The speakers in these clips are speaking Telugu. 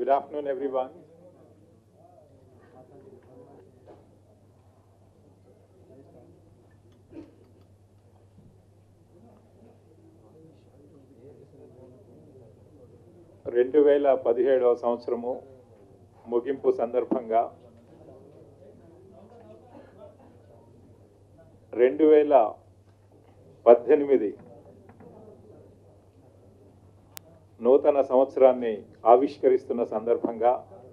Good afternoon, everyone. రెండు వేల పదిహేడవ సంవత్సరము ముగింపు సందర్భంగా రెండు వేల పద్దెనిమిది నూతన సంవత్సరాన్ని ఆవిష్కరిస్తున్న సందర్భంగా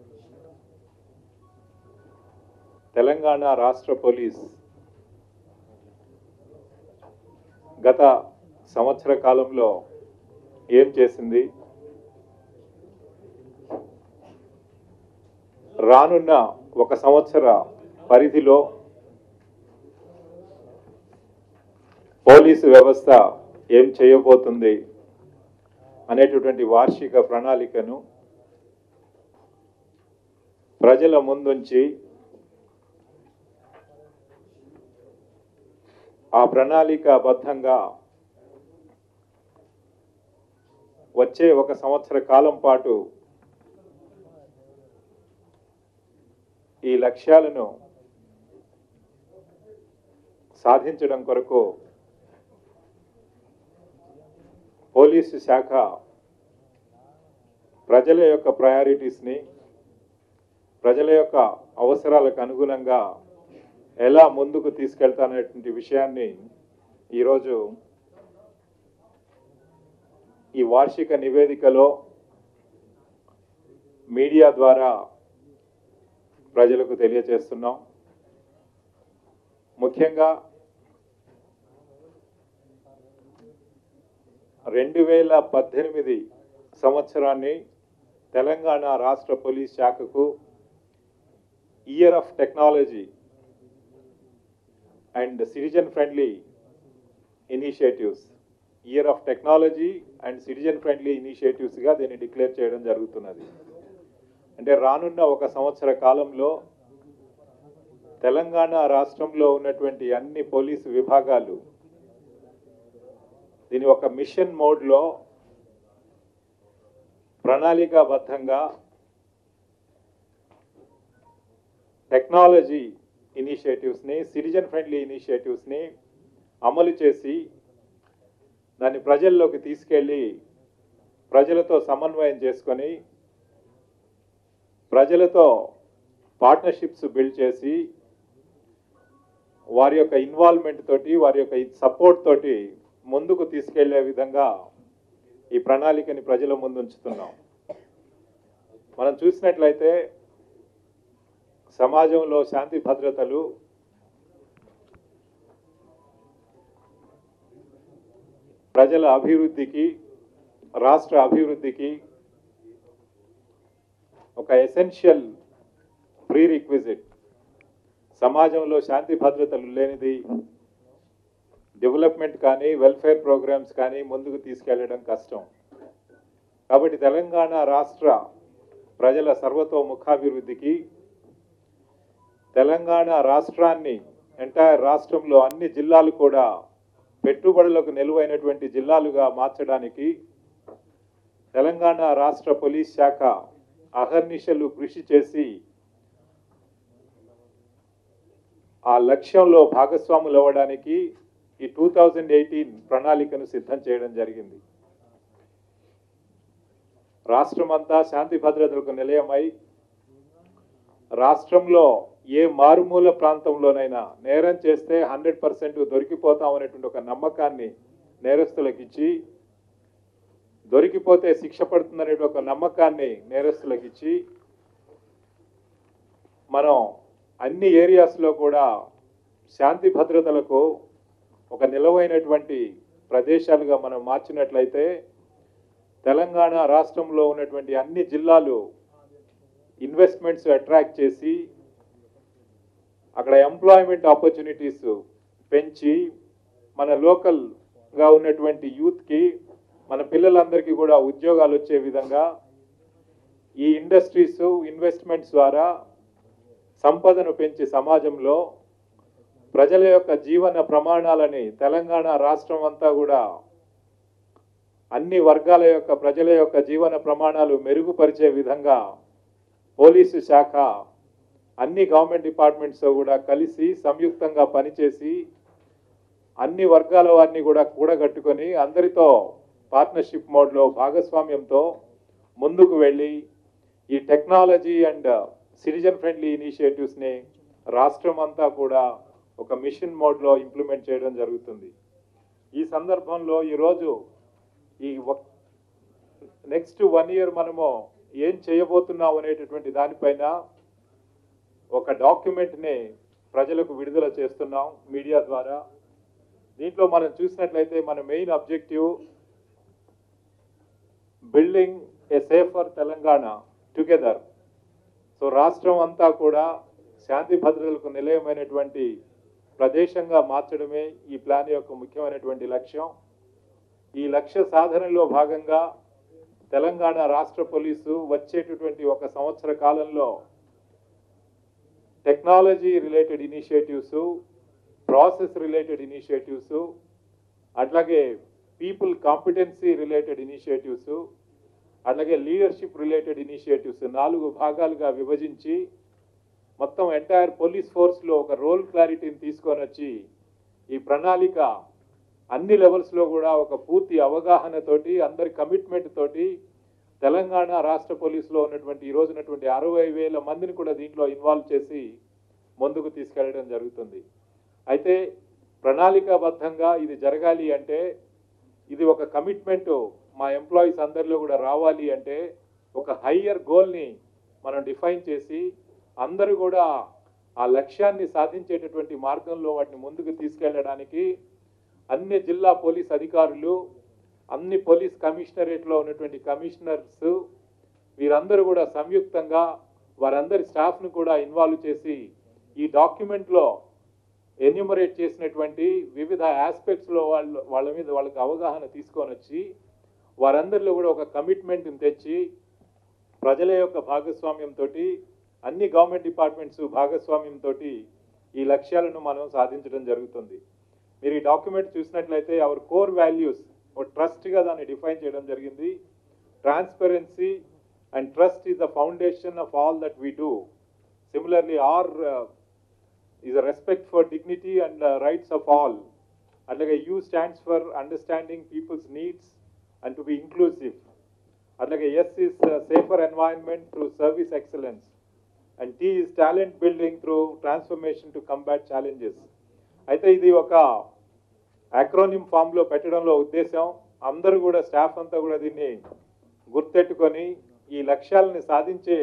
తెలంగాణ రాష్ట్ర పోలీస్ గత సంవత్సర కాలంలో ఏం చేసింది రానున్న ఒక సంవత్సర పరిధిలో పోలీసు వ్యవస్థ ఏం చేయబోతుంది అనేటటువంటి వార్షిక ప్రణాళికను ప్రజల ముందుంచి ఆ ప్రణాళికాబద్ధంగా వచ్చే ఒక సంవత్సర కాలం పాటు ఈ లక్ష్యాలను సాధించడం కొరకు పోలీసు శాఖ ప్రజల యొక్క ప్రయారిటీస్ని ప్రజల యొక్క అవసరాలకు అనుగుణంగా ఎలా ముందుకు తీసుకెళ్తాననేటువంటి విషయాన్ని ఈరోజు ఈ వార్షిక నివేదికలో మీడియా ద్వారా ప్రజలకు తెలియజేస్తున్నాం ముఖ్యంగా రెండు వేల పద్దెనిమిది సంవత్సరాన్ని తెలంగాణ రాష్ట్ర పోలీస్ శాఖకు year of technology and citizen friendly initiatives year of technology and citizen friendly ఇనిషియేటివ్స్గా దీన్ని డిక్లేర్ చేయడం జరుగుతున్నది అంటే రానున్న ఒక సంవత్సర కాలంలో తెలంగాణ రాష్ట్రంలో ఉన్నటువంటి అన్ని పోలీసు విభాగాలు దీని ఒక మిషన్ మోడ్లో ప్రణాళికాబద్ధంగా టెక్నాలజీ ఇనిషియేటివ్స్ని సిటిజన్ ఫ్రెండ్లీ ఇనిషియేటివ్స్ని అమలు చేసి దాన్ని ప్రజల్లోకి తీసుకెళ్ళి ప్రజలతో సమన్వయం చేసుకొని ప్రజలతో పార్ట్నర్షిప్స్ బిల్డ్ చేసి వారి యొక్క ఇన్వాల్వ్మెంట్ తోటి వారి యొక్క సపోర్ట్ తోటి ముందుకు తీసుకెళ్లే విధంగా ఈ ప్రణాళికని ప్రజల ముందు ఉంచుతున్నాం మనం చూసినట్లయితే సమాజంలో శాంతి భద్రతలు ప్రజల అభివృద్ధికి రాష్ట్ర అభివృద్ధికి ఒక ఎసెన్షియల్ ప్రీ రిక్విజిట్ సమాజంలో శాంతి భద్రతలు లేనిది డెవలప్మెంట్ కానీ వెల్ఫేర్ ప్రోగ్రామ్స్ కానీ ముందుకు తీసుకెళ్లడం కష్టం కాబట్టి తెలంగాణ రాష్ట్ర ప్రజల సర్వతోముఖాభివృద్ధికి తెలంగాణ రాష్ట్రాన్ని ఎంటైర్ రాష్ట్రంలో అన్ని జిల్లాలు కూడా పెట్టుబడులకు నిలువైనటువంటి జిల్లాలుగా మార్చడానికి తెలంగాణ రాష్ట్ర పోలీస్ శాఖ అహర్నిశలు కృషి చేసి ఆ లక్ష్యంలో భాగస్వాములు అవ్వడానికి ఈ టూ థౌజండ్ ఎయిటీన్ ప్రణాళికను సిద్ధం చేయడం జరిగింది రాష్ట్రమంతా శాంతి భద్రతలకు నిలయమై రాష్ట్రంలో ఏ మారుమూల ప్రాంతంలోనైనా నేరం చేస్తే హండ్రెడ్ పర్సెంట్ దొరికిపోతాం అనేటువంటి ఒక నమ్మకాన్ని నేరస్తులకు ఇచ్చి దొరికిపోతే శిక్ష పడుతుందనే ఒక నమ్మకాన్ని నేరస్తులకు ఇచ్చి మనం అన్ని ఏరియాస్లో కూడా శాంతి భద్రతలకు ఒక నిలవైనటువంటి ప్రదేశాలుగా మనం మార్చినట్లయితే తెలంగాణ రాష్ట్రంలో ఉన్నటువంటి అన్ని జిల్లాలు ఇన్వెస్ట్మెంట్స్ అట్రాక్ట్ చేసి అక్కడ ఎంప్లాయ్మెంట్ ఆపర్చునిటీస్ పెంచి మన లోకల్గా ఉన్నటువంటి యూత్కి మన పిల్లలందరికీ కూడా ఉద్యోగాలు వచ్చే విధంగా ఈ ఇండస్ట్రీస్ ఇన్వెస్ట్మెంట్స్ ద్వారా సంపదను పెంచి సమాజంలో ప్రజల యొక్క జీవన ప్రమాణాలని తెలంగాణ రాష్ట్రం అంతా కూడా అన్ని వర్గాల యొక్క ప్రజల యొక్క జీవన ప్రమాణాలు మెరుగుపరిచే విధంగా పోలీసు శాఖ అన్ని గవర్నమెంట్ డిపార్ట్మెంట్స్తో కూడా కలిసి సంయుక్తంగా పనిచేసి అన్ని వర్గాల వారిని కూడా కూడగట్టుకొని అందరితో పార్ట్నర్షిప్ మోడ్లో భాగస్వామ్యంతో ముందుకు వెళ్ళి ఈ టెక్నాలజీ అండ్ సిటిజన్ ఫ్రెండ్లీ ఇనిషియేటివ్స్ని రాష్ట్రం అంతా కూడా ఒక మిషన్ మోడ్లో ఇంప్లిమెంట్ చేయడం జరుగుతుంది ఈ సందర్భంలో ఈరోజు ఈ నెక్స్ట్ వన్ ఇయర్ మనము ఏం చేయబోతున్నాం అనేటటువంటి దానిపైన ఒక డాక్యుమెంట్ని ప్రజలకు విడుదల చేస్తున్నాం మీడియా ద్వారా దీంట్లో మనం చూసినట్లయితే మన main objective building a safer Telangana together so రాష్ట్రం అంతా కూడా శాంతి భద్రతలకు నిలయమైనటువంటి ప్రదేశంగా మార్చడమే ఈ ప్లాన్ యొక్క ముఖ్యమైనటువంటి లక్ష్యం ఈ లక్ష్య సాధనలో భాగంగా తెలంగాణ రాష్ట్ర పోలీసు వచ్చేటటువంటి ఒక సంవత్సర కాలంలో technology related initiatives process related initiatives అట్లాగే పీపుల్ కాంపిటెన్సీ రిలేటెడ్ ఇనిషియేటివ్స్ అట్లాగే లీడర్షిప్ రిలేటెడ్ ఇనిషియేటివ్స్ నాలుగు భాగాలుగా విభజించి మొత్తం ఎంటైర్ పోలీస్ ఫోర్స్లో ఒక రోల్ క్లారిటీని తీసుకొని వచ్చి ఈ ప్రణాళిక అన్ని లెవెల్స్లో కూడా ఒక పూర్తి అవగాహనతోటి అందరి కమిట్మెంట్ తోటి తెలంగాణ రాష్ట్ర పోలీసులో ఉన్నటువంటి ఈ రోజు ఉన్నటువంటి అరవై వేల మందిని కూడా దీంట్లో ఇన్వాల్వ్ చేసి ముందుకు తీసుకెళ్ళడం జరుగుతుంది అయితే ప్రణాళికాబద్ధంగా ఇది జరగాలి అంటే ఇది ఒక కమిట్మెంట్ మా ఎంప్లాయీస్ అందరిలో కూడా రావాలి అంటే ఒక హయ్యర్ గోల్ని మనం డిఫైన్ చేసి అందరూ కూడా ఆ లక్ష్యాన్ని సాధించేటటువంటి మార్గంలో వాటిని ముందుకు తీసుకెళ్ళడానికి అన్ని జిల్లా పోలీస్ అధికారులు అన్ని పోలీస్ కమిషనరేట్లో ఉన్నటువంటి కమిషనర్స్ వీరందరూ కూడా సంయుక్తంగా వారందరి స్టాఫ్ను కూడా ఇన్వాల్వ్ చేసి ఈ డాక్యుమెంట్లో ఎన్యూమరేట్ చేసినటువంటి వివిధ ఆస్పెక్ట్స్లో వాళ్ళు వాళ్ళ మీద వాళ్ళకి అవగాహన తీసుకొని వచ్చి వారందరిలో కూడా ఒక కమిట్మెంట్ని తెచ్చి ప్రజల యొక్క భాగస్వామ్యంతో అన్ని గవర్నమెంట్ డిపార్ట్మెంట్స్ భాగస్వామ్యంతో ఈ లక్ష్యాలను మనం సాధించడం జరుగుతుంది మీరు ఈ డాక్యుమెంట్ చూసినట్లయితే అవర్ కోర్ వాల్యూస్ ఒక ట్రస్ట్గా దాన్ని డిఫైన్ చేయడం జరిగింది transparency and trust is the foundation of all that we do similarly R is a respect for dignity and rights of all అట్లాగే U stands for understanding people's needs and to be inclusive అట్లాగే S is safer environment through service excellence and T is talent building through transformation to combat challenges అయితే ఇది ఒక అక్రోనిమ్ ఫామ్లో పెట్టడంలో ఉద్దేశం అందరూ కూడా స్టాఫ్ అంతా కూడా దీన్ని గుర్తెట్టుకొని ఈ లక్ష్యాలని సాధించే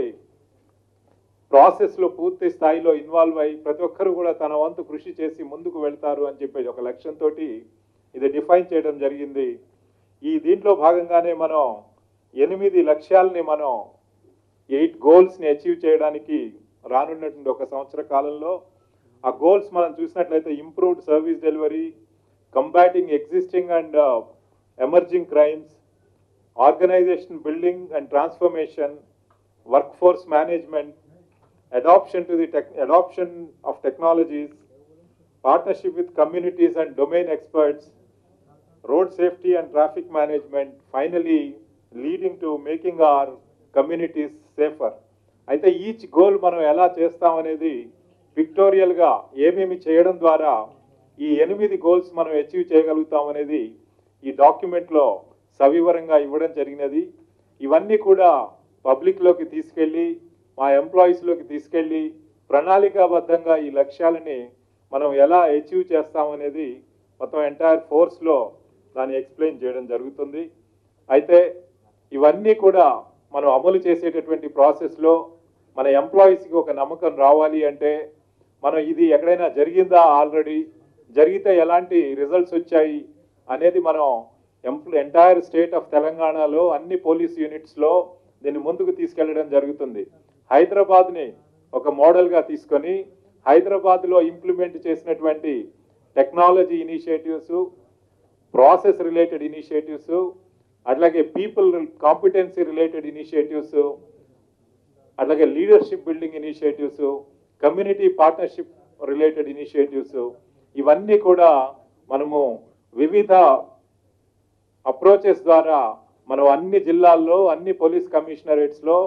ప్రాసెస్లో పూర్తి స్థాయిలో ఇన్వాల్వ్ అయ్యి ప్రతి ఒక్కరు కూడా తన వంతు కృషి చేసి ముందుకు వెళ్తారు అని చెప్పేసి ఒక లక్ష్యంతో ఇది డిఫైన్ చేయడం జరిగింది ఈ దీంట్లో భాగంగానే మనం ఎనిమిది లక్ష్యాలని మనం ఎయిట్ గోల్స్ని అచీవ్ చేయడానికి రానున్నటువంటి ఒక సంవత్సర కాలంలో ఆ గోల్స్ మనం చూసినట్లయితే improved service delivery combating existing and emerging crimes organisation building and transformation work force management adoption to the tech, adoption of technologies, partnership with communities and domain experts, road safety and traffic management, finally leading to making our communities safer. అయితే ఈచ్ గోల్ మనం ఎలా చేస్తామనేది పిక్టోరియల్గా ఏమేమి చేయడం ద్వారా ఈ ఎనిమిది గోల్స్ మనం అచీవ్ చేయగలుగుతాం అనేది ఈ డాక్యుమెంట్లో సవివరంగా ఇవ్వడం జరిగినది ఇవన్నీ కూడా పబ్లిక్లోకి తీసుకెళ్ళి మా ఎంప్లాయీస్లోకి తీసుకెళ్ళి ప్రణాళికాబద్ధంగా ఈ లక్ష్యాలని మనం ఎలా అచీవ్ చేస్తామనేది మొత్తం ఎంటైర్ ఫోర్స్లో దాన్ని ఎక్స్ప్లెయిన్ చేయడం జరుగుతుంది అయితే ఇవన్నీ కూడా మనం అమలు చేసేటటువంటి ప్రాసెస్లో మన ఎంప్లాయీస్కి ఒక నమ్మకం రావాలి అంటే మనం ఇది ఎక్కడైనా జరిగిందా ఆల్రెడీ జరిగితే ఎలాంటి రిజల్ట్స్ వచ్చాయి అనేది మనం ఎంప్ల ఎంటైర్ స్టేట్ ఆఫ్ తెలంగాణలో అన్ని పోలీస్ యూనిట్స్లో దీన్ని ముందుకు తీసుకెళ్లడం జరుగుతుంది హైదరాబాద్ని ఒక మోడల్గా తీసుకొని హైదరాబాద్లో ఇంప్లిమెంట్ చేసినటువంటి technology initiatives process related initiatives అట్లాగే పీపుల్ కాంపిటెన్సీ రిలేటెడ్ ఇనిషియేటివ్స్ అట్లాగే leadership building initiatives community partnership related initiatives ఇవన్నీ కూడా మనము వివిధ అప్రోచెస్ ద్వారా మనం అన్ని జిల్లాల్లో అన్ని పోలీస్ కమిషనరేట్స్లో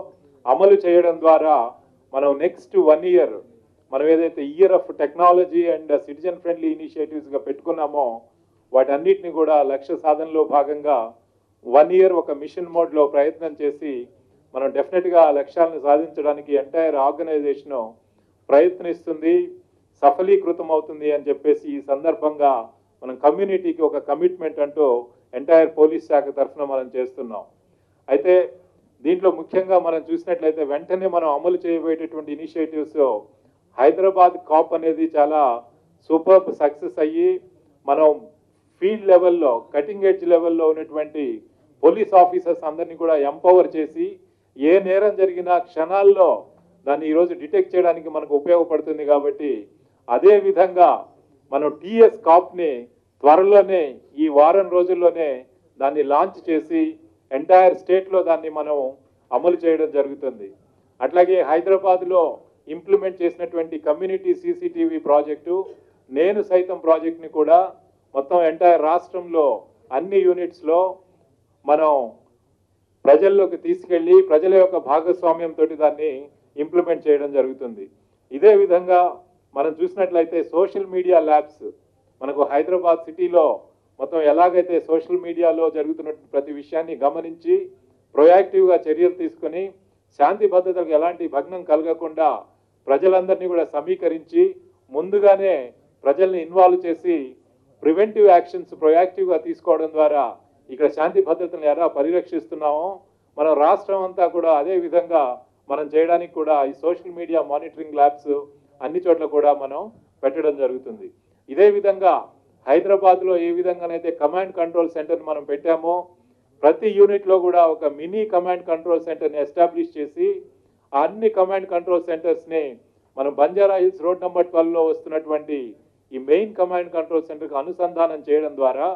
అమలు చేయడం ద్వారా మనం నెక్స్ట్ వన్ ఇయర్ మనం ఏదైతే year of technology and citizen friendly ఇనిషియేటివ్స్గా పెట్టుకున్నామో వాటన్నిటిని కూడా లక్ష్య సాధనలో భాగంగా వన్ ఇయర్ ఒక మిషన్ మోడ్లో ప్రయత్నం చేసి మనం డెఫినెట్గా ఆ లక్ష్యాలను సాధించడానికి ఎంటైర్ ఆర్గనైజేషన్ ప్రయత్నిస్తుంది సఫలీకృతం అవుతుంది అని చెప్పేసి ఈ సందర్భంగా మనం కమ్యూనిటీకి ఒక కమిట్మెంట్ అంటూ ఎంటైర్ పోలీస్ శాఖ తరఫున మనం చేస్తున్నాం అయితే దీంట్లో ముఖ్యంగా మనం చూసినట్లయితే వెంటనే మనం అమలు చేయబోయేటటువంటి ఇనిషియేటివ్స్ హైదరాబాద్ కాప్ అనేది చాలా సూపర్ సక్సెస్ అయ్యి మనం ఫీల్డ్ లెవెల్లో కటింగ్ ఎడ్జ్ లెవెల్లో ఉన్నటువంటి పోలీస్ ఆఫీసర్స్ అందరినీ కూడా ఎంపవర్ చేసి ఏ నేరం జరిగినా క్షణాల్లో దాన్ని ఈరోజు డిటెక్ట్ చేయడానికి మనకు ఉపయోగపడుతుంది కాబట్టి అదే విధంగా మనం టిఎస్ కాప్ని త్వరలోనే ఈ వారం రోజుల్లోనే దాన్ని లాంచ్ చేసి ఎంటైర్ స్టేట్లో దాన్ని మనం అమలు చేయడం జరుగుతుంది అట్లాగే హైదరాబాద్లో ఇంప్లిమెంట్ చేసినటువంటి కమ్యూనిటీ సీసీటీవీ ప్రాజెక్టు నేను సైతం ప్రాజెక్ట్ని కూడా మొత్తం ఎంటైర్ రాష్ట్రంలో అన్ని యూనిట్స్లో మనం ప్రజల్లోకి తీసుకెళ్ళి ప్రజల యొక్క భాగస్వామ్యంతో దాన్ని ఇంప్లిమెంట్ చేయడం జరుగుతుంది ఇదే విధంగా మనం చూసినట్లయితే సోషల్ మీడియా ల్యాబ్స్ మనకు హైదరాబాద్ సిటీలో మొత్తం ఎలాగైతే సోషల్ మీడియాలో జరుగుతున్న ప్రతి విషయాన్ని గమనించి ప్రొయాక్టివ్గా చర్యలు తీసుకొని శాంతి భద్రతలకు ఎలాంటి భగ్నం కలగకుండా ప్రజలందరినీ కూడా సమీకరించి ముందుగానే ప్రజల్ని ఇన్వాల్వ్ చేసి ప్రివెంటివ్ యాక్షన్స్ ప్రొయాక్టివ్గా తీసుకోవడం ద్వారా ఇక్కడ శాంతి భద్రతను ఎలా పరిరక్షిస్తున్నామో మన రాష్ట్రం అంతా కూడా అదే విధంగా మనం చేయడానికి కూడా ఈ సోషల్ మీడియా మానిటరింగ్ ల్యాబ్స్ అన్ని చోట్ల కూడా మనం పెట్టడం జరుగుతుంది ఇదే విధంగా హైదరాబాద్లో ఏ విధంగానైతే కమాండ్ కంట్రోల్ సెంటర్ మనం పెట్టామో ప్రతి యూనిట్లో కూడా ఒక మినీ కమాండ్ కంట్రోల్ సెంటర్ని ఎస్టాబ్లిష్ చేసి ఆ అన్ని కమాండ్ కంట్రోల్ సెంటర్స్ని మనం బంజారా హిల్స్ రోడ్ నెంబర్ ట్వెల్వ్లో వస్తున్నటువంటి ఈ మెయిన్ కమాండ్ కంట్రోల్ సెంటర్కి అనుసంధానం చేయడం ద్వారా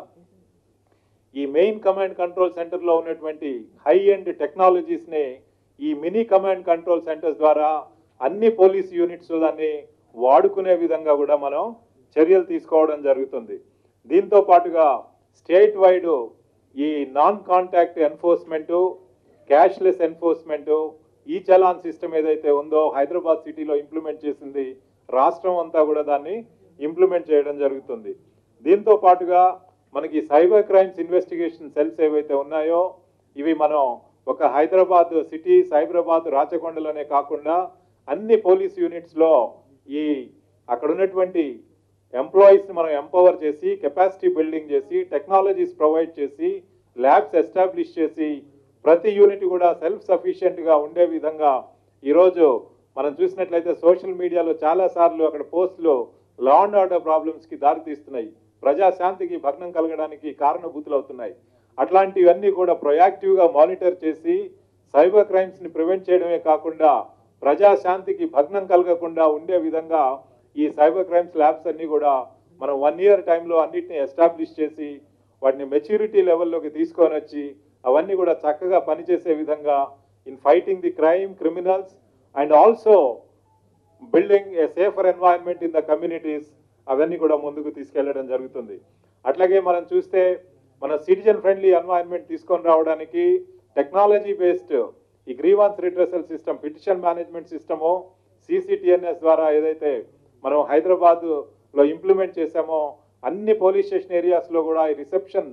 ఈ మెయిన్ కమాండ్ కంట్రోల్ సెంటర్లో ఉన్నటువంటి హై ఎండ్ టెక్నాలజీస్ని ఈ మినీ కమాండ్ కంట్రోల్ సెంటర్స్ ద్వారా అన్ని పోలీస్ యూనిట్స్ దాన్ని వాడుకునే విధంగా కూడా మనం చర్యలు తీసుకోవడం జరుగుతుంది దీంతో పాటుగా స్టేట్ వైడ్ ఈ non contact enforcement cashless enforcement e challan system ఏదైతే ఉందో హైదరాబాద్ సిటీలో ఇంప్లిమెంట్ చేసింది రాష్ట్రం అంతా కూడా దాన్ని ఇంప్లిమెంట్ చేయడం జరుగుతుంది దీంతో పాటుగా మనకి సైబర్ క్రైమ్స్ ఇన్వెస్టిగేషన్ సెల్స్ ఏవైతే ఉన్నాయో ఇవి మనం ఒక హైదరాబాద్ సిటీ సైబరాబాద్ రాచకొండలోనే కాకుండా అన్ని పోలీస్ యూనిట్స్లో ఈ అక్కడ ఉన్నటువంటి ఎంప్లాయీస్ని మనం ఎంపవర్ చేసి కెపాసిటీ బిల్డింగ్ చేసి టెక్నాలజీస్ ప్రొవైడ్ చేసి ల్యాబ్స్ ఎస్టాబ్లిష్ చేసి ప్రతి యూనిట్ కూడా సెల్ఫ్ సఫిషియెంట్గా ఉండే విధంగా ఈరోజు మనం చూసినట్లయితే సోషల్ మీడియాలో చాలా సార్లు అక్కడ పోస్టులు లా అండ్ ఆర్డర్ ప్రాబ్లమ్స్కి దారితీస్తున్నాయి ప్రజాశాంతికి భగ్నం కలగడానికి కారణభూతులు అవుతున్నాయి అట్లాంటివన్నీ కూడా ప్రొయాక్టివ్గా మానిటర్ చేసి సైబర్ క్రైమ్స్ని ప్రివెంట్ చేయడమే కాకుండా ప్రజాశాంతికి భగ్నం కలగకుండా ఉండే విధంగా ఈ సైబర్ క్రైమ్స్ ల్యాబ్స్ అన్ని కూడా మనం వన్ ఇయర్ టైంలో అన్నిటిని ఎస్టాబ్లిష్ చేసి వాటిని మెచ్యూరిటీ లెవెల్లోకి తీసుకొని వచ్చి అవన్నీ కూడా చక్కగా పనిచేసే విధంగా in fighting the crime criminals and also building a safer environment in the communities అవన్నీ కూడా ముందుకు తీసుకెళ్లడం జరుగుతుంది అట్లాగే మనం చూస్తే మన సిటిజన్ ఫ్రెండ్లీ ఎన్వైరన్మెంట్ తీసుకొని రావడానికి టెక్నాలజీ బేస్డ్ ఈ grievance redressal system petition management system CCTNS ద్వారా ఏదైతే మనం హైదరాబాద్ లో ఇంప్లిమెంట్ చేసామో అన్ని పోలీస్ స్టేషన్ ఏరియాస్లో కూడా ఈ రిసెప్షన్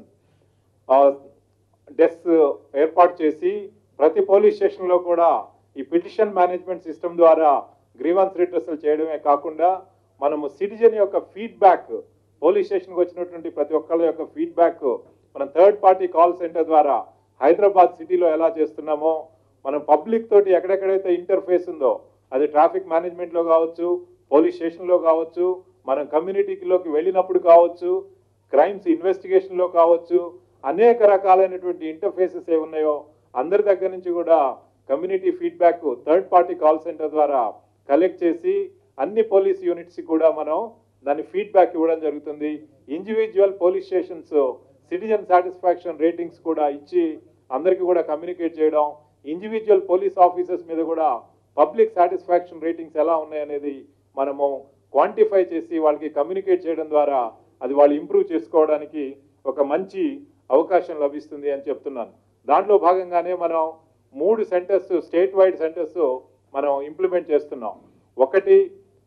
డెస్క్ ఏర్పాటు చేసి ప్రతి పోలీస్ స్టేషన్లో కూడా ఈ పిటిషన్ మేనేజ్మెంట్ సిస్టమ్ ద్వారా గ్రీవన్స్ రిట్రసల్ చేయడమే కాకుండా మనము సిటిజన్ యొక్క ఫీడ్బ్యాక్ పోలీస్ స్టేషన్కి వచ్చినటువంటి ప్రతి ఒక్కళ్ళ యొక్క ఫీడ్బ్యాక్ మనం థర్డ్ పార్టీ కాల్ సెంటర్ ద్వారా హైదరాబాద్ సిటీలో ఎలా చేస్తున్నామో మనం పబ్లిక్ తోటి ఎక్కడెక్కడైతే ఇంటర్ఫేస్ ఉందో అది ట్రాఫిక్ మేనేజ్మెంట్లో కావచ్చు పోలీస్ స్టేషన్లో కావచ్చు మనం కమ్యూనిటీలోకి వెళ్ళినప్పుడు కావచ్చు క్రైమ్స్ ఇన్వెస్టిగేషన్లో కావచ్చు అనేక రకాలైనటువంటి ఇంటర్ఫేసెస్ ఏ ఉన్నాయో అందరి దగ్గర నుంచి కూడా community feedback third party call centre ద్వారా కలెక్ట్ చేసి అన్ని పోలీస్ యూనిట్స్ కూడా మనం దాని ఫీడ్బ్యాక్ ఇవ్వడం జరుగుతుంది individual police stations citizen satisfaction ratings కూడా ఇచ్చి అందరికీ కూడా కమ్యూనికేట్ చేయడం ఇండివిజువల్ పోలీస్ ఆఫీసర్స్ మీద కూడా పబ్లిక్ సాటిస్ఫాక్షన్ రేటింగ్స్ ఎలా ఉన్నాయనేది మనము క్వాంటిఫై చేసి వాళ్ళకి కమ్యూనికేట్ చేయడం ద్వారా అది వాళ్ళు ఇంప్రూవ్ చేసుకోవడానికి ఒక మంచి అవకాశం లభిస్తుంది అని చెప్తున్నాను దాంట్లో భాగంగానే మనం మూడు సెంటర్స్ స్టేట్ వైడ్ సెంటర్స్ మనం ఇంప్లిమెంట్ చేస్తున్నాం ఒకటి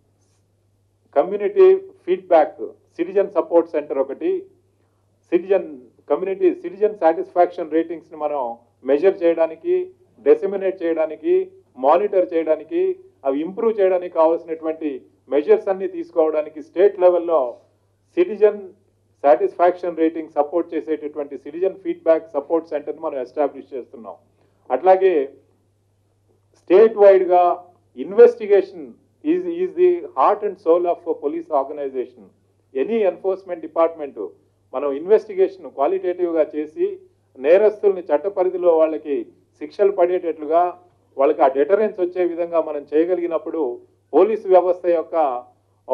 community feedback citizen support centre ఒకటి సిటిజన్ కమ్యూనిటీ సిటిజన్ సాటిస్ఫాక్షన్ రేటింగ్స్ని మనం మెజర్ చేయడానికి డెసిమినేట్ చేయడానికి మానిటర్ చేయడానికి అవి ఇంప్రూవ్ చేయడానికి కావాల్సినటువంటి మెజర్స్ అన్ని తీసుకోవడానికి స్టేట్ లెవెల్లో సిటిజన్ సాటిస్ఫాక్షన్ రేటింగ్ సపోర్ట్ చేసేటటువంటి సిటిజన్ ఫీడ్బ్యాక్ సపోర్ట్ సెంటర్ని మనం ఎస్టాబ్లిష్ చేస్తున్నాం అట్లాగే స్టేట్ వైడ్గా investigation is is the heart and soul of police organisation any enforcement department మనం ఇన్వెస్టిగేషన్ క్వాలిటేటివ్గా చేసి నేరస్తుల్ని చట్ట పరిధిలో వాళ్ళకి శిక్షలు పడేటట్లుగా వాళ్ళకి ఆ డెటరెన్స్ వచ్చే విధంగా మనం చేయగలిగినప్పుడు పోలీస్ వ్యవస్థ యొక్క ఆ,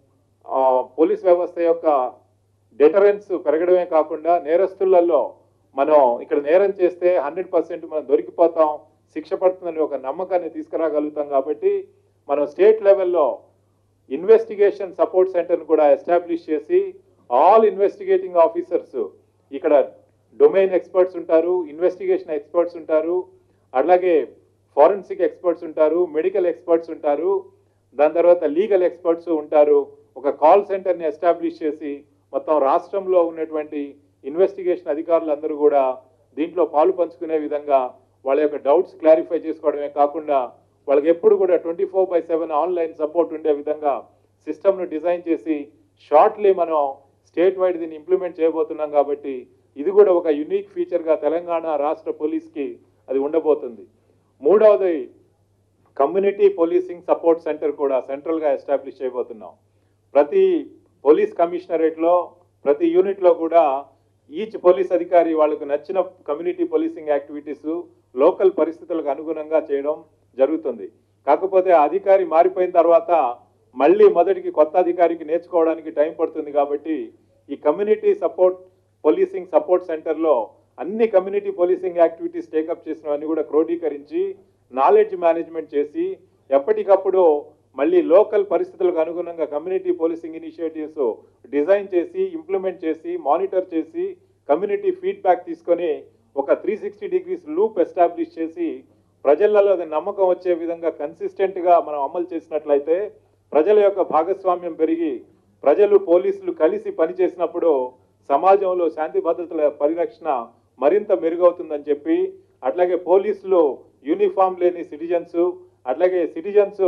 ఆ, పోలీస్ వ్యవస్థ యొక్క డెటరెన్స్ పెరగడమే కాకుండా నేరస్తులలో మనం ఇక్కడ నేరం చేస్తే హండ్రెడ్ పర్సెంట్ మనం దొరికిపోతాం శిక్ష పడుతుందని ఒక నమ్మకాన్ని తీసుకురాగలుగుతాం కాబట్టి మనం స్టేట్ లెవెల్లో ఇన్వెస్టిగేషన్ సపోర్ట్ సెంటర్ని కూడా ఎస్టాబ్లిష్ చేసి ఆల్ ఇన్వెస్టిగేటింగ్ ఆఫీసర్స్ ఇక్కడ డొమైన్ ఎక్స్పర్ట్స్ ఉంటారు ఇన్వెస్టిగేషన్ ఎక్స్పర్ట్స్ ఉంటారు అలాగే ఫారెన్సిక్ ఎక్స్పర్ట్స్ ఉంటారు మెడికల్ ఎక్స్పర్ట్స్ ఉంటారు దాని తర్వాత లీగల్ ఎక్స్పర్ట్స్ ఉంటారు ఒక కాల్ సెంటర్ని ఎస్టాబ్లిష్ చేసి మొత్తం రాష్ట్రంలో ఉన్నటువంటి ఇన్వెస్టిగేషన్ అధికారులందరూ కూడా దీంట్లో పాలు పంచుకునే విధంగా వాళ్ళ యొక్క డౌట్స్ క్లారిఫై చేసుకోవడమే కాకుండా వాళ్ళకి ఎప్పుడు కూడా twenty four by seven online support ఉండే విధంగా సిస్టమ్ను డిజైన్ చేసి షార్ట్లీ మనం స్టేట్ వైడ్ దీన్ని ఇంప్లిమెంట్ చేయబోతున్నాం కాబట్టి ఇది కూడా ఒక యునిక్ ఫీచర్గా తెలంగాణ రాష్ట్ర పోలీస్కి అది ఉండబోతుంది మూడవది కమ్యూనిటీ పోలీసింగ్ సపోర్ట్ సెంటర్ కూడా సెంట్రల్గా ఎస్టాబ్లిష్ చేయబోతున్నాం ప్రతి పోలీస్ కమిషనరేట్లో ప్రతి యూనిట్లో కూడా ఈచ్ పోలీస్ అధికారి వాళ్ళకు నచ్చిన కమ్యూనిటీ పోలీసింగ్ యాక్టివిటీస్ లోకల్ పరిస్థితులకు అనుగుణంగా చేయడం జరుగుతుంది కాకపోతే ఆ అధికారి మారిపోయిన తర్వాత మళ్ళీ మొదటికి కొత్త అధికారికి నేర్చుకోవడానికి టైం పడుతుంది కాబట్టి ఈ కమ్యూనిటీ సపోర్ట్ పోలీసింగ్ సపోర్ట్ సెంటర్లో అన్ని కమ్యూనిటీ పోలీసింగ్ యాక్టివిటీస్ టేకప్ చేసినవన్నీ కూడా క్రోడీకరించి నాలెడ్జ్ మేనేజ్మెంట్ చేసి ఎప్పటికప్పుడు మళ్ళీ లోకల్ పరిస్థితులకు అనుగుణంగా కమ్యూనిటీ పోలీసింగ్ ఇనిషియేటివ్స్ డిజైన్ చేసి ఇంప్లిమెంట్ చేసి మానిటర్ చేసి కమ్యూనిటీ ఫీడ్బ్యాక్ తీసుకొని ఒక three sixty degrees loop establish చేసి ప్రజలలో అది నమ్మకం వచ్చే విధంగా కన్సిస్టెంట్గా మనం అమలు చేసినట్లయితే ప్రజల యొక్క భాగస్వామ్యం పెరిగి ప్రజలు పోలీసులు కలిసి పనిచేసినప్పుడు సమాజంలో శాంతి భద్రతల పరిరక్షణ మరింత మెరుగవుతుందని చెప్పి అట్లాగే పోలీసులు యూనిఫామ్ లేని సిటిజన్స్ అట్లాగే సిటిజన్స్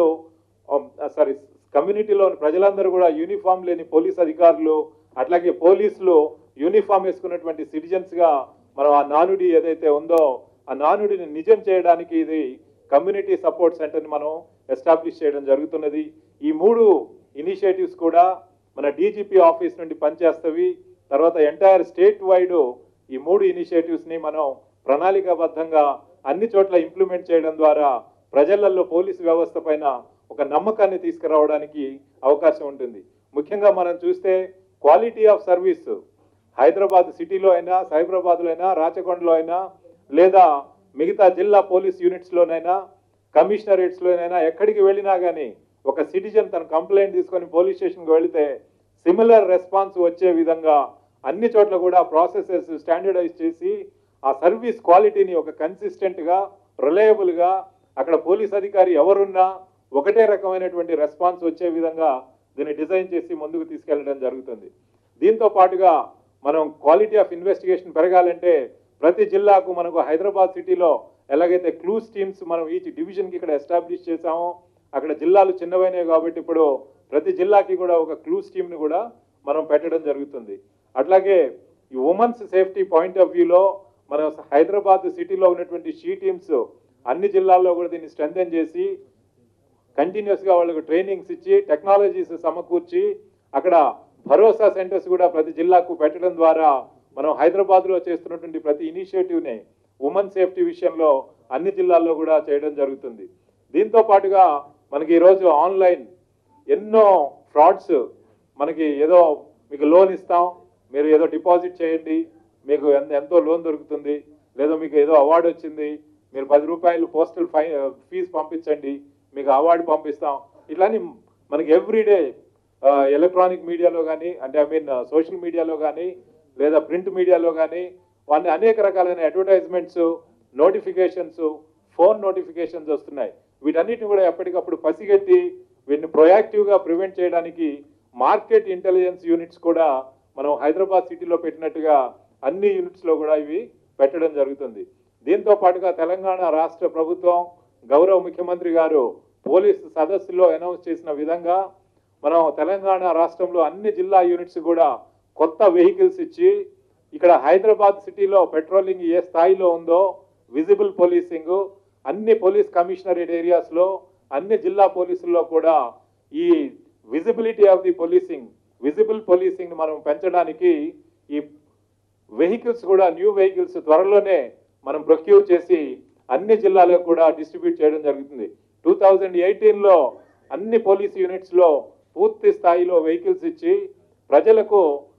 సారీ కమ్యూనిటీలోని ప్రజలందరూ కూడా యూనిఫామ్ లేని పోలీస్ అధికారులు అట్లాగే పోలీసులు యూనిఫామ్ వేసుకున్నటువంటి సిటిజన్స్ గా మనం ఆ నానుడి ఏదైతే ఉందో ఆ నానుడిని నిజం చేయడానికి ఇది కమ్యూనిటీ సపోర్ట్ సెంటర్ని మనం ఎస్టాబ్లిష్ చేయడం జరుగుతున్నది ఈ మూడు ఇనిషియేటివ్స్ కూడా మన డీజీపీ ఆఫీస్ నుండి పనిచేస్తవి తర్వాత ఎంటైర్ స్టేట్ వైడ్ ఈ మూడు ఇనిషియేటివ్స్ ని మనం ప్రణాళికాబద్ధంగా అన్ని చోట్ల ఇంప్లిమెంట్ చేయడం ద్వారా ప్రజలలో పోలీసు వ్యవస్థ పైన ఒక నమ్మకాన్ని తీసుకురావడానికి అవకాశం ఉంటుంది ముఖ్యంగా మనం చూస్తే క్వాలిటీ ఆఫ్ సర్వీస్ హైదరాబాద్ సిటీలో అయినా సైబరాబాద్లో అయినా రాచకొండలో అయినా లేదా మిగతా జిల్లా పోలీస్ యూనిట్స్లోనైనా కమిషనరేట్స్లోనైనా ఎక్కడికి వెళ్ళినా కానీ ఒక సిటిజన్ తన కంప్లైంట్ తీసుకొని పోలీస్ స్టేషన్కి వెళితే సిమిలర్ రెస్పాన్స్ వచ్చే విధంగా అన్ని చోట్ల కూడా ప్రాసెసెస్ స్టాండర్డైజ్ చేసి ఆ సర్వీస్ క్వాలిటీని ఒక కన్సిస్టెంట్గా రిలయబుల్గా అక్కడ పోలీస్ అధికారి ఎవరున్నా ఒకటే రకమైనటువంటి రెస్పాన్స్ వచ్చే విధంగా దీన్ని డిజైన్ చేసి ముందుకు తీసుకెళ్లడం జరుగుతుంది దీంతో పాటుగా మనం క్వాలిటీ ఆఫ్ ఇన్వెస్టిగేషన్ పెరగాలంటే ప్రతి జిల్లాకు మనకు హైదరాబాద్ సిటీలో ఎలాగైతే క్లూస్ టీమ్స్ మనం ఈచ్ డివిజన్కి ఇక్కడ ఎస్టాబ్లిష్ చేసామో అక్కడ జిల్లాలు చిన్నవైనవి కాబట్టి ఇప్పుడు ప్రతి జిల్లాకి కూడా ఒక క్లూస్ టీమ్ని కూడా మనం పెట్టడం జరుగుతుంది అట్లాగే ఈ ఉమెన్స్ సేఫ్టీ పాయింట్ ఆఫ్ వ్యూలో మనం హైదరాబాద్ సిటీలో ఉన్నటువంటి షీ టీమ్స్ అన్ని జిల్లాల్లో కూడా దీన్ని స్ట్రెంథెన్ చేసి కంటిన్యూస్గా వాళ్ళకు ట్రైనింగ్స్ ఇచ్చి టెక్నాలజీస్ సమకూర్చి అక్కడ భరోసా సెంటర్స్ కూడా ప్రతి జిల్లాకు పెట్టడం ద్వారా మనం హైదరాబాద్లో చేస్తున్నటువంటి ప్రతి ఇనిషియేటివ్ని ఉమెన్ సేఫ్టీ విషయంలో అన్ని జిల్లాల్లో కూడా చేయడం జరుగుతుంది దీంతో పాటుగా మనకి ఈరోజు ఆన్లైన్ ఎన్నో ఫ్రాడ్స్ మనకి ఏదో మీకు లోన్ ఇస్తాం మీరు ఏదో డిపాజిట్ చేయండి మీకు ఎంత- ఎంతో లోన్ దొరుకుతుంది లేదో మీకు ఏదో అవార్డు వచ్చింది మీరు పది రూపాయలు పోస్టల్ ఫై ఫీజు పంపించండి మీకు అవార్డు పంపిస్తాం ఇట్లాని మనకి ఎవ్రీడే ఎలక్ట్రానిక్ మీడియాలో కానీ అంటే ఐ మీన్ సోషల్ మీడియాలో కానీ లేదా ప్రింట్ మీడియాలో కానీ వాటిని అనేక రకాలైన అడ్వర్టైజ్మెంట్స్ నోటిఫికేషన్స్ ఫోన్ నోటిఫికేషన్స్ వస్తున్నాయి వీటన్నిటిని కూడా ఎప్పటికప్పుడు పసిగట్టి వీటిని ప్రొయాక్టివ్గా ప్రివెంట్ చేయడానికి మార్కెట్ ఇంటెలిజెన్స్ యూనిట్స్ కూడా మనం హైదరాబాద్ సిటీలో పెట్టినట్టుగా అన్ని యూనిట్స్లో కూడా ఇవి పెట్టడం జరుగుతుంది దీంతో పాటుగా తెలంగాణ రాష్ట్ర ప్రభుత్వం గౌరవ ముఖ్యమంత్రి గారు పోలీస్ సదస్సులో అనౌన్స్ చేసిన విధంగా మనం తెలంగాణ రాష్ట్రంలో అన్ని జిల్లా యూనిట్స్ కూడా కొత్త వెహికల్స్ ఇచ్చి ఇక్కడ హైదరాబాద్ సిటీలో పెట్రోలింగ్ ఏ స్థాయిలో ఉందో విజిబుల్ పోలీసింగ్ అన్ని పోలీస్ కమిషనరేట్ ఏరియాస్లో అన్ని జిల్లా పోలీసుల్లో కూడా ఈ visibility of the policing visible policing మనం పెంచడానికి ఈ వెహికల్స్ కూడా న్యూ వెహికల్స్ త్వరలోనే మనం ప్రొక్యూర్ చేసి అన్ని జిల్లాలకు కూడా డిస్ట్రిబ్యూట్ చేయడం జరుగుతుంది టూ థౌజండ్ ఎయిటీన్లో అన్ని పోలీస్ యూనిట్స్లో పూర్తి స్థాయిలో వెహికల్స్ ఇచ్చి ప్రజలకు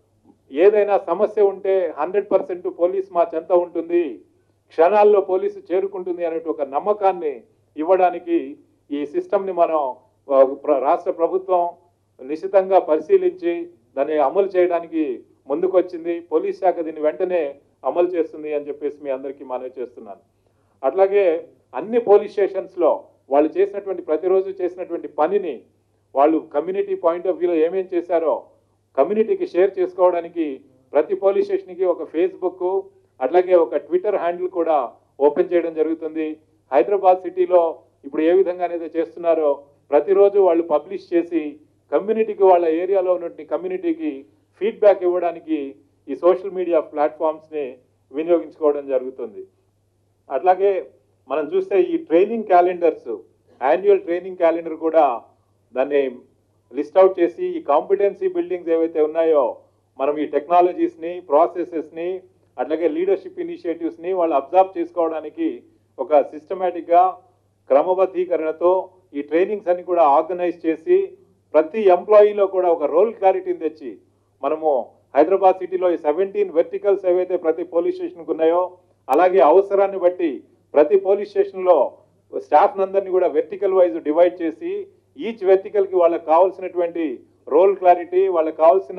ఏదైనా సమస్య ఉంటే హండ్రెడ్ పర్సెంట్ పోలీస్ మా చెంత ఉంటుంది క్షణాల్లో పోలీసు చేరుకుంటుంది అనే ఒక నమ్మకాన్ని ఇవ్వడానికి ఈ సిస్టమ్ని మనం ఆ, ప్ర- రాష్ట్ర ప్రభుత్వం నిశితంగా పరిశీలించి దాన్ని అమలు చేయడానికి ముందుకొచ్చింది పోలీస్ శాఖ దీన్ని వెంటనే అమలు చేస్తుంది అని చెప్పేసి మీ అందరికీ మనవి చేస్తున్నాను అట్లాగే అన్ని పోలీస్ స్టేషన్స్లో వాళ్ళు చేసినటువంటి ప్రతిరోజు చేసినటువంటి పనిని వాళ్ళు కమ్యూనిటీ పాయింట్ ఆఫ్ వ్యూలో ఏమేం చేశారో కమ్యూనిటీకి షేర్ చేసుకోవడానికి ప్రతి పోలీస్ స్టేషన్కి ఒక ఫేస్బుక్ అట్లాగే ఒక ట్విట్టర్ హ్యాండిల్ కూడా ఓపెన్ చేయడం జరుగుతుంది హైదరాబాద్ సిటీలో ఇప్పుడు ఏ విధంగా అయితే చేస్తున్నారో ప్రతిరోజు వాళ్ళు పబ్లిష్ చేసి కమ్యూనిటీకి వాళ్ళ ఏరియాలో ఉన్నటువంటి కమ్యూనిటీకి ఫీడ్బ్యాక్ ఇవ్వడానికి ఈ సోషల్ మీడియా ప్లాట్ఫామ్స్ని వినియోగించుకోవడం జరుగుతుంది అట్లాగే మనం చూస్తే ఈ training calendars annual training calendar కూడా దాన్ని లిస్ట్ అవుట్ చేసి ఈ కాంపిటెన్సీ బిల్డింగ్స్ ఏవైతే ఉన్నాయో మనం ఈ టెక్నాలజీస్ని ప్రాసెసెస్ని అట్లాగే లీడర్షిప్ ఇనిషియేటివ్స్ని వాళ్ళు అబ్జర్వ్ చేసుకోవడానికి ఒక సిస్టమేటిక్గా క్రమబద్ధీకరణతో ఈ ట్రైనింగ్స్ అన్ని కూడా ఆర్గనైజ్ చేసి ప్రతి ఎంప్లాయీలో కూడా ఒక రోల్ క్లారిటీని తెచ్చి మనము హైదరాబాద్ సిటీలో ఈ సెవెంటీన్ వెర్టికల్స్ ఏవైతే ప్రతి పోలీస్ స్టేషన్కి ఉన్నాయో అలాగే అవసరాన్ని బట్టి ప్రతి పోలీస్ స్టేషన్లో స్టాఫ్ నందరినీ కూడా వెర్టికల్ వైజ్ డివైడ్ చేసి ఈచ్ వెర్టికల్కి వాళ్ళకి కావాల్సినటువంటి రోల్ క్లారిటీ వాళ్ళకి కావాల్సిన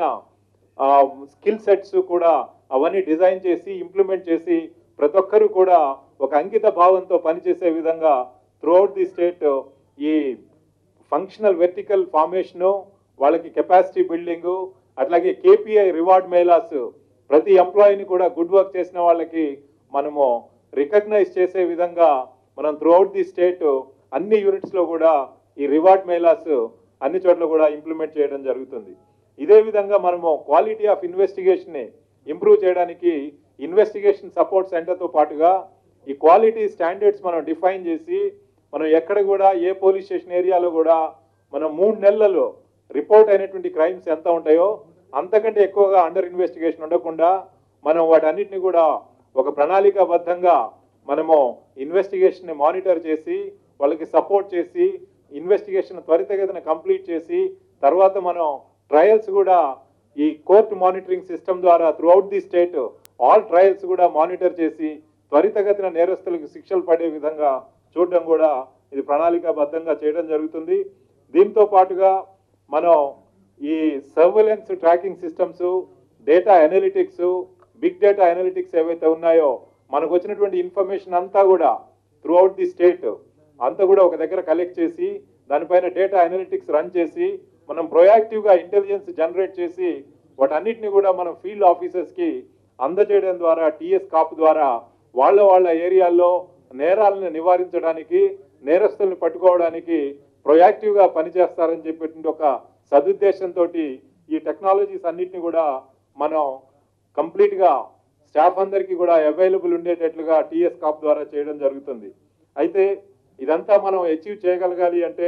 స్కిల్ సెట్స్ కూడా అవన్నీ డిజైన్ చేసి ఇంప్లిమెంట్ చేసి ప్రతి ఒక్కరూ కూడా ఒక అంకిత భావంతో పనిచేసే విధంగా త్రూఅవుట్ ది స్టేట్ ఈ ఫంక్షనల్ వెర్టికల్ ఫార్మేషను వాళ్ళకి కెపాసిటీ బిల్డింగు అట్లాగే కేపీఐ రివార్డ్ మేళాస్ ప్రతి ఎంప్లాయీని కూడా గుడ్ వర్క్ చేసిన వాళ్ళకి మనము రికగ్నైజ్ చేసే విధంగా మనం త్రూఅవుట్ ది స్టేట్ అన్ని యూనిట్స్లో కూడా ఈ రివార్డ్ మేళాస్ అన్ని చోట్ల కూడా ఇంప్లిమెంట్ చేయడం జరుగుతుంది ఇదే విధంగా మనము క్వాలిటీ ఆఫ్ ఇన్వెస్టిగేషన్ని ఇంప్రూవ్ చేయడానికి ఇన్వెస్టిగేషన్ సపోర్ట్ సెంటర్తో పాటుగా ఈ క్వాలిటీ స్టాండర్డ్స్ మనం డిఫైన్ చేసి మనం ఎక్కడ కూడా ఏ పోలీస్ స్టేషన్ ఏరియాలో కూడా మనం మూడు నెలలలో రిపోర్ట్ అయినటువంటి క్రైమ్స్ ఎంత ఉంటాయో అంతకంటే ఎక్కువగా అండర్ ఇన్వెస్టిగేషన్ ఉండకుండా మనం వాటన్నిటిని కూడా ఒక ప్రణాళికాబద్ధంగా మనము ఇన్వెస్టిగేషన్ మానిటర్ చేసి వాళ్ళకి సపోర్ట్ చేసి ఇన్వెస్టిగేషన్ త్వరితగతిన కంప్లీట్ చేసి తర్వాత మనం ట్రయల్స్ కూడా ఈ కోర్ట్ మానిటరింగ్ సిస్టమ్ ద్వారా throughout the state all trials కూడా మానిటర్ చేసి త్వరితగతిన నేరస్తులకు శిక్షలు పడే విధంగా చూడడం కూడా ఇది ప్రణాళికాబద్ధంగా చేయడం జరుగుతుంది దీంతో పాటుగా మనం ఈ surveillance tracking systems data analytics big data analytics ఏవైతే ఉన్నాయో మనకు వచ్చినటువంటి ఇన్ఫర్మేషన్ అంతా కూడా త్రూఅవుట్ ది స్టేట్ అంతా కూడా ఒక దగ్గర కలెక్ట్ చేసి దానిపైన డేటా అనలిటిక్స్ రన్ చేసి మనం ప్రొయాక్టివ్గా ఇంటెలిజెన్స్ జనరేట్ చేసి వాటన్నిటిని కూడా మనం ఫీల్డ్ ఆఫీసర్స్కి అందజేయడం ద్వారా టీఎస్ కాప్ ద్వారా వాళ్ళ వాళ్ళ ఏరియాల్లో నేరాలను నివారించడానికి నేరస్తుల్ని పట్టుకోవడానికి ప్రొయాక్టివ్గా పనిచేస్తారని చెప్పేటువంటి ఒక సదుద్దేశంతో ఈ టెక్నాలజీస్ అన్నిటిని కూడా మనం కంప్లీట్గా స్టాఫ్ అందరికీ కూడా అవైలబుల్ ఉండేటట్లుగా టీఎస్ కాప్ ద్వారా చేయడం జరుగుతుంది అయితే ఇదంతా మనం అచీవ్ చేయగలగాలి అంటే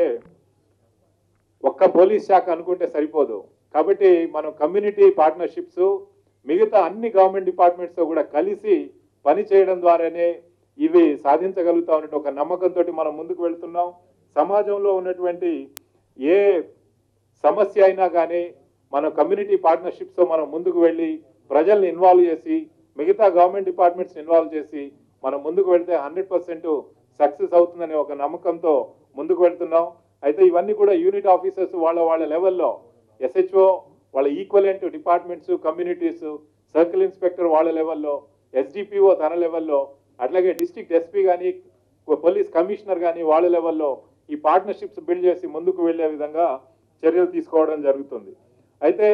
ఒక్క పోలీస్ శాఖ అనుకుంటే సరిపోదు కాబట్టి మనం కమ్యూనిటీ పార్ట్నర్షిప్స్ మిగతా అన్ని గవర్నమెంట్ డిపార్ట్మెంట్స్తో కూడా కలిసి పని చేయడం ద్వారానే ఇవి సాధించగలుగుతాం అనే ఒక నమ్మకంతో మనం ముందుకు వెళ్తున్నాం సమాజంలో ఉన్నటువంటి ఏ సమస్య అయినా కానీ మన కమ్యూనిటీ పార్ట్నర్షిప్స్తో మనం ముందుకు వెళ్ళి ప్రజల్ని ఇన్వాల్వ్ చేసి మిగతా గవర్నమెంట్ డిపార్ట్మెంట్స్ ఇన్వాల్వ్ చేసి మనం ముందుకు వెళ్తే హండ్రెడ్ పర్సెంట్ సక్సెస్ అవుతుందనే ఒక నమ్మకంతో ముందుకు వెళ్తున్నాం అయితే ఇవన్నీ కూడా యూనిట్ ఆఫీసర్స్ వాళ్ళ వాళ్ళ లెవెల్లో ఎస్హెచ్ఓ వాళ్ళ equivalent departments communities circle inspector వాళ్ళ లెవెల్లో ఎస్డిపిఓ తన లెవెల్లో అట్లాగే డిస్ట్రిక్ట్ ఎస్పీ కానీ పోలీస్ కమిషనర్ కానీ వాళ్ళ లెవెల్లో ఈ పార్ట్నర్షిప్స్ బిల్డ్ చేసి ముందుకు వెళ్ళే విధంగా చర్యలు తీసుకోవడం జరుగుతుంది అయితే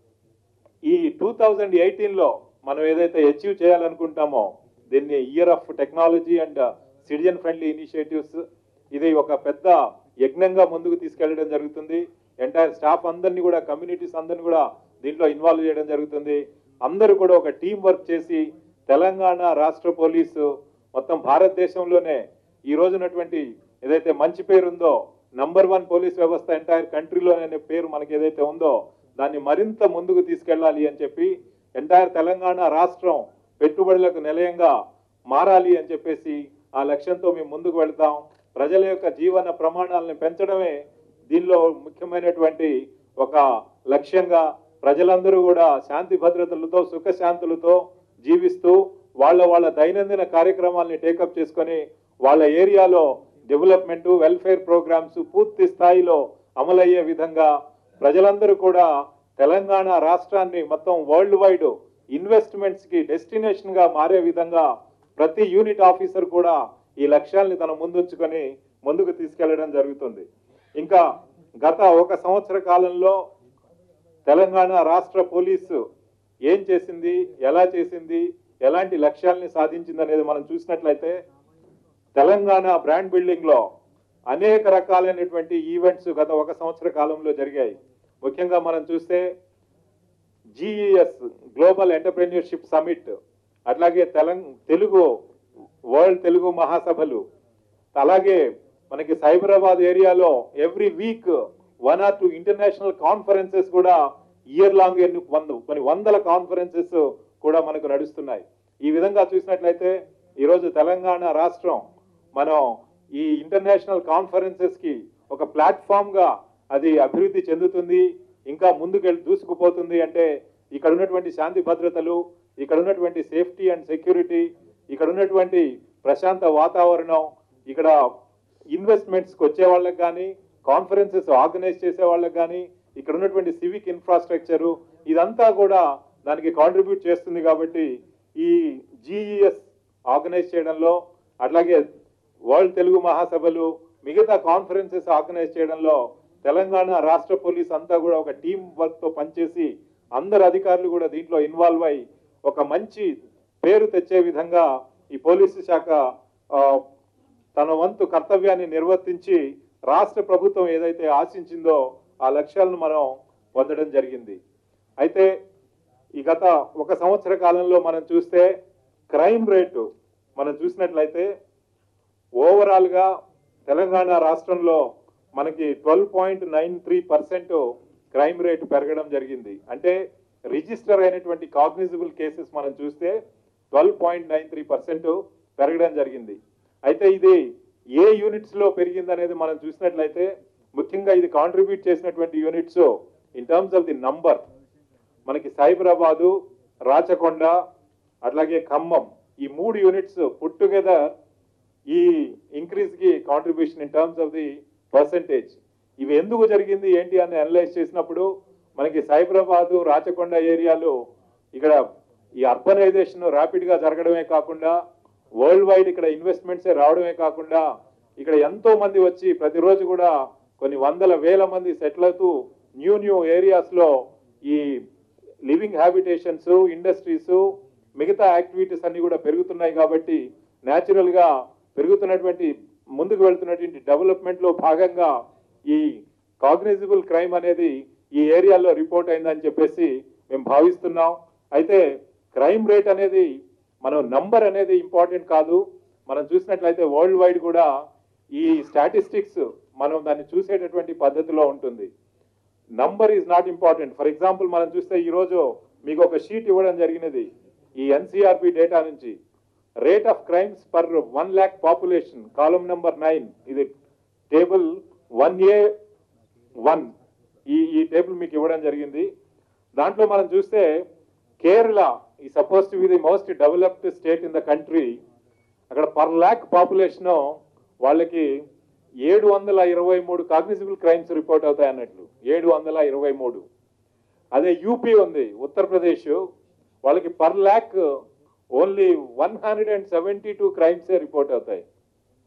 ఈ టూ థౌజండ్ ఎయిటీన్లో మనం ఏదైతే అచీవ్ చేయాలనుకుంటామో దీన్ని year of technology and citizen friendly initiatives ఇది ఒక పెద్ద యజ్ఞంగా ముందుకు తీసుకెళ్లడం జరుగుతుంది ఎంటైర్ స్టాఫ్ అందరినీ కూడా కమ్యూనిటీస్ అందరినీ కూడా దీంట్లో ఇన్వాల్వ్ చేయడం జరుగుతుంది అందరూ కూడా ఒక టీం వర్క్ చేసి తెలంగాణ రాష్ట్ర పోలీసు మొత్తం భారతదేశంలోనే ఈ రోజునటువంటి ఏదైతే మంచి పేరు ఉందో నంబర్ వన్ పోలీస్ వ్యవస్థ ఎంటైర్ కంట్రీలోనే పేరు మనకి ఏదైతే ఉందో దాన్ని మరింత ముందుకు తీసుకెళ్ళాలి అని చెప్పి ఎంటైర్ తెలంగాణ రాష్ట్రం పెట్టుబడులకు నిలయంగా మారాలి అని చెప్పేసి ఆ లక్ష్యంతో మేము ముందుకు వెళ్తాం ప్రజల యొక్క జీవన ప్రమాణాలను పెంచడమే దీనిలో ముఖ్యమైనటువంటి ఒక లక్ష్యంగా ప్రజలందరూ కూడా శాంతి భద్రతలతో సుఖశాంతులతో జీవిస్తూ వాళ్ళ వాళ్ళ దైనందిన కార్యక్రమాల్ని టేకప్ చేసుకొని వాళ్ళ ఏరియాలో డెవలప్మెంట్ వెల్ఫేర్ ప్రోగ్రామ్స్ పూర్తి స్థాయిలో అమలయ్యే విధంగా ప్రజలందరూ కూడా తెలంగాణ రాష్ట్రాన్ని మొత్తం వరల్డ్ వైడ్ ఇన్వెస్ట్మెంట్స్ కి డెస్టినేషన్ గా మారే విధంగా ప్రతి యూనిట్ ఆఫీసర్ కూడా ఈ లక్ష్యాల్ని తన ముందుంచుకొని ముందుకు తీసుకెళ్లడం జరుగుతుంది ఇంకా గత ఒక సంవత్సర కాలంలో తెలంగాణ రాష్ట్ర పోలీసు ఏం చేసింది ఎలా చేసింది ఎలాంటి లక్ష్యాల్ని సాధించింది అనేది మనం చూసినట్లయితే తెలంగాణ బ్రాండ్ బిల్డింగ్ లో అనేక రకాలైనటువంటి ఈవెంట్స్ గత ఒక సంవత్సర కాలంలో జరిగాయి ముఖ్యంగా మనం చూస్తే జిఈఎస్ గ్లోబల్ ఎంటర్ప్రెన్యూర్షిప్ సమిట్ అట్లాగే తెలంగ తెలుగు వరల్డ్ తెలుగు మహాసభలు అలాగే మనకి సైబరాబాద్ ఏరియాలో every week one or two international conferences కూడా ఇయర్ లాంగ్ ఎన్ని వంద కొన్ని వందల కాన్ఫరెన్సెస్ కూడా మనకు నడుస్తున్నాయి ఈ విధంగా చూసినట్లయితే ఈరోజు తెలంగాణ రాష్ట్రం మనం ఈ ఇంటర్నేషనల్ కాన్ఫరెన్సెస్ కి ఒక ప్లాట్ఫామ్ గా అది అభివృద్ధి చెందుతుంది ఇంకా ముందుకెళ్ళి దూసుకుపోతుంది అంటే ఇక్కడ ఉన్నటువంటి శాంతి భద్రతలు ఇక్కడ ఉన్నటువంటి సేఫ్టీ అండ్ సెక్యూరిటీ ఇక్కడ ఉన్నటువంటి ప్రశాంత వాతావరణం ఇక్కడ ఇన్వెస్ట్మెంట్స్కి వచ్చే వాళ్ళకి కానీ కాన్ఫరెన్సెస్ ఆర్గనైజ్ చేసే వాళ్ళకి కానీ ఇక్కడ ఉన్నటువంటి సివిక్ ఇన్ఫ్రాస్ట్రక్చరు ఇదంతా కూడా దానికి కాంట్రిబ్యూట్ చేస్తుంది కాబట్టి ఈ జీఈఎస్ ఆర్గనైజ్ చేయడంలో అట్లాగే వరల్డ్ తెలుగు మహాసభలు మిగతా కాన్ఫరెన్సెస్ ఆర్గనైజ్ చేయడంలో తెలంగాణ రాష్ట్ర పోలీస్ అంతా కూడా ఒక టీం వర్క్ తో పనిచేసి అందరు అధికారులు కూడా దీంట్లో ఇన్వాల్వ్ అయి ఒక మంచి పేరు తెచ్చే విధంగా ఈ పోలీసు శాఖ ఆ, తన వంతు కర్తవ్యాన్ని నిర్వర్తించి రాష్ట్ర ప్రభుత్వం ఏదైతే ఆశించిందో ఆ లక్ష్యాలను మనం పొందడం జరిగింది అయితే ఈ గత ఒక సంవత్సర కాలంలో మనం చూస్తే క్రైమ్ రేటు మనం చూసినట్లయితే ఓవరాల్ గా తెలంగాణ రాష్ట్రంలో మనకి twelve point nine three percent crime rate పెరగడం జరిగింది అంటే రిజిస్టర్ అయినటువంటి కాగ్నిజిబుల్ కేసెస్ మనం చూస్తే twelve point nine three percent పెరగడం జరిగింది అయితే ఇది ఏ యూనిట్స్ లో పెరిగింది అనేది మనం చూసినట్లయితే ముఖ్యంగా ఇది కాంట్రిబ్యూట్ చేసినటువంటి units in terms of the number మనకి సైబరాబాదు రాచకొండ అట్లాగే ఖమ్మం ఈ మూడు యూనిట్స్ పుట్ టుగెదర్ ఈ ఇంక్రీజ్ కి contribution in terms of the percentage ఇవి ఎందుకు జరిగింది ఏంటి అని అనలైజ్ చేసినప్పుడు మనకి సైబరాబాదు రాచకొండ ఏరియాలో ఇక్కడ ఈ అర్బనైజేషన్ ర్యాపిడ్ గా జరగడమే కాకుండా వరల్డ్ వైడ్ ఇక్కడ ఇన్వెస్ట్మెంట్స్ రావడమే కాకుండా ఇక్కడ ఎంతో మంది వచ్చి ప్రతిరోజు కూడా కొన్ని వందల వేల మంది సెటిల్ అవుతూ న్యూ న్యూ ఏరియాస్ లో ఈ లివింగ్ హ్యాబిటేషన్స్ ఇండస్ట్రీస్ మిగతా యాక్టివిటీస్ అన్ని కూడా పెరుగుతున్నాయి కాబట్టి న్యాచురల్ గా పెరుగుతున్నటువంటి ముందుకు వెళ్తున్నటువంటి డెవలప్మెంట్ లో భాగంగా ఈ కాగ్నిజిబుల్ క్రైమ్ అనేది ఈ ఏరియాలో రిపోర్ట్ అయిందని చెప్పేసి మేము భావిస్తున్నాం అయితే క్రైమ్ రేట్ అనేది మనం నంబర్ అనేది ఇంపార్టెంట్ కాదు మనం చూసినట్లయితే వరల్డ్ వైడ్ కూడా ఈ స్టాటిస్టిక్స్ మనం దాన్ని చూసేటటువంటి పద్ధతిలో ఉంటుంది number is not important for example మనం చూస్తే ఈ రోజు మీకు ఒక షీట్ ఇవ్వడం జరిగినది ఈ ఎన్సీఆర్బి డేటా నుంచి rate of crimes per one lakh population column number nine ఇది టేబుల్ వన్ ఏ వన్ ఈ ఈ టేబుల్ మీకు ఇవ్వడం జరిగింది దాంట్లో మనం చూస్తే కేరళ ఈ suppose to be the most developed state in the country అక్కడ పర్ ల్యాక్ పాపులేషన్ వాళ్ళకి ఏడు వందల ఇరవై మూడు కాగ్నిజిబుల్ క్రైమ్స్ రిపోర్ట్ అవుతాయి అన్నట్లు ఏడు వందల ఇరవై మూడు అదే యూపీ ఉంది ఉత్తరప్రదేశ్ వాళ్ళకి per lakh only one hundred and seventy two క్రైమ్సే రిపోర్ట్ అవుతాయి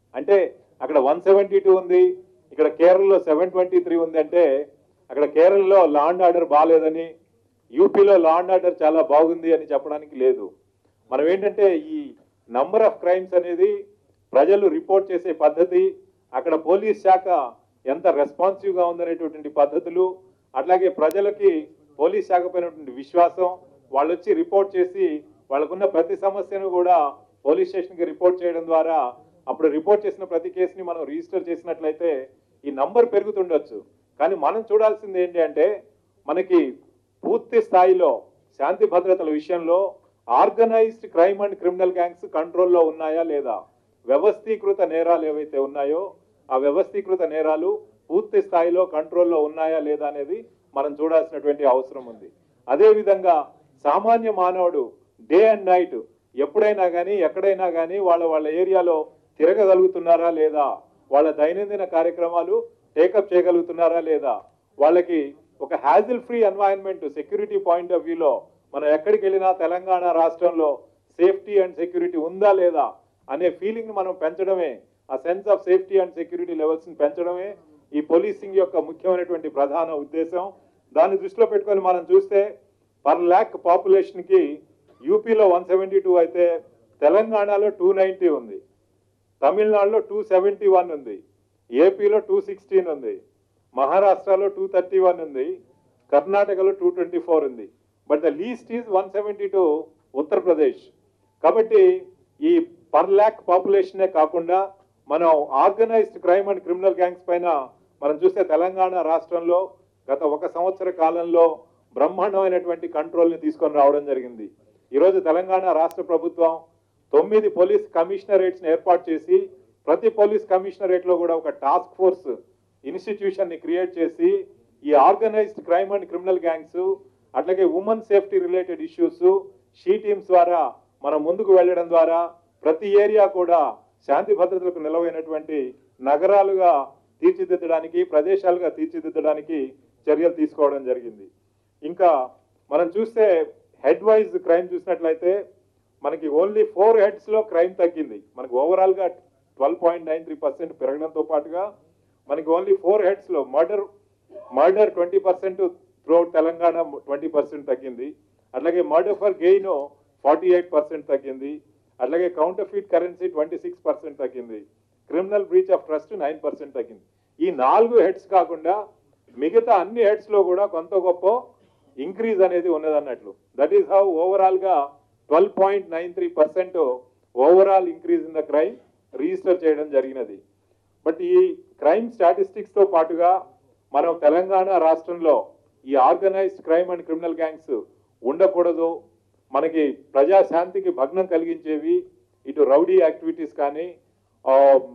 అంటే అక్కడ వన్ సెవెంటీ టూ ఉంది ఇక్కడ కేరళలో సెవెన్ ట్వంటీ త్రీ ఉంది అంటే అక్కడ కేరళలో లా అండ్ ఆర్డర్ బాగాలేదని యూపీలో లా అండ్ ఆర్డర్ చాలా బాగుంది అని చెప్పడానికి లేదు మనం ఏంటంటే ఈ నంబర్ ఆఫ్ క్రైమ్స్ అనేది ప్రజలు రిపోర్ట్ చేసే పద్ధతి అక్కడ పోలీస్ శాఖ ఎంత రెస్పాన్సివ్గా ఉందనేటటువంటి పద్ధతులు అట్లాగే ప్రజలకి పోలీస్ శాఖ పైనటువంటి విశ్వాసం వాళ్ళు వచ్చి రిపోర్ట్ చేసి వాళ్ళకున్న ప్రతి సమస్యను కూడా పోలీస్ స్టేషన్కి రిపోర్ట్ చేయడం ద్వారా అప్పుడు రిపోర్ట్ చేసిన ప్రతి కేసుని మనం రిజిస్టర్ చేసినట్లయితే ఈ నంబర్ పెరుగుతుండొచ్చు కానీ మనం చూడాల్సింది ఏంటి అంటే మనకి పూర్తి స్థాయిలో శాంతి భద్రతల విషయంలో organised crime and criminal gangs కంట్రోల్లో ఉన్నాయా లేదా వ్యవస్థీకృత నేరాలు ఏవైతే ఉన్నాయో ఆ వ్యవస్థీకృత నేరాలు పూర్తి స్థాయిలో కంట్రోల్లో ఉన్నాయా లేదా అనేది మనం చూడాల్సినటువంటి అవసరం ఉంది అదేవిధంగా సామాన్య మానవుడు డే అండ్ నైట్ ఎప్పుడైనా కానీ ఎక్కడైనా కానీ వాళ్ళ వాళ్ళ ఏరియాలో తిరగగలుగుతున్నారా లేదా వాళ్ళ దైనందిన కార్యక్రమాలు టేకప్ చేయగలుగుతున్నారా లేదా వాళ్ళకి ఒక hassle free environment security point of వ్యూలో మనం ఎక్కడికి వెళ్ళినా తెలంగాణ రాష్ట్రంలో సేఫ్టీ అండ్ సెక్యూరిటీ ఉందా లేదా అనే ఫీలింగ్ మనం పెంచడమే ఆ sense of safety and security levels ని పెంచడమే ఈ పోలీసింగ్ యొక్క ముఖ్యమైనటువంటి ప్రధాన ఉద్దేశం దాన్ని దృష్టిలో పెట్టుకొని మనం చూస్తే పర్ ల్యాక్ పాపులేషన్ కి యూపీలో వన్ సెవెంటీ టూ అయితే తెలంగాణలో టూ నైంటీ ఉంది తమిళనాడులో టూ సెవెంటీ వన్ ఉంది ఏపీలో టూ సిక్స్టీన్ ఉంది మహారాష్ట్రలో టూ థర్టీ వన్ ఉంది కర్ణాటకలో టూ ట్వంటీ ఫోర్ ఉంది but the least is one seventy two Uttar Pradesh కాబట్టి ఈ పర్ ల్యాక్ పాపులేషనే కాకుండా మనం organised crime and criminal gangs పైన మనం చూస్తే తెలంగాణ రాష్ట్రంలో గత ఒక సంవత్సర కాలంలో బ్రహ్మాండమైనటువంటి కంట్రోల్ని తీసుకొని రావడం జరిగింది ఈరోజు తెలంగాణ రాష్ట్ర ప్రభుత్వం తొమ్మిది పోలీస్ కమిషనరేట్స్ని ఏర్పాటు చేసి ప్రతి పోలీస్ కమిషనరేట్లో కూడా ఒక టాస్క్ ఫోర్స్ ఇన్స్టిట్యూషన్ని క్రియేట్ చేసి ఈ organised crime and criminal gangs అట్లాగే women safety related issues she teams ద్వారా మనం ముందుకు వెళ్ళడం ద్వారా ప్రతి ఏరియా కూడా శాంతి భద్రతలకు నిలవైనటువంటి నగరాలుగా తీర్చిదిద్దడానికి ప్రదేశాలుగా తీర్చిదిద్దడానికి చర్యలు తీసుకోవడం జరిగింది ఇంకా మనం చూస్తే హెడ్ వైజ్ క్రైమ్ చూసినట్లయితే మనకి ఓన్లీ ఫోర్ హెడ్స్ లో క్రైమ్ తగ్గింది మనకి ఓవరాల్ గా twelve point nine three percent పెరగడంతో పాటుగా మనకి ఓన్లీ ఫోర్ హెడ్స్ లో murder murder twenty percent throughout Telangana twenty percent తగ్గింది అట్లాగే murder for gain forty eight percent తగ్గింది అట్లాగే counterfeit currency twenty six percent తగ్గింది criminal breach of trust nine percent తగ్గింది ఈ నాలుగు హెడ్స్ కాకుండా మిగతా అన్ని హెడ్స్ లో కూడా కొంత గొప్ప ఇంక్రీజ్ అనేది ఉన్నదన్నట్లు దట్ ఈస్ హౌ ఓవరాల్ గా twelve point nine three percent overall increase in the crime register చేయడం జరిగినది బట్ ఈ క్రైమ్ స్టాటిస్టిక్స్ తో పాటుగా మనం తెలంగాణ రాష్ట్రంలో ఈ organised crime and criminal gangs ఉండకూడదు మనకి ప్రజాశాంతికి భగ్నం కలిగించేవి ఇటు రౌడీ యాక్టివిటీస్ కానీ ఆ,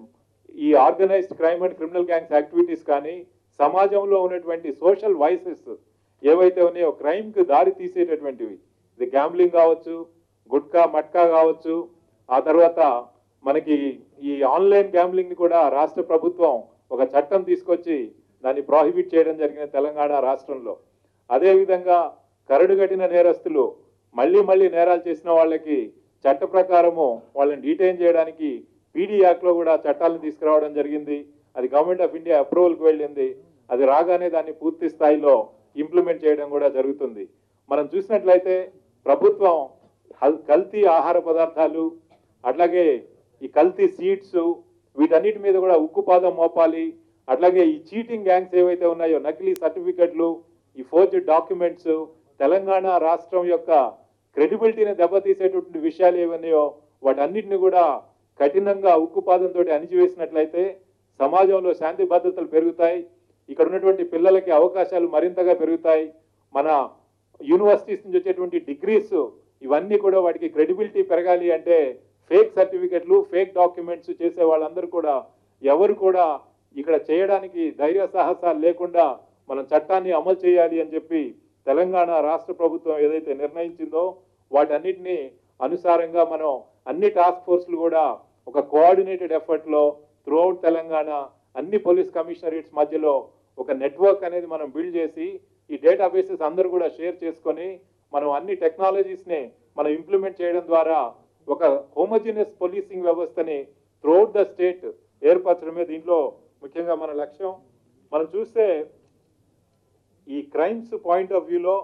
ఈ organised crime and criminal gangs activities కానీ సమాజంలో ఉన్నటువంటి సోషల్ వైసెస్ ఏవైతే ఉన్నాయో క్రైమ్ కి దారి తీసేటటువంటివి ఇది గ్యాంబ్లింగ్ కావచ్చు గుట్కా మట్కా కావచ్చు ఆ తర్వాత మనకి ఈ ఆన్లైన్ గ్యాంబ్లింగ్ ని కూడా రాష్ట్ర ప్రభుత్వం ఒక చట్టం తీసుకొచ్చి దాన్ని ప్రాహిబిట్ చేయడం జరిగిన తెలంగాణ రాష్ట్రంలో అదే విధంగా కరడుగట్టిన నేరస్తులు మళ్ళీ మళ్ళీ నేరాలు చేసిన వాళ్ళకి చట్ట ప్రకారము వాళ్ళని డీటైన్ చేయడానికి పీడీ యాక్ట్ లో కూడా చట్టాలను తీసుకురావడం జరిగింది అది గవర్నమెంట్ ఆఫ్ ఇండియా అప్రూవల్కి వెళ్ళింది అది రాగానే దాన్ని పూర్తి స్థాయిలో ఇంప్లిమెంట్ చేయడం కూడా జరుగుతుంది మనం చూసినట్లయితే ప్రభుత్వం హల్- కల్తీ ఆహార పదార్థాలు అట్లాగే ఈ కల్తీ సీడ్స్ వీటన్నిటి మీద కూడా ఉక్కుపాదం మోపాలి అట్లాగే ఈ చీటింగ్ గ్యాంగ్స్ ఏవైతే ఉన్నాయో నకిలీ సర్టిఫికెట్లు ఈ ఫోర్జ్ డాక్యుమెంట్స్ తెలంగాణ రాష్ట్రం యొక్క క్రెడిబిలిటీని దెబ్బతీసేటువంటి విషయాలు ఏవన్నాయో వాటన్నిటిని కూడా కఠినంగా ఉక్కుపాదంతో అణిచివేసినట్లయితే సమాజంలో శాంతి భద్రతలు పెరుగుతాయి ఇక్కడ ఉన్నటువంటి పిల్లలకి అవకాశాలు మరింతగా పెరుగుతాయి మన యూనివర్సిటీస్ నుంచి వచ్చేటువంటి డిగ్రీస్ ఇవన్నీ కూడా వాటికి క్రెడిబిలిటీ పెరగాలి అంటే ఫేక్ సర్టిఫికెట్లు ఫేక్ డాక్యుమెంట్స్ చేసే వాళ్ళందరూ కూడా ఎవరు కూడా ఇక్కడ చేయడానికి ధైర్య సాహసాలు లేకుండా మనం చట్టాన్ని అమలు చేయాలి అని చెప్పి తెలంగాణ రాష్ట్ర ప్రభుత్వం ఏదైతే నిర్ణయించిందో వాటన్నిటిని అనుసారంగా మనం అన్ని టాస్క్ ఫోర్స్లు కూడా ఒక కోఆర్డినేటెడ్ ఎఫర్ట్ లో త్రూఅవుట్ తెలంగాణ అన్ని పోలీస్ కమిషనరేట్స్ మధ్యలో ఒక నెట్వర్క్ అనేది మనం బిల్డ్ చేసి ఈ డేటాబేసెస్ అందరూ కూడా షేర్ చేసుకొని మనం అన్ని టెక్నాలజీస్ ని మనం ఇంప్లిమెంట్ చేయడం ద్వారా ఒక హోమోజినియస్ పోలీసింగ్ వ్యవస్థని త్రూఅవుట్ ద స్టేట్ ఏర్పరచడమే దీంట్లో ముఖ్యంగా మన లక్ష్యం మనం చూస్తే ఈ క్రైమ్స్ పాయింట్ ఆఫ్ వ్యూలో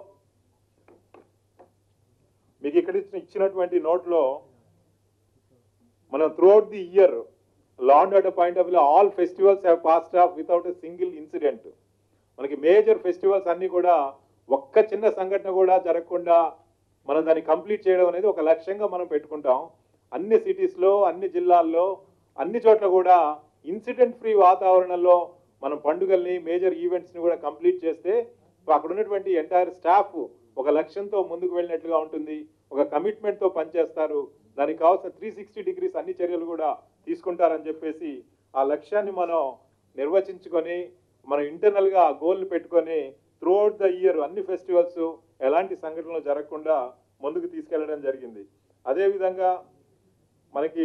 మీకు ఇక్కడ ఇచ్చిన ఇచ్చినటువంటి నోట్లో మనం throughout the year land at point of వ్యూలో all festivals have passed off without a single incident మనకి మేజర్ ఫెస్టివల్స్ అన్ని కూడా ఒక్క చిన్న సంఘటన కూడా జరగకుండా మనం దాన్ని కంప్లీట్ చేయడం అనేది ఒక లక్ష్యంగా మనం పెట్టుకుంటాం అన్ని సిటీస్లో అన్ని జిల్లాల్లో అన్ని చోట్ల కూడా ఇన్సిడెంట్ ఫ్రీ వాతావరణంలో మనం పండుగల్ని మేజర్ ఈవెంట్స్ని కూడా కంప్లీట్ చేస్తే అక్కడ ఉన్నటువంటి ఎంటైర్ స్టాఫ్ ఒక లక్ష్యంతో ముందుకు వెళ్ళినట్లుగా ఉంటుంది ఒక కమిట్మెంట్తో పనిచేస్తారు దానికి కావాల్సిన త్రీ సిక్స్టీ డిగ్రీస్ అన్ని చర్యలు కూడా తీసుకుంటారని చెప్పేసి ఆ లక్ష్యాన్ని మనం నిర్వచించుకొని మనం ఇంటర్నల్గా ఆ గోల్ని పెట్టుకొని త్రూఅవుట్ ద ఇయర్ అన్ని ఫెస్టివల్స్ ఎలాంటి సంఘటనలు జరగకుండా ముందుకు తీసుకెళ్లడం జరిగింది అదేవిధంగా మనకి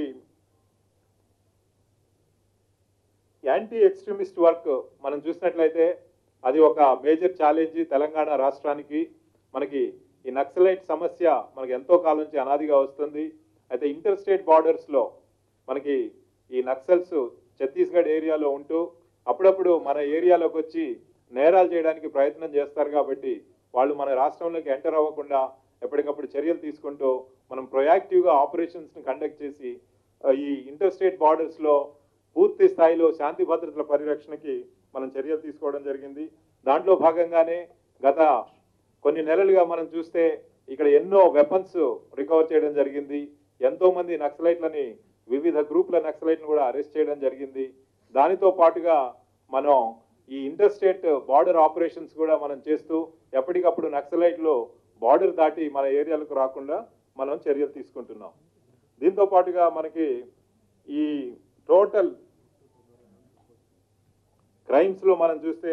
యాంటీ ఎక్స్ట్రీమిస్ట్ వర్క్ మనం చూసినట్లయితే అది ఒక మేజర్ ఛాలెంజ్ తెలంగాణ రాష్ట్రానికి మనకి ఈ నక్సలైట్ సమస్య మనకి ఎంతో కాలం నుంచి అనాదిగా వస్తుంది అయితే ఇంటర్ స్టేట్ బార్డర్స్లో మనకి ఈ నక్సల్స్ ఛత్తీస్గఢ్ ఏరియాలో ఉంటూ అప్పుడప్పుడు మన ఏరియాలోకి వచ్చి నేరాలు చేయడానికి ప్రయత్నం చేస్తారు కాబట్టి వాళ్ళు మన రాష్ట్రంలోకి ఎంటర్ అవ్వకుండా ఎప్పటికప్పుడు చర్యలు తీసుకుంటూ మనం ప్రొయాక్టివ్గా ఆపరేషన్స్ని కండక్ట్ చేసి ఆ, ఈ ఇంటర్ స్టేట్ బార్డర్స్లో పూర్తి స్థాయిలో శాంతి భద్రతల పరిరక్షణకి మనం చర్యలు తీసుకోవడం జరిగింది దాంట్లో భాగంగానే గత కొన్ని నెలలుగా మనం చూస్తే ఇక్కడ ఎన్నో వెపన్స్ రికవర్ చేయడం జరిగింది ఎంతో మంది నక్సలైట్లని వివిధ గ్రూపుల నక్సలైట్లను కూడా అరెస్ట్ చేయడం జరిగింది దానితో పాటుగా మనం ఈ ఇంటర్ స్టేట్ బార్డర్ ఆపరేషన్స్ కూడా మనం చేస్తూ ఎప్పటికప్పుడు నక్సలైట్లు బార్డర్ దాటి మన ఏరియాలకు రాకుండా మనం చర్యలు తీసుకుంటున్నాం దీంతో పాటుగా మనకి ఈ టోటల్ క్రైమ్స్లో మనం చూస్తే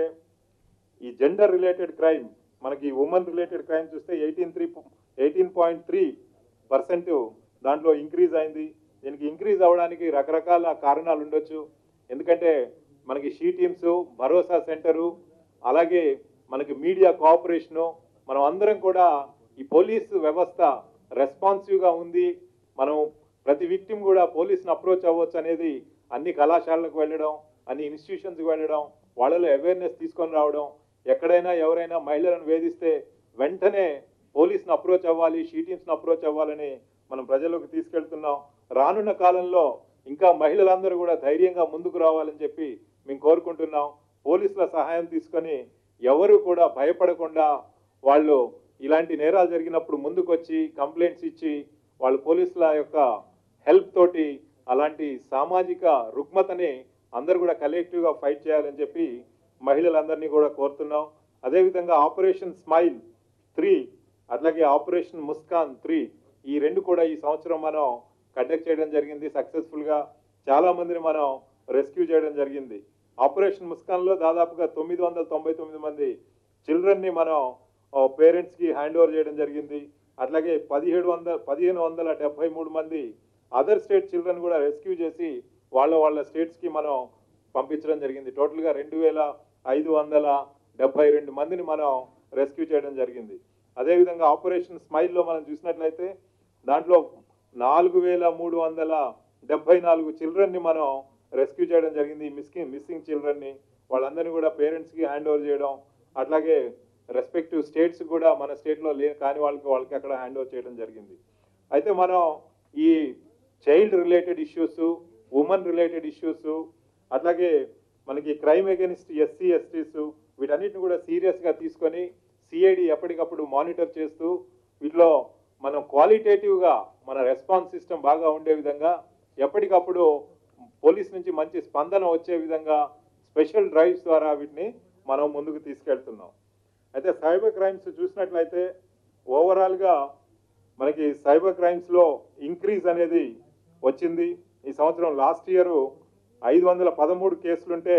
ఈ జెండర్ రిలేటెడ్ క్రైమ్ మనకి ఉమెన్ రిలేటెడ్ క్రైమ్ చూస్తే eighteen three eighteen point three percent దాంట్లో ఇంక్రీజ్ అయింది దీనికి ఇంక్రీజ్ అవ్వడానికి రకరకాల కారణాలు ఉండొచ్చు ఎందుకంటే మనకి షీ టీమ్స్ భరోసా సెంటరు అలాగే మనకి మీడియా కోఆపరేషను మనం అందరం కూడా ఈ పోలీసు వ్యవస్థ రెస్పాన్సివ్గా ఉంది మనం ప్రతి విక్టిమ్ కూడా పోలీస్ని అప్రోచ్ అవ్వచ్చు అనేది అన్ని కళాశాలలకు వెళ్ళడం అన్ని ఇన్స్టిట్యూషన్స్కి వెళ్ళడం వాళ్ళలో అవేర్నెస్ తీసుకొని రావడం ఎక్కడైనా ఎవరైనా మహిళలను వేధిస్తే వెంటనే పోలీస్ని అప్రోచ్ అవ్వాలి షీ టీమ్స్ని అప్రోచ్ అవ్వాలని మనం ప్రజలకు తీసుకెళ్తున్నాం రానున్న కాలంలో ఇంకా మహిళలందరూ కూడా ధైర్యంగా ముందుకు రావాలని చెప్పి మేము కోరుకుంటున్నాం పోలీసుల సహాయం తీసుకొని ఎవరు కూడా భయపడకుండా వాళ్ళు ఇలాంటి నేరాలు జరిగినప్పుడు ముందుకొచ్చి కంప్లైంట్స్ ఇచ్చి వాళ్ళు పోలీసుల యొక్క హెల్ప్ తోటి అలాంటి సామాజిక రుగ్మతని అందరూ కూడా కలెక్టివ్గా ఫైట్ చేయాలని చెప్పి మహిళలందరినీ కూడా కోరుతున్నాం అదేవిధంగా ఆపరేషన్ స్మైల్ త్రీ అట్లాగే ఆపరేషన్ ముస్కాన్ త్రీ ఈ రెండు కూడా ఈ సంవత్సరం మనం కండక్ట్ చేయడం జరిగింది సక్సెస్ఫుల్గా చాలా మందిని మనం రెస్క్యూ చేయడం జరిగింది ఆపరేషన్ ముస్కాన్లో దాదాపుగా తొమ్మిది వందల తొంభై తొమ్మిది మంది చిల్డ్రన్ని మనం పేరెంట్స్కి హ్యాండ్ ఓవర్ చేయడం జరిగింది అట్లాగే పదిహేడు వందల పదిహేను వందల డెబ్బై మూడు మంది అదర్ స్టేట్ చిల్డ్రన్ కూడా రెస్క్యూ చేసి వాళ్ళ వాళ్ళ స్టేట్స్కి మనం పంపించడం జరిగింది టోటల్గా రెండు వేల ఐదు వందల డెబ్బై రెండు మందిని మనం రెస్క్యూ చేయడం జరిగింది అదేవిధంగా ఆపరేషన్ స్మైల్లో మనం చూసినట్లయితే దాంట్లో నాలుగు వేల మూడు వందల డెబ్బై నాలుగు చిల్డ్రన్ని మనం రెస్క్యూ చేయడం జరిగింది మిస్కింగ్ మిస్సింగ్ చిల్డ్రన్ని వాళ్ళందరినీ కూడా పేరెంట్స్కి హ్యాండ్ ఓవర్ చేయడం అట్లాగే రెస్పెక్టివ్ స్టేట్స్ కూడా మన స్టేట్లో లే కాని వాళ్ళకి వాళ్ళకి అక్కడ హ్యాండ్ ఓవర్ చేయడం జరిగింది అయితే మనం ఈ child related issues women related issues అట్లాగే మనకి క్రైమ్ అగెనిస్ట్ ఎస్సీ ఎస్టీస్ వీటన్నిటిని కూడా సీరియస్గా తీసుకొని సిఐడి ఎప్పటికప్పుడు మానిటర్ చేస్తూ వీటిలో మనం క్వాలిటేటివ్గా మన రెస్పాన్స్ సిస్టమ్ బాగా ఉండే విధంగా ఎప్పటికప్పుడు పోలీస్ నుంచి మంచి స్పందన వచ్చే విధంగా స్పెషల్ డ్రైవ్స్ ద్వారా వీటిని మనం ముందుకు తీసుకెళ్తున్నాం అయితే సైబర్ క్రైమ్స్ చూసినట్లయితే ఓవరాల్గా మనకి సైబర్ క్రైమ్స్లో ఇంక్రీజ్ అనేది వచ్చింది ఈ సంవత్సరం లాస్ట్ ఇయర్ ఐదు వందల పదమూడు కేసులుంటే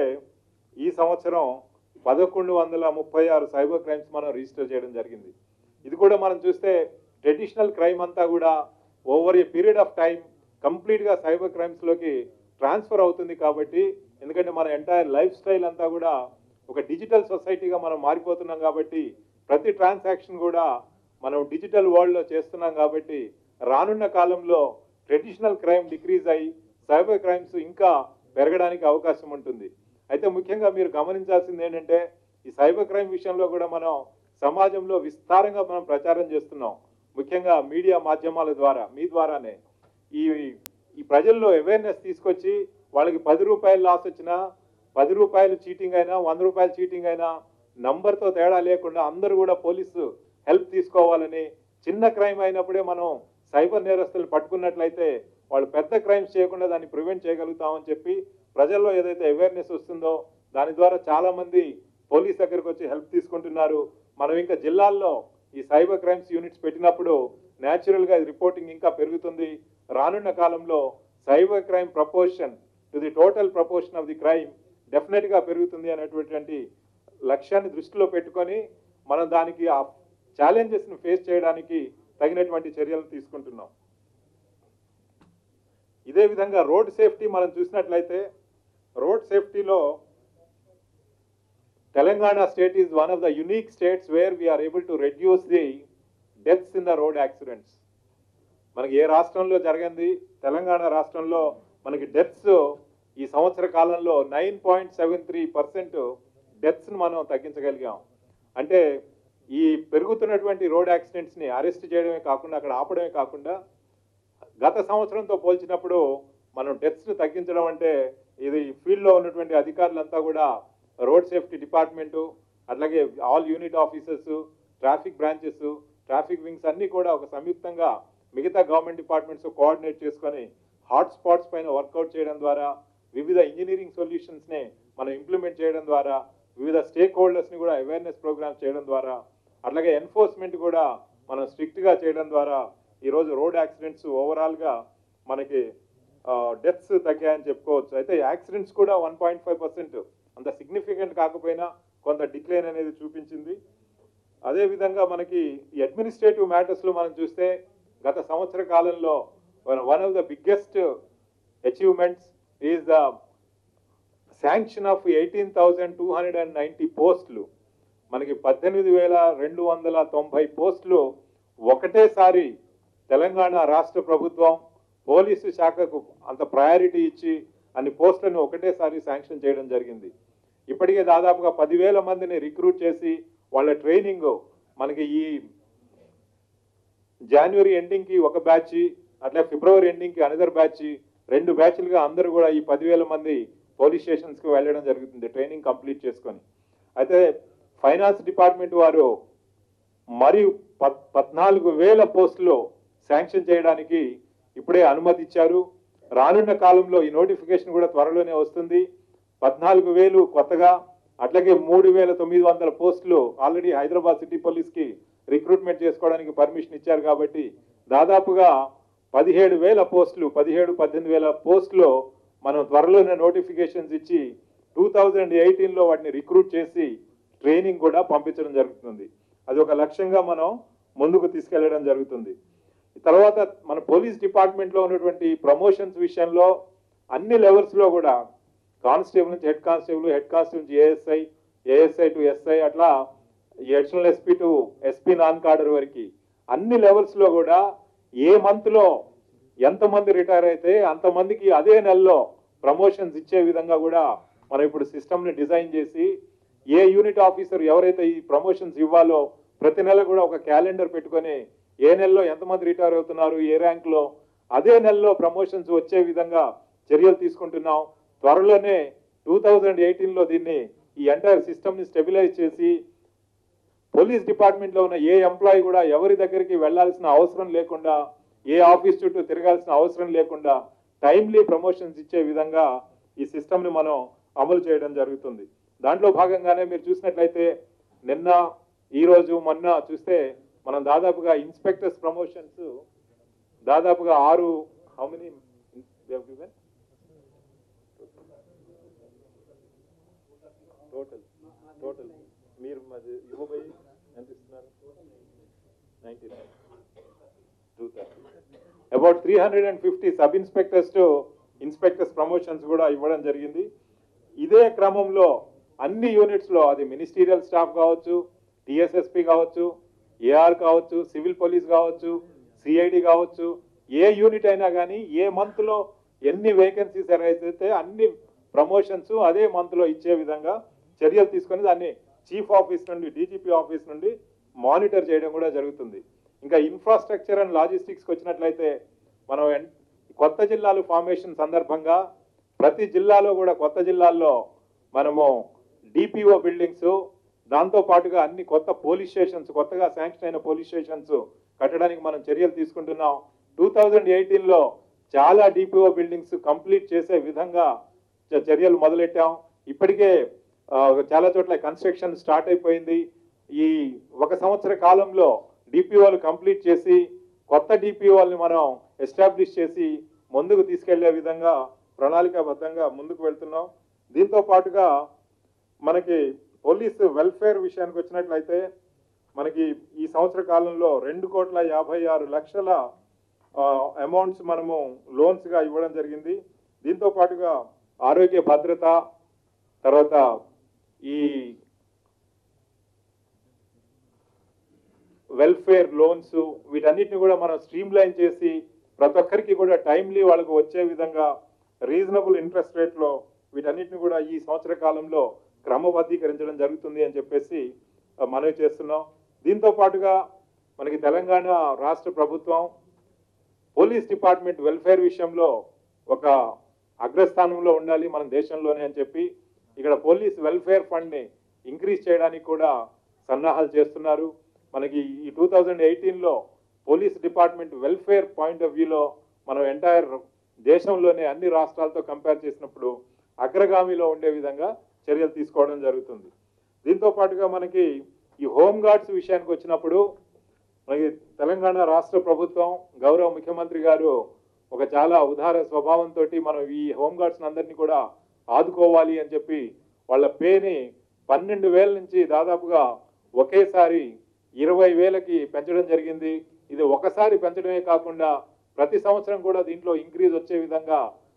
ఈ సంవత్సరం పదకొండు వందల ముప్పై ఆరు సైబర్ క్రైమ్స్ మనం రిజిస్టర్ చేయడం జరిగింది ఇది కూడా మనం చూస్తే ట్రెడిషనల్ క్రైమ్ అంతా కూడా over a period of time కంప్లీట్గా సైబర్ క్రైమ్స్లోకి ట్రాన్స్ఫర్ అవుతుంది కాబట్టి ఎందుకంటే మన ఎంటైర్ లైఫ్ స్టైల్ అంతా కూడా ఒక డిజిటల్ సొసైటీగా మనం మారిపోతున్నాం కాబట్టి ప్రతి ట్రాన్సాక్షన్ కూడా మనం డిజిటల్ వరల్డ్లో చేస్తున్నాం కాబట్టి రానున్న కాలంలో ట్రెడిషనల్ క్రైమ్ డిక్రీజ్ అయ్యి సైబర్ క్రైమ్స్ ఇంకా పెరగడానికి అవకాశం ఉంటుంది అయితే ముఖ్యంగా మీరు గమనించాల్సింది ఏంటంటే ఈ సైబర్ క్రైమ్ విషయంలో కూడా మనం సమాజంలో విస్తారంగా మనం ప్రచారం చేస్తున్నాం ముఖ్యంగా మీడియా మాధ్యమాల ద్వారా మీ ద్వారానే ఈ ఈ ప్రజల్లో అవేర్నెస్ తీసుకొచ్చి వాళ్ళకి పది రూపాయలు లాస్ వచ్చినా పది రూపాయలు చీటింగ్ అయినా వంద రూపాయలు చీటింగ్ అయినా నంబర్తో తేడా లేకుండా అందరూ కూడా పోలీసు హెల్ప్ తీసుకోవాలని చిన్న క్రైమ్ అయినప్పుడే మనం సైబర్ నేరస్తులు పట్టుకున్నట్లయితే వాళ్ళు పెద్ద క్రైమ్స్ చేయకుండా దాన్ని ప్రివెంట్ చేయగలుగుతామని చెప్పి ప్రజల్లో ఏదైతే అవేర్నెస్ వస్తుందో దాని ద్వారా చాలా మంది పోలీస్ దగ్గరకు వచ్చి హెల్ప్ తీసుకుంటున్నారు మనం ఇంకా జిల్లాల్లో ఈ సైబర్ క్రైమ్స్ యూనిట్స్ పెట్టినప్పుడు న్యాచురల్ గా రిపోర్టింగ్ ఇంకా పెరుగుతుంది రానున్న కాలంలో cyber crime proportion to the total proportion of the crime definite గా పెరుగుతుంది అనేటువంటి లక్ష్యాన్ని దృష్టిలో పెట్టుకొని మనం దానికి ఆ ఛాలెంజెస్ ని ఫేస్ చేయడానికి తగినటువంటి చర్యలు తీసుకుంటున్నాం ఇదే విధంగా రోడ్ సేఫ్టీ మనం చూసినట్లయితే రోడ్ సేఫ్టీలో Telangana state is one of the unique states where we're able to reduce the deaths in the road accidents మనకి ఏ రాష్ట్రంలో జరిగింది తెలంగాణ రాష్ట్రంలో మనకి డెత్స్ ఈ సంవత్సర కాలంలో nine point seven three percent డెత్స్ని మనం తగ్గించగలిగాం అంటే ఈ పెరుగుతున్నటువంటి రోడ్ యాక్సిడెంట్స్ని అరెస్ట్ చేయడమే కాకుండా అక్కడ ఆపడమే కాకుండా గత సంవత్సరంతో పోల్చినప్పుడు మనం డెత్స్ని తగ్గించడం అంటే ఇది ఫీల్డ్లో ఉన్నటువంటి అధికారులంతా కూడా రోడ్ సేఫ్టీ డిపార్ట్మెంటు అట్లాగే all unit officers traffic branches traffic wings అన్నీ కూడా ఒక సంయుక్తంగా మిగతా గవర్నమెంట్ డిపార్ట్మెంట్స్ కోఆర్డినేట్ చేసుకొని హాట్ స్పాట్స్ పైన వర్కౌట్ చేయడం ద్వారా వివిధ ఇంజనీరింగ్ సొల్యూషన్స్ని మనం ఇంప్లిమెంట్ చేయడం ద్వారా వివిధ స్టేక్ హోల్డర్స్ని కూడా అవేర్నెస్ ప్రోగ్రామ్స్ చేయడం ద్వారా అట్లాగే ఎన్ఫోర్స్మెంట్ కూడా మనం స్ట్రిక్ట్గా చేయడం ద్వారా ఈరోజు రోడ్ యాక్సిడెంట్స్ ఓవరాల్గా మనకి డెత్స్ తగ్గాయని చెప్పుకోవచ్చు అయితే యాక్సిడెంట్స్ కూడా వన్ పాయింట్ ఫైవ్ పర్సెంట్ అంత సిగ్నిఫికెంట్ కాకపోయినా కొంత డిక్లైన్ అనేది చూపించింది అదేవిధంగా మనకి ఈ అడ్మినిస్ట్రేటివ్ మ్యాటర్స్లో మనం చూస్తే గత సంవత్సర కాలంలో one of the biggest achievements is the sanction of eighteen thousand two hundred and ninety పోస్టులు మనకి పద్దెనిమిది వేల రెండు వందల తొంభై పోస్టులు ఒకటేసారి తెలంగాణ రాష్ట్ర ప్రభుత్వం పోలీసు శాఖకు అంత ప్రయారిటీ ఇచ్చి అన్ని పోస్టులను ఒకటేసారి శాంక్షన్ చేయడం జరిగింది ఇప్పటికే దాదాపుగా పదివేల మందిని రిక్రూట్ చేసి వాళ్ళ ట్రైనింగ్ మనకి ఈ జనవరి ఎండింగ్కి ఒక బ్యాచ్ అట్లా ఫిబ్రవరి ఎండింగ్కి అనదర్ బ్యాచ్ రెండు బ్యాచ్లుగా అందరూ కూడా ఈ పదివేల మంది పోలీస్ స్టేషన్స్కి వెళ్ళడం జరుగుతుంది ట్రైనింగ్ కంప్లీట్ చేసుకొని అయితే ఫైనాన్స్ డిపార్ట్మెంట్ వారు మరి పద్ పద్నాలుగు వేల పోస్టులు శాంక్షన్ చేయడానికి ఇప్పుడే అనుమతి ఇచ్చారు రానున్న కాలంలో ఈ నోటిఫికేషన్ కూడా త్వరలోనే వస్తుంది పద్నాలుగు వేలు కొత్తగా అట్లాగే మూడు వేల తొమ్మిది వందల పోస్టులు ఆల్రెడీ హైదరాబాద్ సిటీ పోలీస్కి రిక్రూట్మెంట్ చేసుకోవడానికి పర్మిషన్ ఇచ్చారు కాబట్టి దాదాపుగా పదిహేడు వేల పోస్టులు పదిహేడు పద్దెనిమిది వేల పోస్టులు మనం త్వరలోనే నోటిఫికేషన్స్ ఇచ్చి టూ థౌజండ్ ఎయిటీన్లో వాటిని రిక్రూట్ చేసి ట్రైనింగ్ కూడా పంపించడం జరుగుతుంది అది ఒక లక్ష్యంగా మనం ముందుకు తీసుకెళ్లడం జరుగుతుంది తర్వాత మన పోలీస్ డిపార్ట్మెంట్లో ఉన్నటువంటి ప్రమోషన్స్ విషయంలో అన్ని లెవెల్స్లో కూడా కానిస్టేబుల్ నుంచి హెడ్ కానిస్టేబుల్ హెడ్ కానిస్టేబుల్ నుంచి ఏఎస్ఐ ఏఎస్ఐ టు ఎస్ఐ అట్లా additional SP to SP non cadre వరకు అన్ని లెవెల్స్లో కూడా ఏ మంత్లో ఎంతమంది రిటైర్ అయితే అంతమందికి అదే నెలలో ప్రమోషన్స్ ఇచ్చే విధంగా కూడా మనం ఇప్పుడు సిస్టమ్ని డిజైన్ చేసి ఏ యూనిట్ ఆఫీసర్ ఎవరైతే ఈ ప్రమోషన్స్ ఇవ్వాలో ప్రతి నెల కూడా ఒక క్యాలెండర్ పెట్టుకొని ఏ నెలలో ఎంతమంది రిటైర్ అవుతున్నారు ఏ ర్యాంక్లో అదే నెలలో ప్రమోషన్స్ వచ్చే విధంగా చర్యలు తీసుకుంటున్నాం త్వరలోనే టూ థౌజండ్ ఎయిటీన్లో దీన్ని ఈ ఎంటైర్ సిస్టమ్ని స్టెబిలైజ్ చేసి పోలీస్ డిపార్ట్మెంట్లో ఉన్న ఏ ఎంప్లాయీ కూడా ఎవరి దగ్గరికి వెళ్లాల్సిన అవసరం లేకుండా ఏ ఆఫీస్ చుట్టూ తిరగాల్సిన అవసరం లేకుండా టైమ్లీ ప్రమోషన్స్ ఇచ్చే విధంగా ఈ సిస్టమ్ని మనం అమలు చేయడం జరుగుతుంది దాంట్లో భాగంగానే మీరు చూసినట్లయితే నిన్న ఈ రోజు మొన్న చూస్తే మనం దాదాపుగా ఇన్స్పెక్టర్స్ ప్రమోషన్స్ దాదాపుగా ఆరు హౌ మెనీ టోటల్ టోటల్ మీరు మరి ఇవ్వబోయి ఎంత ఇస్తున్నారు ninety nine two thirty about three hundred and fifty sub inspectors to inspectors promotions కూడా ఇవ్వడం జరిగింది ఇదే క్రమంలో అన్ని యూనిట్స్లో అది మినిస్టీరియల్ స్టాఫ్ కావచ్చు టిఎస్ఎస్పి కావచ్చు ఏఆర్ కావచ్చు సివిల్ పోలీస్ కావచ్చు సిఐడి కావచ్చు ఏ యూనిట్ అయినా కానీ ఏ మంత్లో ఎన్ని వేకెన్సీస్ అరైజ్ అయితే అన్ని ప్రమోషన్స్ అదే మంత్లో ఇచ్చే విధంగా చర్యలు తీసుకొని దాన్ని చీఫ్ ఆఫీస్ నుండి డీజీపీ ఆఫీస్ నుండి మానిటర్ చేయడం కూడా జరుగుతుంది ఇంకా ఇన్ఫ్రాస్ట్రక్చర్ అండ్ లాజిస్టిక్స్కి వచ్చినట్లయితే మనం ఎన్- కొత్త జిల్లాలు ఫార్మేషన్ సందర్భంగా ప్రతి జిల్లాలో కూడా కొత్త జిల్లాల్లో మనము డిపిఓ బిల్డింగ్స్ దాంతో పాటుగా అన్ని కొత్త పోలీస్ స్టేషన్స్ కొత్తగా శాంక్షన్ అయిన పోలీస్ స్టేషన్స్ కట్టడానికి మనం చర్యలు తీసుకుంటున్నాం టూ థౌజండ్ ఎయిటీన్లో చాలా డిపిఓ బిల్డింగ్స్ కంప్లీట్ చేసే విధంగా చ- చర్యలు మొదలెట్టాం ఇప్పటికే ఆ, చాలా చోట్ల కన్స్ట్రక్షన్ స్టార్ట్ అయిపోయింది ఈ ఒక సంవత్సర కాలంలో డిపిఓలు కంప్లీట్ చేసి కొత్త డిపిఓల్ని మనం ఎస్టాబ్లిష్ చేసి ముందుకు తీసుకెళ్లే విధంగా ప్రణాళికాబద్ధంగా ముందుకు వెళ్తున్నాం దీంతో పాటుగా మనకి పోలీస్ వెల్ఫేర్ విషయానికి వచ్చినట్లయితే మనకి ఈ సంవత్సర కాలంలో రెండు కోట్ల యాభై ఆరు లక్షల అమౌంట్స్ మనము లోన్స్గా ఇవ్వడం జరిగింది దీంతో పాటుగా ఆరోగ్య భద్రత తర్వాత ఈ వెల్ఫేర్ లోన్స్ వీటన్నిటిని కూడా మనం స్ట్రీమ్ లైన్ చేసి ప్రతి ఒక్కరికి కూడా టైమ్లీ వాళ్ళకు వచ్చే విధంగా రీజనబుల్ ఇంట్రెస్ట్ రేట్లో వీటన్నిటిని కూడా ఈ సంవత్సర కాలంలో క్రమబద్ధీకరించడం జరుగుతుంది అని చెప్పేసి ఆ, మనవి చేస్తున్నాం దీంతో పాటుగా మనకి తెలంగాణ రాష్ట్ర ప్రభుత్వం పోలీస్ డిపార్ట్మెంట్ వెల్ఫేర్ విషయంలో ఒక అగ్రస్థానంలో ఉండాలి మన దేశంలోనే అని చెప్పి ఇక్కడ పోలీస్ వెల్ఫేర్ ఫండ్ని ఇంక్రీజ్ చేయడానికి కూడా సన్నాహాలు చేస్తున్నారు మనకి ఈ టూ థౌజండ్ ఎయిటీన్లో police department welfare point of వ్యూలో మనం ఎంటైర్ దేశంలోనే అన్ని రాష్ట్రాలతో కంపేర్ చేసినప్పుడు అగ్రగామిలో ఉండే విధంగా చర్యలు తీసుకోవడం జరుగుతుంది దీంతో పాటుగా మనకి ఈ హోమ్ గార్డ్స్ విషయానికి వచ్చినప్పుడు మనకి తెలంగాణ రాష్ట్ర ప్రభుత్వం గౌరవ ముఖ్యమంత్రి గారు ఒక చాలా ఉదార స్వభావంతో మనం ఈ హోమ్ గార్డ్స్ అందరినీ కూడా ఆదుకోవాలి అని చెప్పి వాళ్ళ పేని పన్నెండు వేల నుంచి దాదాపుగా ఒకేసారి ఇరవై వేలకి పెంచడం జరిగింది ఇది ఒకసారి పెంచడమే కాకుండా ప్రతి సంవత్సరం కూడా దీంట్లో ఇంక్రీజ్ వచ్చే విధంగా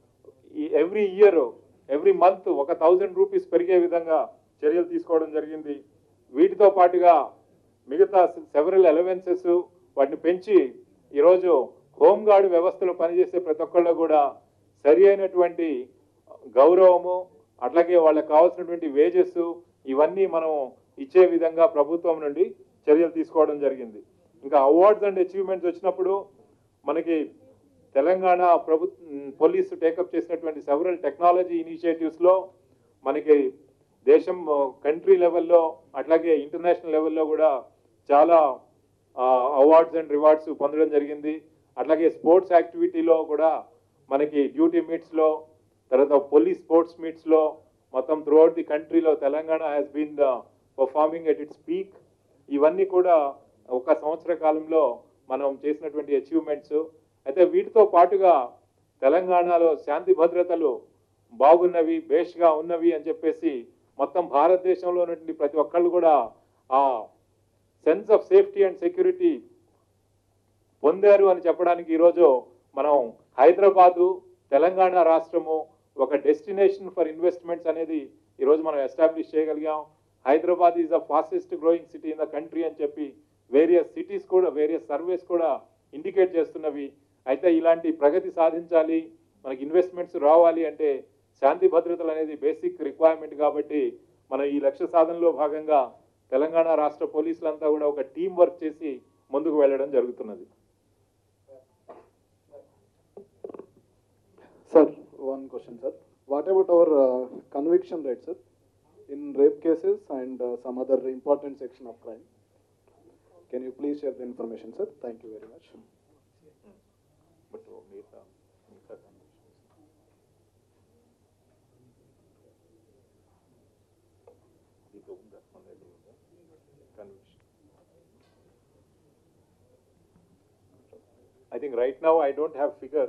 ఈ ఎవ్రీ ఇయర్ ఎవ్రీ మంత్ ఒక థౌజండ్ రూపీస్ పెరిగే విధంగా చర్యలు తీసుకోవడం జరిగింది వీటితో పాటుగా మిగతా సెవరల్ అలవెన్సెస్ వాటిని పెంచి ఈరోజు హోమ్ గార్డ్ వ్యవస్థలో పనిచేసే ప్రతి ఒక్కళ్ళు కూడా సరి అయినటువంటి గౌరవము అట్లాగే వాళ్ళకి కావాల్సినటువంటి వేజెస్ ఇవన్నీ మనం ఇచ్చే విధంగా ప్రభుత్వం నుండి చర్యలు తీసుకోవడం జరిగింది ఇంకా అవార్డ్స్ అండ్ అచీవ్మెంట్స్ వచ్చినప్పుడు మనకి తెలంగాణ ప్రభుత్వ పోలీసు టేకప్ చేసినటువంటి సెవరల్ టెక్నాలజీ ఇనిషియేటివ్స్లో మనకి దేశం కంట్రీ లెవెల్లో అట్లాగే ఇంటర్నేషనల్ లెవెల్లో కూడా చాలా అవార్డ్స్ అండ్ రివార్డ్స్ పొందడం జరిగింది అట్లాగే స్పోర్ట్స్ యాక్టివిటీలో కూడా మనకి డ్యూటీ మీట్స్లో తర్వాత పోలీస్ స్పోర్ట్స్ మీట్స్లో మొత్తం త్రూఅవుట్ ది కంట్రీలో Telangana has been the performing at its peak ఇవన్నీ కూడా ఒక సంవత్సర కాలంలో మనం చేసినటువంటి అచీవ్మెంట్స్ అయితే వీటితో పాటుగా తెలంగాణలో శాంతి భద్రతలు బాగున్నవి బేష్గా ఉన్నవి అని చెప్పేసి మొత్తం భారతదేశంలో ఉన్నటువంటి ప్రతి ఒక్కళ్ళు కూడా ఆ sense of safety and security పొందారు అని చెప్పడానికి ఈరోజు మనం హైదరాబాదు తెలంగాణ రాష్ట్రము ఒక డెస్టినేషన్ ఫర్ ఇన్వెస్ట్మెంట్స్ అనేది ఈరోజు మనం ఎస్టాబ్లిష్ చేయగలిగాం Hyderabad is the fastest growing city in the country అని చెప్పి వేరియస్ సిటీస్ కూడా వేరియస్ సర్వేస్ కూడా ఇండికేట్ చేస్తున్నవి అయితే ఇలాంటి ప్రగతి సాధించాలి మనకి ఇన్వెస్ట్మెంట్స్ రావాలి అంటే శాంతి భద్రతలు అనేది బేసిక్ రిక్వైర్మెంట్ కాబట్టి మనం ఈ లక్ష్య సాధనలో భాగంగా తెలంగాణ రాష్ట్ర పోలీసులంతా కూడా ఒక టీం వర్క్ చేసి ముందుకు వెళ్ళడం జరుగుతున్నది Sir, one question, sir. What about our uh, conviction rate, sir, in rape cases and uh, some other important section of crime? Can you please share the information, sir? Thank you very much. But మిగతా మిగతా దీంట్లో ఉందా? మన దగ్గర ఉందా? Conviction. I think right now I don't have figures.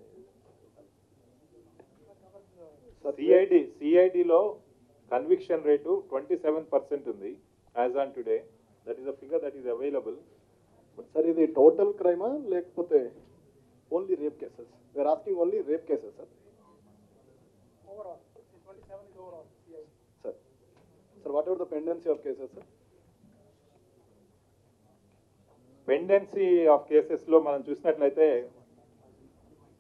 CID సిఐడిలో conviction rate twenty seven percent ఉంది as on today that is a figure that is available sir ఇది టోటల్ క్రైమా లేకపోతే only rape cases we're asking only rape cases sir sir sir whatever the pendency of cases sir pendency of కేసెస్లో మనం చూసినట్లయితే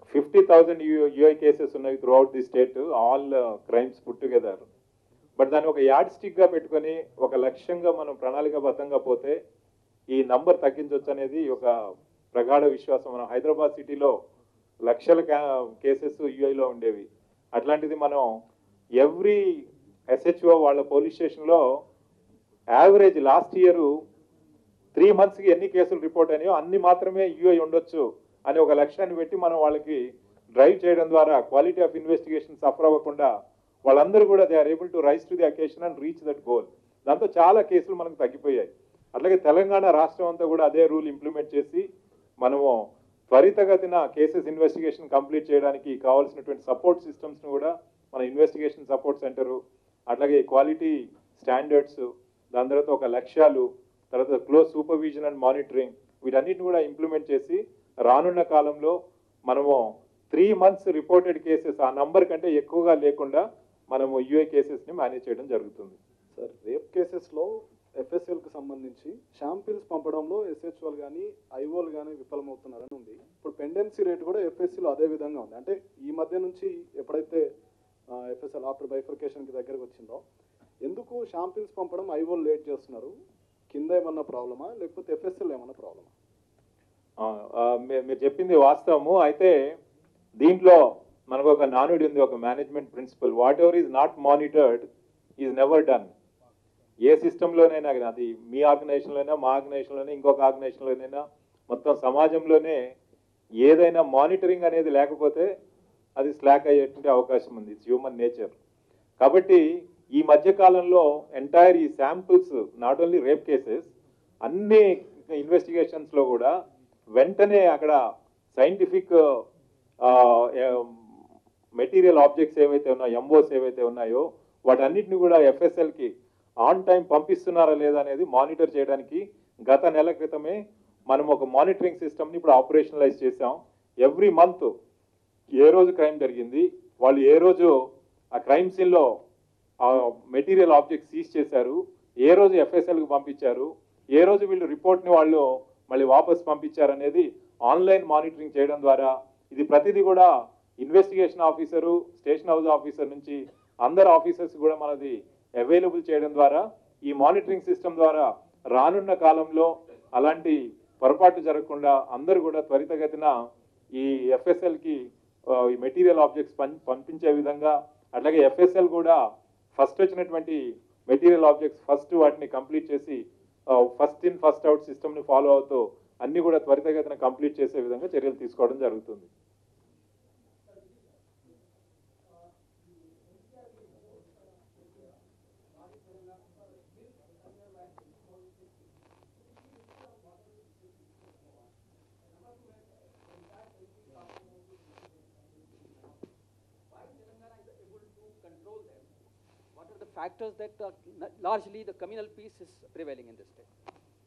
ఫిఫ్టీ థౌజండ్ యూఐ కేసెస్ ఉన్నాయి throughout the state all crimes put together but దాన్ని ఒక యాడ్ స్టిక్గా పెట్టుకొని ఒక లక్ష్యంగా మనం ప్రణాళికాబద్ధంగా పోతే ఈ నంబర్ తగ్గించవచ్చు అనేది ఒక ప్రగాఢ విశ్వాసం మనం హైదరాబాద్ సిటీలో లక్షల కేసెస్ యూఐలో ఉండేవి అట్లాంటిది మనం ఎవ్రీ ఎస్హెచ్ఓ వాళ్ళ పోలీస్ స్టేషన్లో యావరేజ్ లాస్ట్ ఇయర్ త్రీ మంత్స్కి ఎన్ని కేసులు రిపోర్ట్ అయినాయో అన్ని మాత్రమే యూఐ ఉండొచ్చు అని ఒక లక్ష్యాన్ని పెట్టి మనం వాళ్ళకి డ్రైవ్ చేయడం ద్వారా క్వాలిటీ ఆఫ్ ఇన్వెస్టిగేషన్ సఫర్ అవ్వకుండా వాళ్ళందరూ కూడా they are able to rise to the occasion and reach that goal దాంతో చాలా కేసులు మనకు తగ్గిపోయాయి అట్లాగే తెలంగాణ రాష్ట్రం అంతా కూడా అదే రూల్ ఇంప్లిమెంట్ చేసి మనము త్వరితగతిన కేసెస్ ఇన్వెస్టిగేషన్ కంప్లీట్ చేయడానికి కావాల్సినటువంటి సపోర్ట్ సిస్టమ్స్ను కూడా మన ఇన్వెస్టిగేషన్ సపోర్ట్ సెంటరు అట్లాగే క్వాలిటీ స్టాండర్డ్స్ దాని తర్వాత ఒక లక్ష్యాలు తర్వాత క్లోజ్ సూపర్విజన్ అండ్ మానిటరింగ్ వీటన్నిటిని కూడా ఇంప్లిమెంట్ చేసి రానున్న కాలంలో మనము త్రీ మంత్స్ రిపోర్టెడ్ కేసెస్ ఆ నంబర్ కంటే ఎక్కువగా లేకుండా మనము యూఏ కేసెస్ని మేనేజ్ చేయడం జరుగుతుంది సార్ రేప్ కేసెస్లో ఎఫ్ఎస్ఎల్కి సంబంధించి షాంపిల్స్ పంపడంలో ఎస్హెచ్ఓలు కానీ ఐఓలు కానీ విఫలమవుతున్నారని ఉంది ఇప్పుడు పెండెన్సీ రేట్ కూడా ఎఫ్ఎస్సీలో అదే విధంగా ఉంది అంటే ఈ మధ్య నుంచి ఎప్పుడైతే ఎఫ్ఎస్ఎల్ ఆఫ్టర్ బైఫర్కేషన్కి దగ్గరకు వచ్చిందో ఎందుకు షాంపిల్స్ పంపడం ఐఓలు లేట్ చేస్తున్నారు కింద ఏమన్నా ప్రాబ్లమా లేకపోతే ఎఫ్ఎస్ఎల్ ఏమన్నా ప్రాబ్లమా ఆ, ఆ, మీ- మీరు చెప్పింది వాస్తవము అయితే దీంట్లో మనకు ఒక నానుడి ఉంది ఒక management principle whatever is not monitored is never done ఏ సిస్టంలోనైనా కానీ అది మీ ఆర్గనైజేషన్లోనైనా మా ఆర్గనైజేషన్లోనే ఇంకొక ఆర్గనైజేషన్లోనైనా మొత్తం సమాజంలోనే ఏదైనా మానిటరింగ్ అనేది లేకపోతే అది స్లాక్ అయ్యేటువంటి అవకాశం ఉంది ఇట్స్ హ్యూమన్ నేచర్ కాబట్టి ఈ మధ్య కాలంలో ఎంటైర్ ఈ samples not only rape cases అన్ని ఇన్వెస్టిగేషన్స్లో కూడా వెంటనే అక్కడ సైంటిఫిక్ మెటీరియల్ ఆబ్జెక్ట్స్ ఏవైతే ఉన్నాయో ఎంఓస్ ఏవైతే ఉన్నాయో వాటన్నిటిని కూడా ఎఫ్ఎస్ఎల్కి ఆన్ టైం పంపిస్తున్నారా లేదా అనేది మానిటర్ చేయడానికి గత నెల క్రితమే మనం ఒక మానిటరింగ్ సిస్టమ్ని ఇప్పుడు ఆపరేషనలైజ్ చేసాం ఎవ్రీ మంత్ ఏ రోజు క్రైమ్ జరిగింది వాళ్ళు ఏ రోజు ఆ క్రైమ్ సీన్లో ఆ మెటీరియల్ ఆబ్జెక్ట్ సీజ్ చేశారు ఏ రోజు ఎఫ్ఎస్ఎల్కి పంపించారు ఏ రోజు వీళ్ళు రిపోర్ట్ని వాళ్ళు మళ్ళీ వాపస్ పంపించారు అనేది ఆన్లైన్ మానిటరింగ్ చేయడం ద్వారా ఇది ప్రతిదీ కూడా investigation officer station house officer నుంచి అందరు ఆఫీసర్స్ కూడా మనది అవైలబుల్ చేయడం ద్వారా ఈ మానిటరింగ్ సిస్టమ్ ద్వారా రానున్న కాలంలో అలాంటి పొరపాటు జరగకుండా అందరూ కూడా త్వరితగతిన ఈ ఎఫ్ఎస్ఎల్కి ఈ మెటీరియల్ ఆబ్జెక్ట్స్ పం పంపించే విధంగా అట్లాగే ఎఫ్ఎస్ఎల్ కూడా ఫస్ట్ వచ్చినటువంటి మెటీరియల్ ఆబ్జెక్ట్స్ ఫస్ట్ వాటిని కంప్లీట్ చేసి ఫస్ట్ ఇన్ ఫస్ట్ అవుట్ సిస్టమ్ని ఫాలో అవుతూ అన్ని కూడా త్వరితగతిన కంప్లీట్ చేసే విధంగా చర్యలు తీసుకోవడం జరుగుతుంది control them, what are the factors that uh, n- largely the communal peace is prevailing in this state?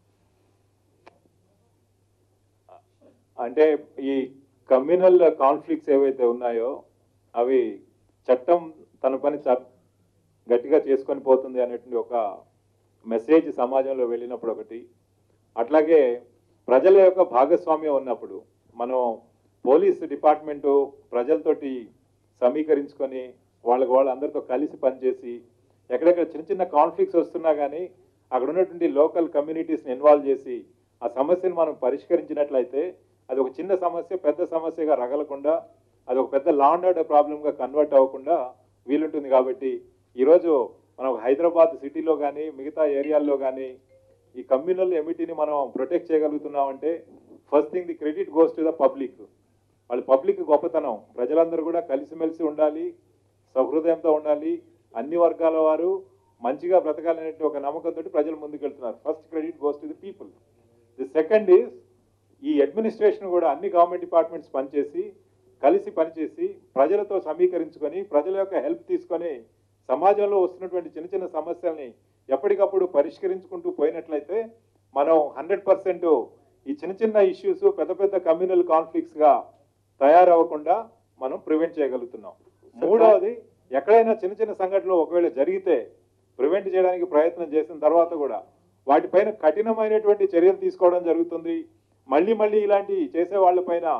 అంటే ఈ కమ్యూనల్ కాన్ఫ్లిక్ట్స్ ఏవైతే ఉన్నాయో అవి చట్టం తన పని చ- గట్టిగా చేసుకొని పోతుంది అనేటువంటి ఒక మెసేజ్ సమాజంలో వెళ్ళినప్పుడు ఒకటి అట్లాగే ప్రజల యొక్క భాగస్వామ్యం ఉన్నప్పుడు మనం పోలీస్ డిపార్ట్మెంటు ప్రజలతోటి సమీకరించుకొని వాళ్ళకి వాళ్ళందరితో కలిసి పనిచేసి ఎక్కడెక్కడ చిన్న చిన్న కాన్ఫ్లిక్ట్స్ వస్తున్నా కానీ అక్కడ ఉన్నటువంటి లోకల్ కమ్యూనిటీస్ని ఇన్వాల్వ్ చేసి ఆ సమస్యను మనం పరిష్కరించినట్లయితే అది ఒక చిన్న సమస్య పెద్ద సమస్యగా రగలకుండా అది ఒక పెద్ద లా అండ్ ఆర్డర్ ప్రాబ్లంగా కన్వర్ట్ అవ్వకుండా వీలుంటుంది కాబట్టి ఈరోజు మనం హైదరాబాద్ సిటీలో కానీ మిగతా ఏరియాల్లో కానీ ఈ కమ్యూనల్ ఎమిటీని మనం ప్రొటెక్ట్ చేయగలుగుతున్నామంటే first thing the credit goes to the public వాళ్ళ పబ్లిక్ గొప్పతనం ప్రజలందరూ కూడా కలిసిమెలిసి ఉండాలి సహృదయంతో ఉండాలి అన్ని వర్గాల వారు మంచిగా బ్రతకాలనే ఒక నమ్మకంతో ప్రజలు ముందుకెళ్తున్నారు first credit goes to the people the second is ఈ అడ్మినిస్ట్రేషన్ కూడా అన్ని గవర్నమెంట్ డిపార్ట్మెంట్స్ పనిచేసి కలిసి పనిచేసి ప్రజలతో సమీకరించుకొని ప్రజల యొక్క హెల్ప్ తీసుకొని సమాజంలో వస్తున్నటువంటి చిన్న చిన్న సమస్యల్ని ఎప్పటికప్పుడు పరిష్కరించుకుంటూ పోయినట్లయితే మనం హండ్రెడ్ పర్సెంట్ ఈ చిన్న చిన్న ఇష్యూస్ పెద్ద పెద్ద కమ్యూనల్ కాన్ఫ్లిక్ట్స్గా తయారవ్వకుండా మనం ప్రివెంట్ చేయగలుగుతున్నాం మూడవది ఎక్కడైనా చిన్న చిన్న సంఘటనలు ఒకవేళ జరిగితే ప్రివెంట్ చేయడానికి ప్రయత్నం చేసిన తర్వాత కూడా వాటిపైన కఠినమైనటువంటి చర్యలు తీసుకోవడం జరుగుతుంది మళ్ళీ మళ్ళీ ఇలాంటి చేసే వాళ్ళపైన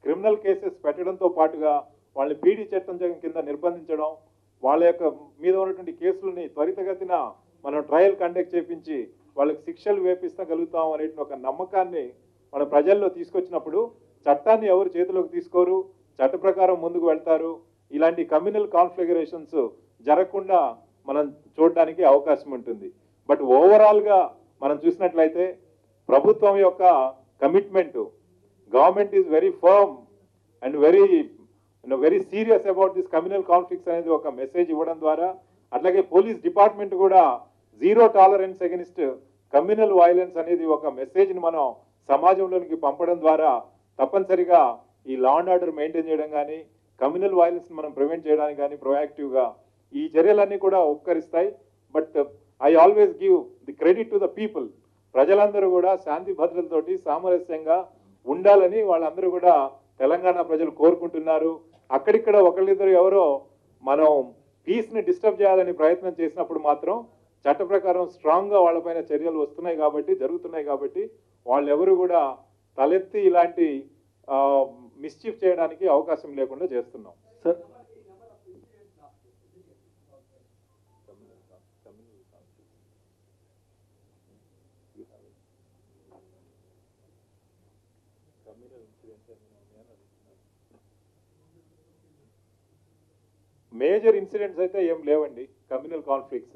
క్రిమినల్ కేసెస్ పెట్టడంతో పాటుగా వాళ్ళని పీడీ చట్టం కింద నిర్బంధించడం వాళ్ళ యొక్క మీద ఉన్నటువంటి కేసులని త్వరితగతిన మనం ట్రయల్ కండక్ట్ చేపించి వాళ్ళకి శిక్షలు వేపిస్తగలుగుతాం అనే ఒక నమ్మకాన్ని మన ప్రజల్లో తీసుకొచ్చినప్పుడు చట్టాన్ని ఎవరు చేతిలోకి తీసుకోరు చట్ట ప్రకారం ముందుకు వెళ్తారు ఇలాంటి కమ్యూనల్ కాన్ఫిగరేషన్స్ జరగకుండా మనం చూడడానికి అవకాశం ఉంటుంది బట్ ఓవరాల్గా మనం చూసినట్లయితే ప్రభుత్వం యొక్క commitment government is very firm and very very serious about this communal conflicts అనేది ఒక మెసేజ్ ఇవ్వడం ద్వారా అట్లాగే పోలీస్ డిపార్ట్మెంట్ కూడా zero tolerance against communal violence అనేది ఒక మెసేజ్ని మనం సమాజంలోనికి పంపడం ద్వారా తప్పనిసరిగా ఈ లా అండ్ ఆర్డర్ మెయింటైన్ చేయడం కానీ కమ్యూనల్ వైలెన్స్ మనం ప్రివెంట్ చేయడానికి కానీ ప్రొయాక్టివ్గా ఈ చర్యలన్నీ కూడా ఉపకరిస్తాయి but I always give the credit to the people ప్రజలందరూ కూడా శాంతి భద్రతతోటి సామరస్యంగా ఉండాలని వాళ్ళందరూ కూడా తెలంగాణ ప్రజలు కోరుకుంటున్నారు అక్కడిక్కడ ఒకళ్ళిద్దరు ఎవరో మనం పీస్ని డిస్టర్బ్ చేయాలని ప్రయత్నం చేసినప్పుడు మాత్రం చట్ట ప్రకారం స్ట్రాంగ్గా వాళ్ళపైన చర్యలు వస్తున్నాయి కాబట్టి జరుగుతున్నాయి కాబట్టి వాళ్ళెవరు కూడా తలెత్తి ఇలాంటి మిస్చీఫ్ చేయడానికి అవకాశం లేకుండా చేస్తున్నాం సార్ మేజర్ ఇన్సిడెంట్స్ అయితే ఏం లేవండి communal conflicts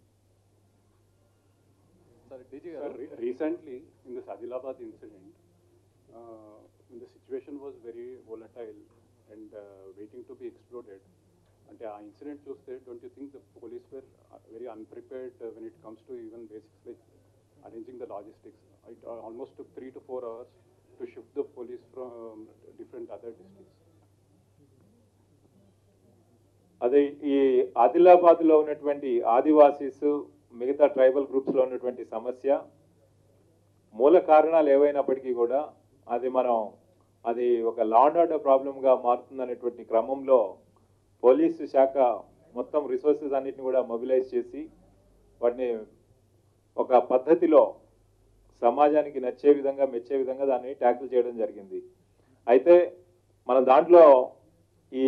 Sir, re- recently, in this Adilabad incident, uh, when the situation was very volatile and uh, waiting to be exploded, అంటే ఆ ఇన్సిడెంట్ చూస్తే don't you think the police were very unprepared when it comes to even basics like arranging the logistics it almost three to four hours to shift the police from different other districts అదే ఈ ఆదిలాబాద్లో ఉన్నటువంటి ఆదివాసీస్ మిగతా ట్రైబల్ గ్రూప్స్లో ఉన్నటువంటి సమస్య మూల కారణాలు ఏవైనప్పటికీ కూడా అది మనం అది ఒక లా అండ్ ఆర్డర్ ప్రాబ్లంగా మారుతుందనేటువంటి క్రమంలో పోలీసు శాఖ మొత్తం రిసోర్సెస్ అన్నిటిని కూడా మొబిలైజ్ చేసి వాటిని ఒక పద్ధతిలో సమాజానికి నచ్చే విధంగా మెచ్చే విధంగా దాన్ని ట్యాకిల్ చేయడం జరిగింది అయితే మన దాంట్లో ఈ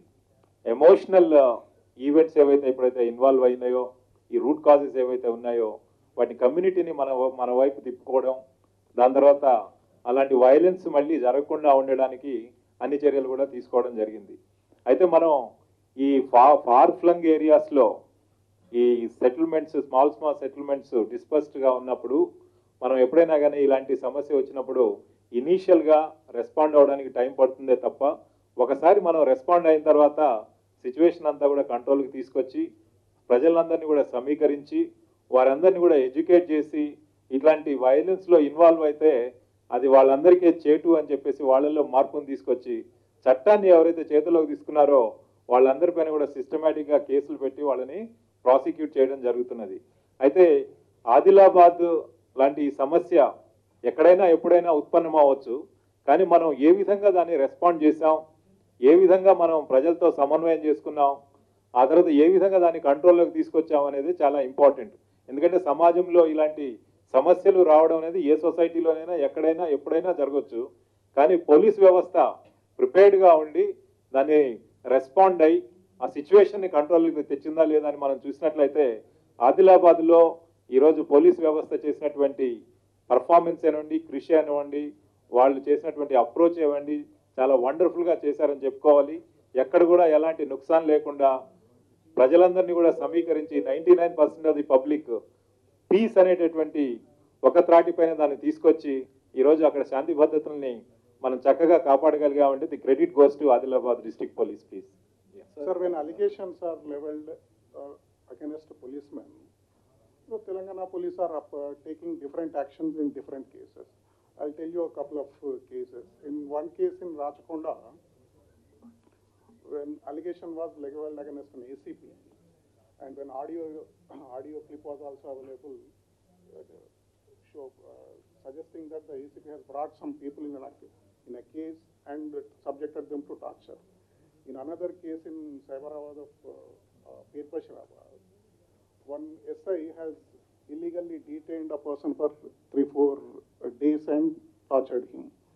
ఎమోషనల్ ఈవెంట్స్ ఏవైతే ఎప్పుడైతే ఇన్వాల్వ్ అయినాయో ఈ రూట్ కాజెస్ ఏవైతే ఉన్నాయో వాటి కమ్యూనిటీని మన వ- మన వైపు తిప్పుకోవడం దాని తర్వాత అలాంటి వైలెన్స్ మళ్ళీ జరగకుండా ఉండడానికి అన్ని చర్యలు కూడా తీసుకోవడం జరిగింది అయితే మనం ఈ ఫా ఫార్ ఫ్లంగ్ ఏరియాస్లో ఈ సెటిల్మెంట్స్ స్మాల్ స్మాల్ సెటిల్మెంట్స్ డిస్పర్స్డ్గా ఉన్నప్పుడు మనం ఎప్పుడైనా కానీ ఇలాంటి సమస్య వచ్చినప్పుడు ఇనీషియల్గా రెస్పాండ్ అవ్వడానికి టైం పడుతుందే తప్ప ఒకసారి మనం రెస్పాండ్ అయిన తర్వాత సిచ్యువేషన్ అంతా కూడా కంట్రోల్కి తీసుకొచ్చి ప్రజలందరినీ కూడా సమీకరించి వారందరినీ కూడా ఎడ్యుకేట్ చేసి ఇట్లాంటి వైలెన్స్లో ఇన్వాల్వ్ అయితే అది వాళ్ళందరికీ చేటు అని చెప్పేసి వాళ్ళల్లో మార్పును తీసుకొచ్చి చట్టాన్ని ఎవరైతే చేతిలోకి తీసుకున్నారో వాళ్ళందరిపైన కూడా సిస్టమేటిక్గా కేసులు పెట్టి వాళ్ళని ప్రాసిక్యూట్ చేయడం జరుగుతున్నది అయితే ఆదిలాబాద్ లాంటి ఈ సమస్య ఎక్కడైనా ఎప్పుడైనా ఉత్పన్నం అవ్వచ్చు కానీ మనం ఏ విధంగా దాన్ని రెస్పాండ్ చేసాం ఏ విధంగా మనం ప్రజలతో సమన్వయం చేసుకున్నాం ఆ తర్వాత ఏ విధంగా దాన్ని కంట్రోల్లోకి తీసుకొచ్చాం అనేది చాలా ఇంపార్టెంట్ ఎందుకంటే సమాజంలో ఇలాంటి సమస్యలు రావడం అనేది ఏ సొసైటీలోనైనా ఎక్కడైనా ఎప్పుడైనా జరగవచ్చు కానీ పోలీస్ వ్యవస్థ ప్రిపేర్డ్గా ఉండి దాన్ని రెస్పాండ్ అయ్యి ఆ సిచ్యువేషన్ని కంట్రోల్కి తెచ్చిందా లేదా అని మనం చూసినట్లయితే ఆదిలాబాద్లో ఈరోజు పోలీస్ వ్యవస్థ చేసినటువంటి పర్ఫార్మెన్స్ అనివ్వండి కృషి అనివ్వండి వాళ్ళు చేసినటువంటి అప్రోచ్ ఇవ్వండి చాలా వండర్ఫుల్గా చేశారని చెప్పుకోవాలి ఎక్కడ కూడా ఎలాంటి నుక్సాన్ లేకుండా ప్రజలందరినీ కూడా సమీకరించి ninety nine percent of the public peace అనేటటువంటి ఒక త్రాటిపైన దాన్ని తీసుకొచ్చి ఈరోజు అక్కడ శాంతి భద్రతల్ని మనం చక్కగా కాపాడగలిగామంటే the credit goes to Adilabad district police please Sir, when allegations are leveled uh, against a policeman, the Telangana police are up, uh, taking different actions in different cases. I'll tell you a couple of uh, cases. In one case in Rajakonda, when allegation was leveled against an ACP, and when audio audio clip was also available, uh, show uh, suggesting that the ACP has brought some people in a in a case and subjected them to torture. In another case in Cyberabad of uh, uh, Pirpasharabad, one SI has illegally detained a person for three, four uh, days and tortured him.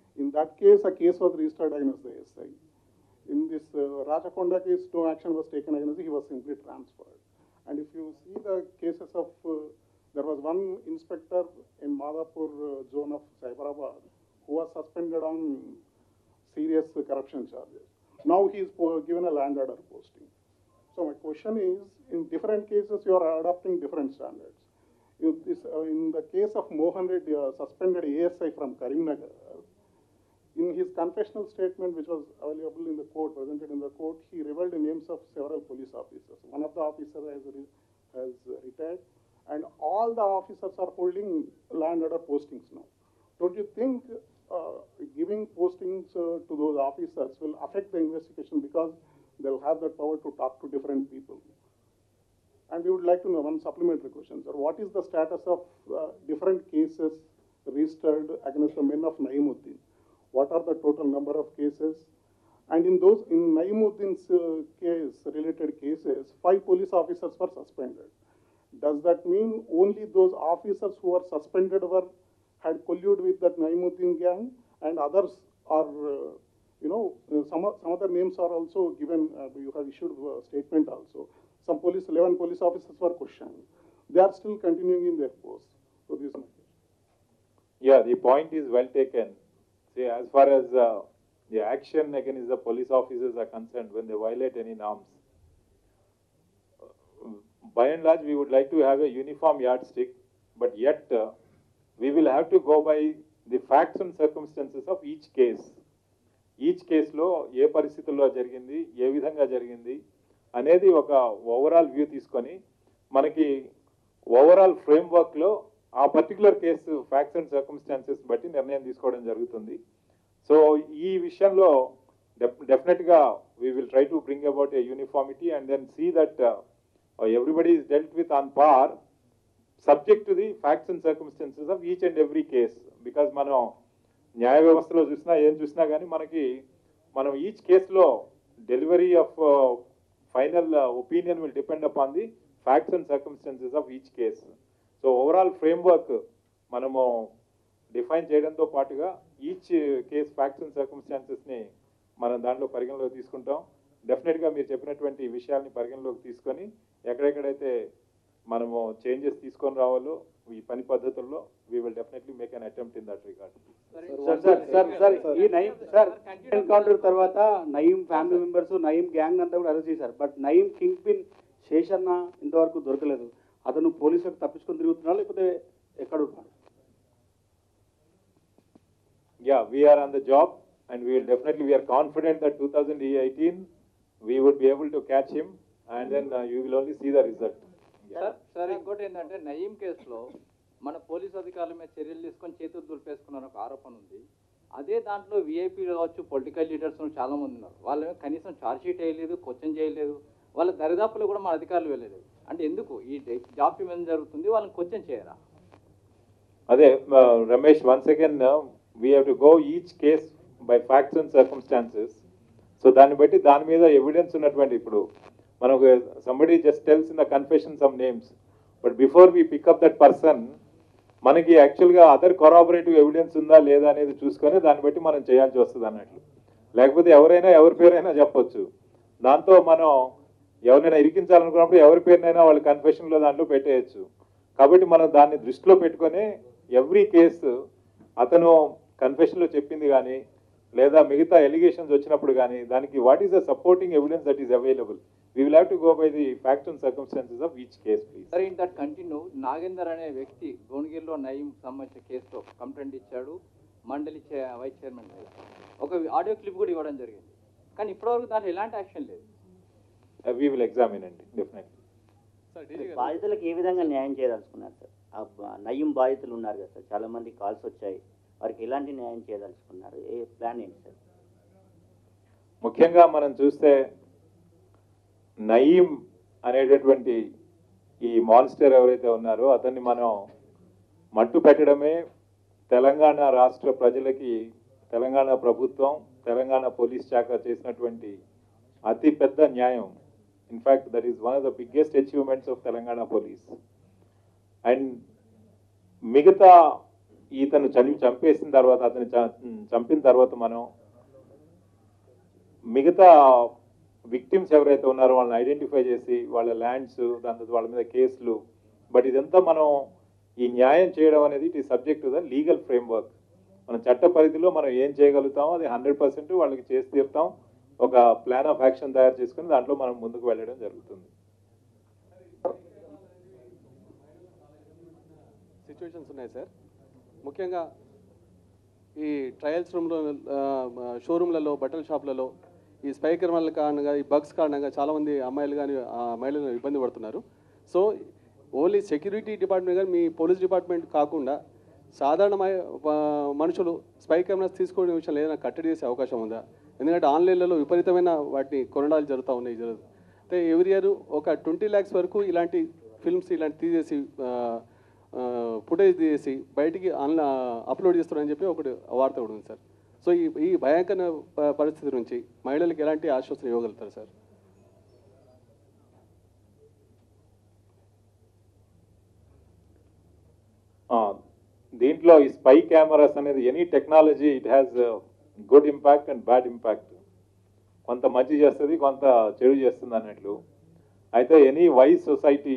In that case, a case was registered against the SI. In this uh, Rajakonda case, no action was taken against him, he was simply transferred. And if you see the cases of, uh, there was one inspector in Madhapur uh, zone of Cyberabad who was suspended on serious corruption charges. Now he is po- given a land order posting. So my question is, in different cases, you are adopting different standards. You, this, uh, in the case of Mohan Reddy, uh, suspended ASI from Karimnagar, in his confessional statement, which was available in the court, presented in the court, he revealed the names of several police officers. One of the officers has, re- has retired, and all the officers are holding land order postings now. Don't you think uh, giving postings uh, to those officers will affect the investigation because they'll have the power to talk to different people? And we would like to know one supplementary question, sir. What is the status of uh, different cases registered against the men of Naimuddin? What are the total number of cases? And in those, in Naimuddin's uh, case, related cases, five police officers were suspended. Does that mean only those officers who were suspended were, had colluded with that Naimuddin gang and others are, uh, you know, uh, some, o- some other names are also given, uh, you have issued a statement also. Some police, 11 police officers were questioned. They are still continuing in their post. So this is my question. Yeah, the point is well taken. See, as far as uh, the action against the police officers are concerned, when they violate any norms, uh, by and large, we would like to have a uniform yardstick, but yet uh, we will have to go by the facts and circumstances of each case. Each కేసులో ఏ పరిస్థితుల్లో జరిగింది ఏ విధంగా జరిగింది అనేది ఒక ఓవరాల్ వ్యూ తీసుకొని మనకి ఓవరాల్ ఫ్రేమ్వర్క్లో ఆ particular case facts and circumstances బట్టి నిర్ణయం తీసుకోవడం జరుగుతుంది సో ఈ విషయంలో డెఫినెట్గా we will try to bring about a uniformity and then see that everybody is dealt with on par subject to the facts and circumstances of each and every case because మనం న్యాయ వ్యవస్థలో చూసినా ఏం చూసినా కానీ మనకి మనం ఈచ్ కేసులో delivery of final opinion will depend upon the facts and circumstances of each case so overall framework మనము డిఫైన్ చేయడంతో పాటుగా ఈచ్ కేస్ ఫ్యాక్ట్స్ అండ్ సర్కమ్స్టాన్సెస్ని మనం దాంట్లో పరిగణలోకి తీసుకుంటాం డెఫినెట్గా మీరు చెప్పినటువంటి విషయాల్ని పరిగణలోకి తీసుకొని ఎక్కడెక్కడైతే మనము చేంజెస్ తీసుకొని రావాలో ఈ పని పద్ధతుల్లో we will definitely make an attempt in that regard sir sir sir sir ఈ నయీం సార్ ఎన్కౌంటర్ తర్వాత Nayeem family members Nayeem gang అంతా కూడా అరెస్ట్ చేశారు but Nayeem kingpin Seshanna ఇంతవరకు దొరకలేదు అతను పోలీసులకు తప్పించుకొని తిరుగుతున్నాడు లేకపోతే ఎక్కడ ఉన్నాడు Yeah, we are on the job and we will definitely, we are confident that 2018, we would be able to catch him and then uh, you will only see the result. Sir sir ఇంకోటి ఏంటంటే నయీం కేసులో మన పోలీస్ అధికారుల మీద చర్యలు తీసుకొని చేతులు దులిపేసుకున్న ఒక ఆరోపణ ఉంది అదే దాంట్లో వీఐపీ కావచ్చు పొలిటికల్ లీడర్స్ చాలా మంది ఉన్నారు వాళ్ళు కనీసం ఛార్జ్ షీట్ వేయలేదు క్వశ్చన్ చేయలేదు వాళ్ళ దరిదాపులో కూడా మన అధికారులు వెళ్ళలేదు అంటే ఎందుకు ఈ జాబ్ మీద జరుగుతుంది వాళ్ళని క్వశ్చన్ చేయరా అదే uh, Ramesh once again we have to go each case by facts and circumstances so దాన్ని బట్టి దాని మీద ఎవిడెన్స్ ఉన్నటువంటి ఇప్పుడు మనకు somebody just tells in the confession some names but before we pick up that person మనకి యాక్చువల్గా అదర్ కొరాబరేటివ్ ఎవిడెన్స్ ఉందా లేదా అనేది చూసుకొని దాన్ని బట్టి మనం చేయాల్సి వస్తుంది అన్నట్లు లేకపోతే ఎవరైనా ఎవరి పేరైనా చెప్పొచ్చు దాంతో మనం ఎవరినైనా ఇరికించాలనుకున్నప్పుడు ఎవరి పేరునైనా వాళ్ళ కన్ఫెషన్లో దాంట్లో పెట్టేయచ్చు కాబట్టి మనం దాన్ని దృష్టిలో పెట్టుకొని ఎవ్రీ కేసు అతను కన్ఫెషన్లో చెప్పింది కానీ లేదా మిగతా ఎలిగేషన్స్ వచ్చినప్పుడు కానీ దానికి what is the supporting evidence that is available we will have to go by the facts and circumstances of each case please సరే ఇన్ దట్ కంటిన్యూ నాగేందర్ అనే వ్యక్తి భువనగిరిలో నయీం సంబంధించిన కేసులో కంప్లైంట్ ఇచ్చాడు మండలి చే వైస్ చైర్మన్ మీద ఒక ఆడియో క్లిప్ కూడా ఇవ్వడం జరిగింది కానీ ఇప్పటివరకు దాంట్లో ఎలాంటి యాక్షన్ లేదు వీ విల్ ఎగ్జామిన్ అండి డెఫినెట్లీ బాధితులకు ఏ విధంగా న్యాయం చేయదలుచుకున్నారు సార్ ఆ బ- నయ్యం బాధితులు ఉన్నారు కదా సార్ చాలా మంది కాల్స్ వచ్చాయి వారికి ఎలాంటి న్యాయం చేయదలుచుకున్నారు ఏ ప్లాన్ ఏంటి సార్ ముఖ్యంగా మనం చూస్తే నయీం అనేటటువంటి ఈ మాన్స్టర్ ఎవరైతే ఉన్నారో అతన్ని మనం మట్టు పెట్టడమే తెలంగాణ రాష్ట్ర ప్రజలకి తెలంగాణ ప్రభుత్వం తెలంగాణ పోలీస్ శాఖ చేసినటువంటి అతి పెద్ద న్యాయం in fact that is one of the biggest achievements of Telangana police and మిగతా ఇతను చని చంపేసిన తర్వాత అతను చ- చంపిన తర్వాత మనం మిగతా విక్టిమ్స్ ఎవరైతే ఉన్నారో వాళ్ళని ఐడెంటిఫై చేసి వాళ్ళ ల్యాండ్స్ దాని తర్వాత వాళ్ళ మీద కేసులు బట్ ఇదంతా మనం ఈ న్యాయం చేయడం అనేది it is subject to the legal framework మన చట్ట పరిధిలో మనం ఏం చేయగలుగుతామో అది హండ్రెడ్ పర్సెంట్ వాళ్ళకి చేసి తీరుతాం ఒక ప్లాన్ ఆఫ్ యాక్షన్ తయారు చేసుకుని దాంట్లో మనం ముందుకు వెళ్ళడం జరుగుతుంది సిచ్యువేషన్స్ ఉన్నాయి సార్ ముఖ్యంగా ఈ ట్రయల్స్ రూమ్లో షోరూమ్లలో బట్టల షాపులలో ఈ స్పైకర్ వల్ల కారణంగా ఈ బగ్స్ కారణంగా చాలామంది అమ్మాయిలు కానీ మహిళలు ఇబ్బంది పడుతున్నారు సో ఓన్లీ సెక్యూరిటీ డిపార్ట్మెంట్ కానీ మీ పోలీస్ డిపార్ట్మెంట్ కాకుండా సాధారణ మహి- ప- మనుషులు స్పై కెమెరాస్ తీసుకునే విషయంలో ఏదైనా కట్టడి చేసే అవకాశం ఉందా ఎందుకంటే ఆన్లైన్లలో విపరీతమైన వాటిని కొనడాలు జరుగుతూ ఉన్నాయి జరుగుతుంది అయితే ఎవ్రీ ఇయర్ ఒక ట్వంటీ ల్యాక్స్ వరకు ఇలాంటి ఫిల్మ్స్ ఇలాంటి తీసేసి ఫుటేజ్ తీసేసి బయటికి ఆన్లై అప్లోడ్ చేస్తున్నారని చెప్పి ఒకటి వార్త కూడా ఉంది సార్ సో ఈ ఈ భయంకర ప- పరిస్థితి నుంచి మహిళలకు ఎలాంటి ఆశ్వాసన ఇవ్వగలుగుతారు సార్ ఆ, దీంట్లో ఈ స్పై కెమెరాస్ అనేది any technology it has good impact and bad impact కొంత మంచి చేస్తుంది కొంత చెడు చేస్తుంది అన్నట్లు అయితే ఎనీ వైస్ సొసైటీ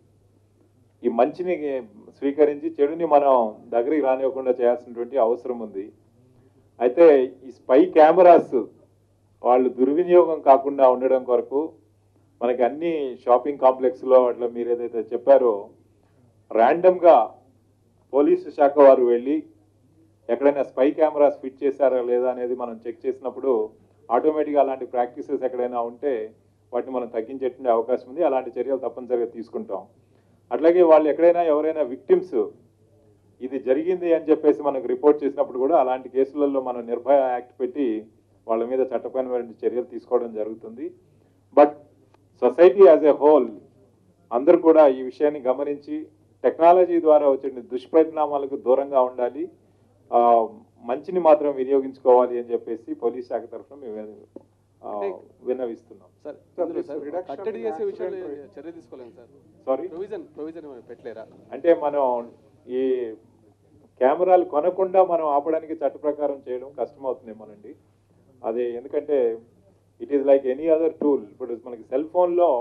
ఈ మంచిని స్వీకరించి చెడుని మనం దగ్గరికి రానివ్వకుండా చేయాల్సినటువంటి అవసరం ఉంది అయితే ఈ స్పై కెమెరాస్ వాళ్ళు దుర్వినియోగం కాకుండా ఉండడం కొరకు మనకి అన్ని షాపింగ్ కాంప్లెక్స్లో అట్లా మీరు ఏదైతే చెప్పారో ర్యాండమ్గా పోలీసు శాఖ వారు వెళ్ళి ఎక్కడైనా స్పై కెమెరాస్ ఫిట్ చేశారా లేదా అనేది మనం చెక్ చేసినప్పుడు ఆటోమేటిక్గా అలాంటి ప్రాక్టీసెస్ ఎక్కడైనా ఉంటే వాటిని మనం తగ్గించేటువంటి అవకాశం ఉంది అలాంటి చర్యలు తప్పనిసరిగా తీసుకుంటాం అట్లాగే వాళ్ళు ఎక్కడైనా ఎవరైనా విక్టిమ్స్ ఇది జరిగింది అని చెప్పేసి మనకు రిపోర్ట్ చేసినప్పుడు కూడా అలాంటి కేసులలో మనం నిర్భయ యాక్ట్ పెట్టి వాళ్ళ మీద చట్టపరమైన చర్యలు తీసుకోవడం జరుగుతుంది but society as a whole అందరూ కూడా ఈ విషయాన్ని గమనించి టెక్నాలజీ ద్వారా వచ్చే దుష్పరిణామాలకు దూరంగా ఉండాలి ఆ, మంచిని మాత్రం వినియోగించుకోవాలి అని చెప్పేసి పోలీస్ శాఖ తరఫున మేము ఆ, విన్నవిస్తున్నాం సార్ Sir, ఇందులో this సార్ reduction కట్టడి in చేసే విషయంలో accident rate- చర్య తీసుకోలేము సార్ సారీ ప్రొవిజన్ ప్రొవిజన్ పెట్టలేరా అంటే మనం ఈ కెమెరాలు కొనకుండా మనం ఆపడానికి చట్ట ప్రకారం చేయడం కష్టమవుతుందేమోనండి అది ఎందుకంటే it is like any other tool ఇప్పుడు మనకి సెల్ ఫోన్లో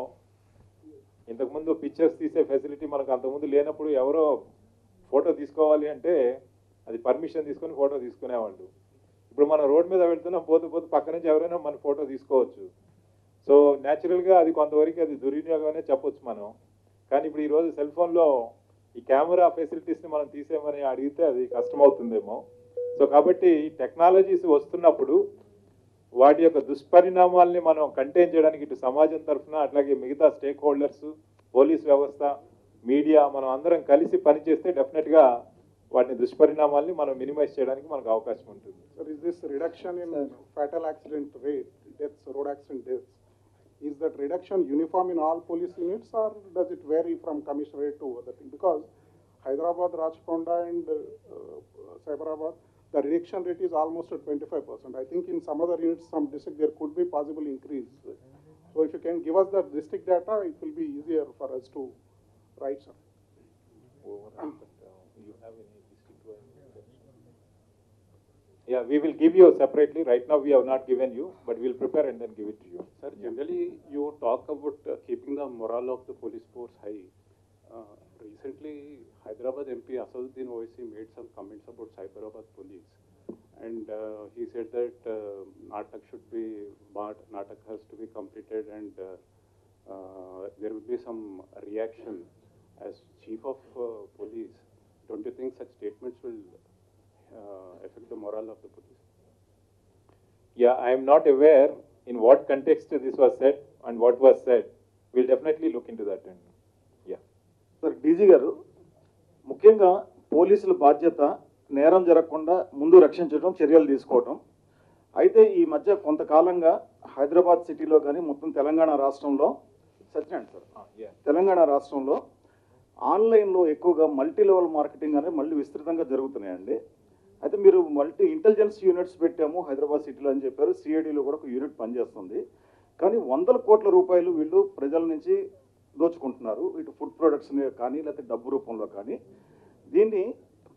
ఇంతకుముందు పిక్చర్స్ తీసే ఫెసిలిటీ మనకు అంతకుముందు లేనప్పుడు ఎవరో ఫోటో తీసుకోవాలి అంటే అది పర్మిషన్ తీసుకొని ఫోటో తీసుకునేవాళ్ళు ఇప్పుడు మనం రోడ్ మీద వెళ్తున్నాం పోతూ పోతూ పక్క నుంచి ఎవరైనా మన ఫోటో తీసుకోవచ్చు సో న్యాచురల్గా అది కొంతవరకు అది దుర్వినియోగమనే చెప్పొచ్చు మనం కానీ ఇప్పుడు ఈరోజు సెల్ ఫోన్లో ఈ కెమెరా ఫెసిలిటీస్ని మనం తీసేయమని అడిగితే అది కష్టమవుతుందేమో సో కాబట్టి టెక్నాలజీస్ వస్తున్నప్పుడు వాటి యొక్క దుష్పరిణామాల్ని మనం కంటైన్ చేయడానికి ఇటు సమాజం తరఫున అట్లాగే మిగతా స్టేక్ హోల్డర్స్ పోలీస్ వ్యవస్థ మీడియా మనం అందరం కలిసి పనిచేస్తే డెఫినెట్గా వాటిని దుష్పరిణామాల్ని మనం మినిమైజ్ చేయడానికి మనకు అవకాశం ఉంటుంది Sir, is this reduction in fatal accident rate, deaths, road accident deaths, is that reduction uniform in all police units or does it vary from commissionerate to other thing? Because Hyderabad, Rajkonda and uh, Cyberabad, the reduction rate is almost at twenty-five percent. I think in some other units, some district, there could be possible increase. So if you can give us the district data, it will be easier for us to write, sir. Yeah, we will give you separately. Right now, we have not given you, but we'll prepare and then give it to you. Sir, generally, you talk about uh, keeping the morale of the police force high. Uh, recently, Hyderabad MP Asaduddin Owaisi made some comments about Cyberabad police. And uh, he said that uh, Natak should be, Mat- Natak has to be completed and uh, uh, there will be some reaction. As chief of uh, police, don't you think such statements will uh, affect the morale of the police? Yeah, I am not aware in what context this was said and what was said. We'll definitely look into that. And yeah. Sir DG గారు ముఖ్యంగా పోలీసుల బాధ్యత నేరం జరగకుండా ముందు రక్షించడం చర్యలు తీసుకోవటం అయితే ఈ మధ్య కొంతకాలంగా హైదరాబాద్ సిటీలో కానీ మొత్తం తెలంగాణ రాష్ట్రంలో Satyanarayana sir Ah, yeah. Telangana రాష్ట్రంలో ఆన్లైన్లో ఎక్కువగా మల్టీ లెవెల్ మార్కెటింగ్ అనేది మళ్ళీ విస్తృతంగా జరుగుతున్నాయండి అయితే మీరు మల్టీ ఇంటెలిజెన్స్ యూనిట్స్ పెట్టాము హైదరాబాద్ సిటీలో అని చెప్పారు సిఐడిలో కూడా ఒక యూనిట్ పనిచేస్తుంది కానీ వందల కోట్ల రూపాయలు వీళ్ళు ప్రజల నుంచి దోచుకుంటున్నారు ఇటు ఫుడ్ ప్రొడక్ట్స్ కానీ లేకపోతే డబ్బు రూపంలో కానీ దీన్ని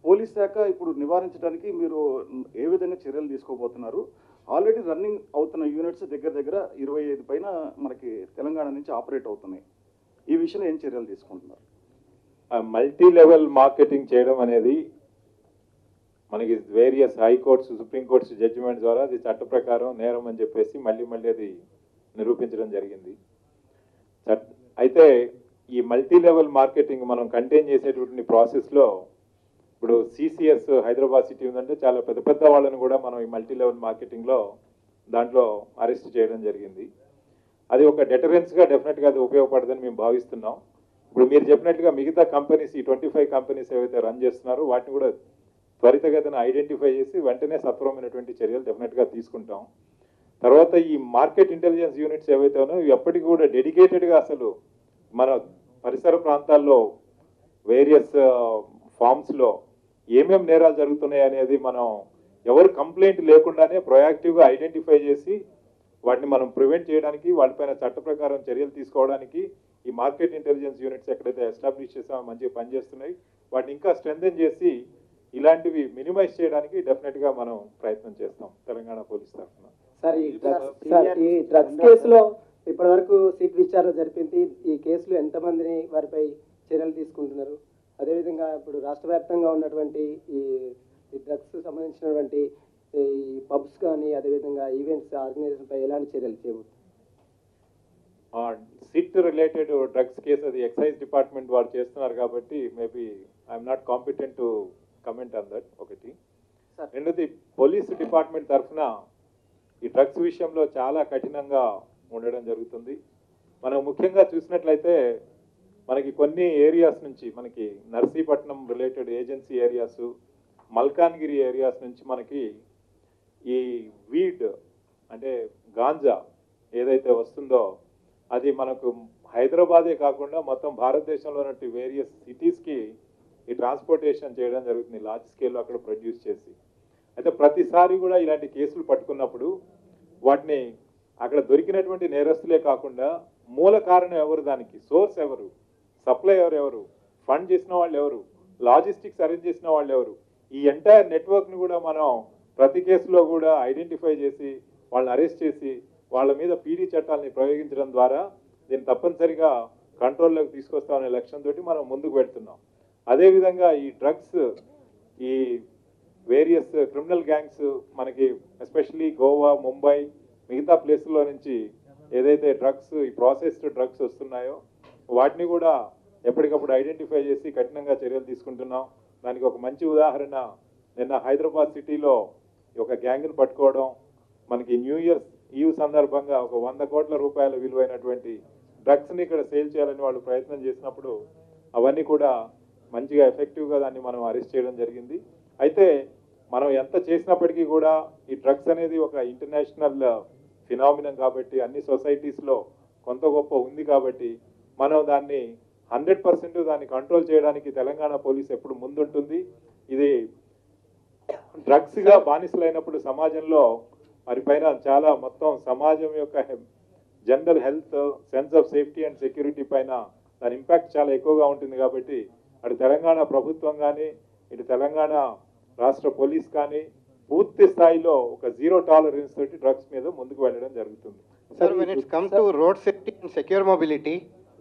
పోలీస్ శాఖ ఇప్పుడు నివారించడానికి మీరు ఏ విధంగా చర్యలు తీసుకోబోతున్నారు ఆల్రెడీ రన్నింగ్ అవుతున్న యూనిట్స్ దగ్గర దగ్గర ఇరవై ఐదు పైన మనకి తెలంగాణ నుంచి ఆపరేట్ అవుతున్నాయి ఈ విషయంలో ఏం చర్యలు తీసుకుంటున్నారు మల్టీ లెవెల్ మార్కెటింగ్ చేయడం అనేది మనకి వేరియస్ హైకోర్ట్స్ సుప్రీంకోర్ట్స్ జడ్జిమెంట్ ద్వారా అది చట్ట ప్రకారం నేరం అని చెప్పేసి మళ్ళీ మళ్ళీ అది నిరూపించడం జరిగింది చట్ అయితే ఈ మల్టీ లెవెల్ మార్కెటింగ్ మనం కంటైన్ చేసేటువంటి ప్రాసెస్లో ఇప్పుడు సిసిఎస్ హైదరాబాద్ సిటీ ఉందంటే చాలా పెద్ద పెద్ద వాళ్ళని కూడా మనం ఈ మల్టీ లెవెల్ మార్కెటింగ్లో దాంట్లో అరెస్ట్ చేయడం జరిగింది అది ఒక డెటరెన్స్గా డెఫినెట్గా అది ఉపయోగపడదని మేము భావిస్తున్నాం ఇప్పుడు మీరు చెప్పినట్టుగా మిగతా కంపెనీస్ ఈ ట్వంటీ ఫైవ్ కంపెనీస్ ఏవైతే రన్ చేస్తున్నారో వాటిని కూడా త్వరితగతిన ఐడెంటిఫై చేసి వెంటనే సత్వరమైనటువంటి చర్యలు డెఫినెట్గా తీసుకుంటాం తర్వాత ఈ మార్కెట్ ఇంటెలిజెన్స్ యూనిట్స్ ఏవైతే ఉన్నాయో ఇవి ఎప్పటికీ కూడా డెడికేటెడ్గా అసలు మన పరిసర ప్రాంతాల్లో వేరియస్ ఫామ్స్లో ఏమేం నేరాలు జరుగుతున్నాయి అనేది మనం ఎవరు కంప్లైంట్ లేకుండానే ప్రొయాక్టివ్గా ఐడెంటిఫై చేసి వాటిని మనం ప్రివెంట్ చేయడానికి వాటిపైన చట్ట ప్రకారం చర్యలు తీసుకోవడానికి ఈ మార్కెట్ ఇంటెలిజెన్స్ యూనిట్స్ ఎక్కడైతే ఎస్టాబ్లిష్ చేసామో మంచిగా పనిచేస్తున్నాయి వాటిని ఇంకా స్ట్రెంథెన్ చేసి ఇలాంటివి మినిమైజ్ చేయడానికి డెఫినెట్గా మనం ప్రయత్నం చేస్తాం తెలంగాణ పోలీస్ తరఫున సార్ ఈ డ్రగ్స్ సార్ ఈ డ్రగ్స్ కేసులో ఇప్పటివరకు సిట్ విచారణ జరిపింది ఈ కేసులో ఎంతమందిని వారిపై చర్యలు తీసుకుంటున్నారు అదేవిధంగా ఇప్పుడు రాష్ట్ర వ్యాప్తంగా ఉన్నటువంటి ఈ ఈ డ్రగ్స్ సంబంధించినటువంటి ఈ పబ్స్ కానీ అదేవిధంగా ఈవెంట్స్ ఆర్గనైజేషన్ పై ఎలాంటి చర్యలు చేయబోతున్నారు సిట్ రిలేటెడ్ డ్రగ్స్ కేసు అది ఎక్సైజ్ డిపార్ట్మెంట్ వారు చేస్తున్నారు కాబట్టి maybe I'm not competent to comment on that ఒకటి రెండోది పోలీస్ డిపార్ట్మెంట్ తరఫున ఈ డ్రగ్స్ విషయంలో చాలా కఠినంగా ఉండడం జరుగుతుంది మనం ముఖ్యంగా చూసినట్లయితే మనకి కొన్ని ఏరియాస్ నుంచి మనకి Narsipatnam related agency areas Malkangiri areas నుంచి మనకి ఈ వీడ్ అంటే గాంజా ఏదైతే వస్తుందో అది మనకు హైదరాబాదే కాకుండా మొత్తం భారతదేశంలో ఉన్నట్టు వేరియస్ సిటీస్కి ఈ ట్రాన్స్పోర్టేషన్ చేయడం జరుగుతుంది లార్జ్ స్కేల్లో అక్కడ ప్రొడ్యూస్ చేసి అయితే ప్రతిసారి కూడా ఇలాంటి కేసులు పట్టుకున్నప్పుడు వాటిని అక్కడ దొరికినటువంటి నేరస్తులే కాకుండా మూల కారణం ఎవరు దానికి సోర్స్ ఎవరు సప్లై ఎవరు ఎవరు ఫండ్ చేసిన వాళ్ళు ఎవరు లాజిస్టిక్స్ అరేంజ్ చేసిన వాళ్ళు ఎవరు ఈ ఎంటైర్ నెట్వర్క్ని కూడా మనం ప్రతి కేసులో కూడా ఐడెంటిఫై చేసి వాళ్ళని అరెస్ట్ చేసి వాళ్ళ మీద పీడీ చట్టాలని ప్రయోగించడం ద్వారా దీన్ని తప్పనిసరిగా కంట్రోల్లోకి తీసుకొస్తామనే లక్ష్యంతో మనం ముందుకు పెడుతున్నాం అదేవిధంగా ఈ డ్రగ్స్ ఈ వేరియస్ క్రిమినల్ గ్యాంగ్స్ మనకి ఎస్పెషలీ గోవా ముంబై మిగతా ప్లేసుల్లో నుంచి ఏదైతే డ్రగ్స్ ఈ ప్రాసెస్డ్ డ్రగ్స్ వస్తున్నాయో వాటిని కూడా ఎప్పటికప్పుడు ఐడెంటిఫై చేసి కఠినంగా చర్యలు తీసుకుంటున్నాం దానికి ఒక మంచి ఉదాహరణ నిన్న హైదరాబాద్ సిటీలో ఒక గ్యాంగ్ని పట్టుకోవడం మనకి న్యూ ఇయర్ ఈవ్ సందర్భంగా ఒక వంద కోట్ల రూపాయల విలువైనటువంటి డ్రగ్స్ని ఇక్కడ సేల్ చేయాలని వాళ్ళు ప్రయత్నం చేసినప్పుడు అవన్నీ కూడా మంచిగా ఎఫెక్టివ్గా దాన్ని మనం అరెస్ట్ చేయడం జరిగింది అయితే మనం ఎంత చేసినప్పటికీ కూడా ఈ డ్రగ్స్ అనేది ఒక ఇంటర్నేషనల్ ఫినామినం కాబట్టి అన్ని సొసైటీస్లో కొంత గొప్ప ఉంది కాబట్టి మనం దాన్ని హండ్రెడ్ పర్సెంట్ దాన్ని కంట్రోల్ చేయడానికి తెలంగాణ పోలీస్ ఎప్పుడు ముందుంటుంది ఇది డ్రగ్స్గా బానిసలైనప్పుడు సమాజంలో మరి పైన చాలా మొత్తం సమాజం యొక్క general health sense of safety and security పైన దాని ఇంపాక్ట్ చాలా ఎక్కువగా ఉంటుంది కాబట్టి అటు తెలంగాణ ప్రభుత్వం కానీ ఇటు తెలంగాణ రాష్ట్ర పోలీస్ కానీ పూర్తి స్థాయిలో ఒక జీరో టాలరెన్స్ తోటి డ్రగ్స్ మీద ముందుకు వెళ్ళడం జరుగుతుంది Sir, when it's come to road safety and secure mobility,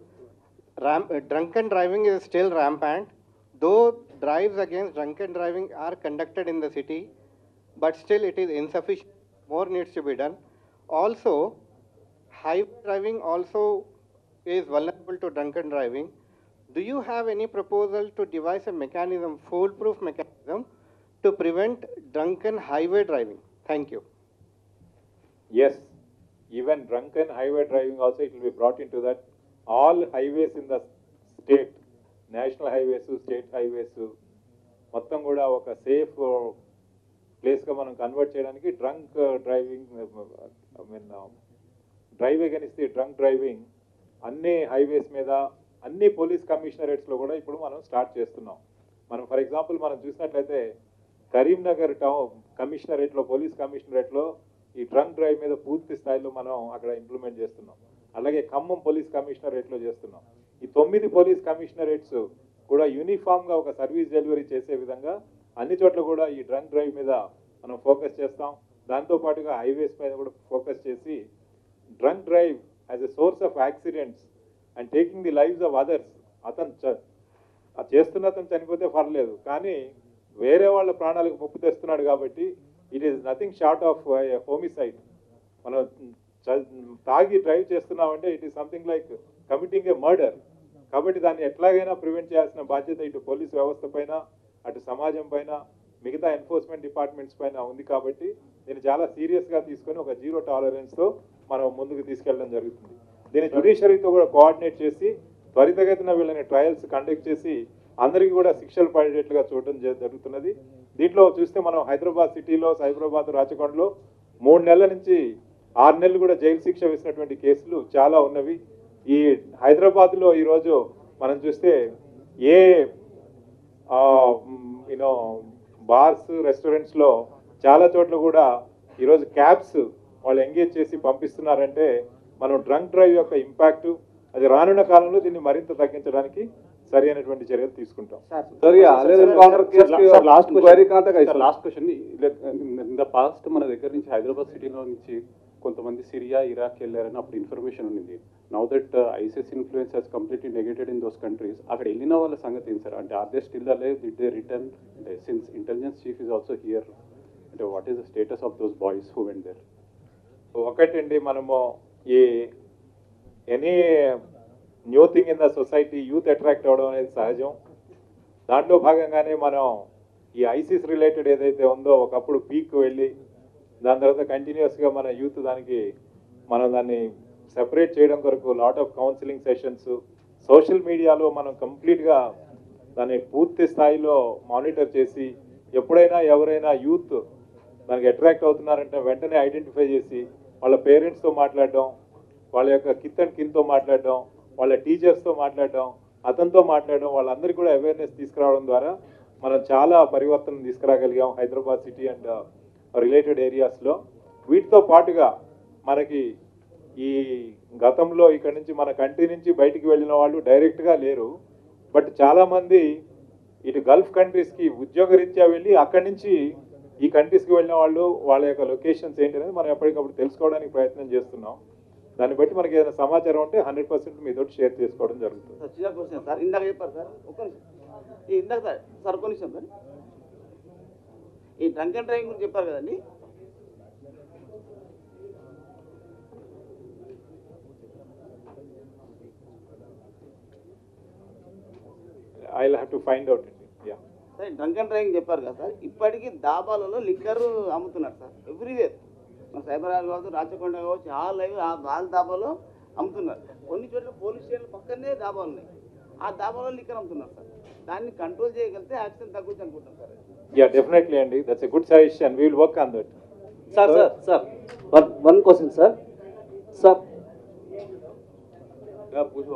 ram, uh, drunken driving is still rampant. Though drives against drunken driving are conducted in the city, but still it is insufficient. More needs to be done. Also, highway driving also is vulnerable to drunken driving. Do you have any proposal to devise a mechanism, foolproof mechanism, to prevent drunken highway driving? Thank you. Yes, even drunken highway driving also it will be brought into that. All highways in the state, national highways, state highways, మొత్తం కూడా ఒక సేఫ్ ప్లేస్గా మనం కన్వర్ట్ చేయడానికి drunk driving I mean drive against the drunk driving అన్ని హైవేస్ మీద అన్ని పోలీస్ కమిషనరేట్స్లో కూడా ఇప్పుడు మనం స్టార్ట్ చేస్తున్నాం మనం ఫర్ ఎగ్జాంపుల్ మనం చూసినట్లయితే కరీంనగర్ టౌన్ కమిషనరేట్లో పోలీస్ కమిషనరేట్లో ఈ డ్రంక్ డ్రైవ్ మీద పూర్తి స్థాయిలో మనం అక్కడ ఇంప్లిమెంట్ చేస్తున్నాం అలాగే ఖమ్మం పోలీస్ కమిషనరేట్లో చేస్తున్నాం ఈ తొమ్మిది పోలీస్ కమిషనరేట్స్ కూడా యూనిఫామ్గా ఒక సర్వీస్ డెలివరీ చేసే విధంగా అన్ని చోట్ల కూడా ఈ డ్రంక్ డ్రైవ్ మీద మనం ఫోకస్ చేస్తాం దాంతో పాటుగా హైవేస్ మీద కూడా ఫోకస్ చేసి drunk drive as a source of accidents and taking the lives of others అతను చ- ఆ చేస్తున్న అతను చనిపోతే పర్లేదు కానీ వేరే వాళ్ళ ప్రాణాలకు ముప్పు తెస్తున్నాడు కాబట్టి it is nothing short of homicide మనం చ- తాగి డ్రైవ్ చేస్తున్నామంటే it is something like committing a murder కాబట్టి దాన్ని ఎట్లాగైనా ప్రివెంట్ చేయాల్సిన బాధ్యత ఇటు పోలీస్ వ్యవస్థ పైన అటు సమాజం పైన మిగతా ఎన్ఫోర్స్మెంట్ డిపార్ట్మెంట్స్ పైన ఉంది కాబట్టి దీన్ని చాలా సీరియస్గా తీసుకొని ఒక జీరో టాలరెన్స్తో మనం ముందుకు తీసుకెళ్ళడం జరుగుతుంది దీన్ని జుడిషియరీతో కూడా కోఆర్డినేట్ చేసి త్వరితగతిన వీళ్ళని ట్రయల్స్ కండక్ట్ చేసి అందరికీ కూడా శిక్షలు పడేటట్లుగా చూడడం జ- జరుగుతున్నది దీంట్లో చూస్తే మనం హైదరాబాద్ సిటీలో సైబరాబాద్ రాచకొండలో మూడు నెలల నుంచి ఆరు నెలలు కూడా జైలు శిక్ష వేసినటువంటి కేసులు చాలా ఉన్నవి ఈ హైదరాబాద్లో ఈరోజు మనం చూస్తే ఏ యూనో బార్స్ రెస్టారెంట్స్లో చాలా చోట్ల కూడా ఈరోజు క్యాబ్స్ వాళ్ళు ఎంగేజ్ చేసి పంపిస్తున్నారంటే మనం డ్రంక్ డ్రైవ్ యొక్క ఇంపాక్ట్ అది రానున్న కాలంలో దీన్ని మరింత తగ్గించడానికి సరి అయినటువంటి చర్యలు తీసుకుంటాం सर ये आलेद एनकाउंटर केस की sir, last inquiry कहाँ तक आई Sir, sir last question in the past మన దగ్గర నుంచి హైదరాబాద్ సిటీలో నుంచి కొంతమంది సిరియా ఇరాక్ వెళ్ళారని అప్పుడు ఇన్ఫర్మేషన్ ఉంది now that ISIS influence has completely negated in those countries అక్కడ వెళ్ళిన వాళ్ళ సంగతి ఏంటి సార్ అంటే are they still alive did they return అంటే since intelligence chief is also here అంటే what is the status of those boys who went there ఒకటండి మనము ఈ any new thing in the society youth attract అవ్వడం అనేది సహజం దాంట్లో భాగంగానే మనం ఈ ఐసిస్ రిలేటెడ్ ఏదైతే ఉందో ఒకప్పుడు పీక్ వెళ్ళి దాని తర్వాత కంటిన్యూస్గా మన యూత్ దానికి మనం దాన్ని సెపరేట్ చేయడం కొరకు lot of counselling sessions social మీడియాలో మనం కంప్లీట్గా దాన్ని పూర్తి స్థాయిలో మానిటర్ చేసి ఎప్పుడైనా ఎవరైనా యూత్ దానికి అట్రాక్ట్ అవుతున్నారంటే వెంటనే ఐడెంటిఫై చేసి వాళ్ళ పేరెంట్స్తో మాట్లాడడం వాళ్ళ యొక్క కిత్ అండ్ కిన్తో మాట్లాడడం వాళ్ళ టీచర్స్తో మాట్లాడడం అతనితో మాట్లాడడం వాళ్ళందరికీ కూడా అవేర్నెస్ తీసుకురావడం ద్వారా మనం చాలా పరివర్తన తీసుకురాగలిగాం హైదరాబాద్ సిటీ అండ్ రిలేటెడ్ ఏరియాస్లో వీటితో పాటుగా మనకి ఈ గతంలో ఇక్కడ నుంచి మన కంట్రీ నుంచి బయటికి వెళ్ళిన వాళ్ళు డైరెక్ట్గా లేరు బట్ చాలామంది ఇటు గల్ఫ్ కంట్రీస్కి ఉద్యోగరీత్యా వెళ్ళి అక్కడి నుంచి ఈ కంట్రీస్కి వెళ్ళిన వాళ్ళు వాళ్ళ యొక్క లొకేషన్స్ ఏంటి అనేది మనం ఎప్పటికప్పుడు తెలుసుకోవడానికి ప్రయత్నం చేస్తున్నాం దాన్ని బట్టి మనకి ఏదైనా సమాచారం ఉంటే హండ్రెడ్ పర్సెంట్ మీతో షేర్ చేసుకోవడం జరుగుతుంది సార్ చిన్న క్వశ్చన్ సార్ ఇందాక చెప్పారు సార్ ఒక్క నిమిషం ఈ ఇందాక సార్ సార్ ఒక్క నిమిషం సార్ ఈ డ్రంక్ అండ్ డ్రైవింగ్ గురించి చెప్పారు కదండి I have to find out అండి yeah sir drunk and driving చెప్పారు కదా సార్ ఇప్పటికీ దాబాలలో లిక్కర్ అమ్ముతున్నారు సార్ ఎవ్రీవేర్ మన సైబరాబాద్ కావచ్చు రాచకొండ కావచ్చు ఆ లైవ్ ఆ వాళ్ళ దాబాలో అమ్ముతున్నారు కొన్ని చోట్ల పోలీస్ స్టేషన్ పక్కనే దాబాలు ఉన్నాయి ఆ దాబాలో లిక్కర్ అమ్ముతున్నారు సార్ దాన్ని కంట్రోల్ చేయగలిగితే యాక్సిడెంట్ తగ్గుతుంది అనుకుంటాం సార్ యా డెఫినెట్లీ అండి that's a good suggestion we will work on that sir sir sir one one question sir sir Pooja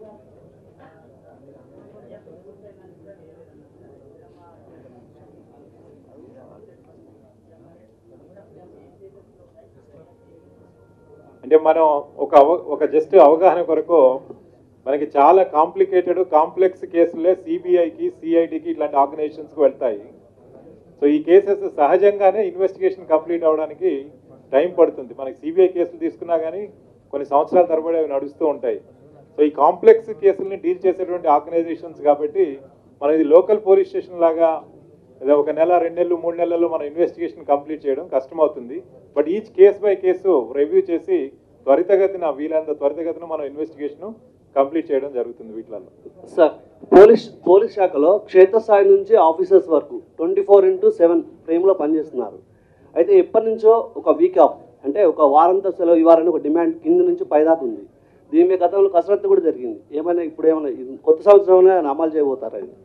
అంటే మనం ఒక అవ ఒక జస్ట్ అవగాహన కొరకు మనకి చాలా కాంప్లికేటెడ్ కాంప్లెక్స్ కేసులే సిబిఐకి సిఐడికి ఇట్లాంటి ఆర్గనైజేషన్స్కి వెళ్తాయి సో ఈ కేసెస్ సహజంగానే ఇన్వెస్టిగేషన్ కంప్లీట్ అవ్వడానికి టైం పడుతుంది మనకి సిబిఐ కేసులు తీసుకున్నా కానీ కొన్ని సంవత్సరాల తరబడి అవి నడుస్తూ ఉంటాయి సో ఈ కాంప్లెక్స్ కేసుల్ని డీల్ చేసేటువంటి ఆర్గనైజేషన్స్ కాబట్టి మన ఇది లోకల్ పోలీస్ స్టేషన్ లాగా ఏదో ఒక నెల రెండు నెలలు మూడు నెలల్లో మనం ఇన్వెస్టిగేషన్ కంప్లీట్ చేయడం కష్టమవుతుంది but each case by case review చేసి త్వరితగతిన వీలైనంత త్వరితగతిన మనం ఇన్వెస్టిగేషన్ కంప్లీట్ చేయడం జరుగుతుంది వీటిలలో సార్ పోలీస్ పోలీస్ శాఖలో క్షేత్రస్థాయి నుంచి ఆఫీసర్స్ వరకు ట్వంటీ ఫోర్ ఇంటూ సెవెన్ ఫ్రేమ్లో పనిచేస్తున్నారు అయితే ఎప్పటి నుంచో ఒక వీక్ ఆఫ్ అంటే ఒక వారంతో సెలవు ఇవ్వాలని ఒక డిమాండ్ కింద నుంచి పైదాకా ఉంది దీని మీద గతంలో కసరత్తు కూడా జరిగింది ఏమైనా ఇప్పుడు ఏమైనా ఇది కొత్త సంవత్సరంలో అమలు చేయబోతారా ఇది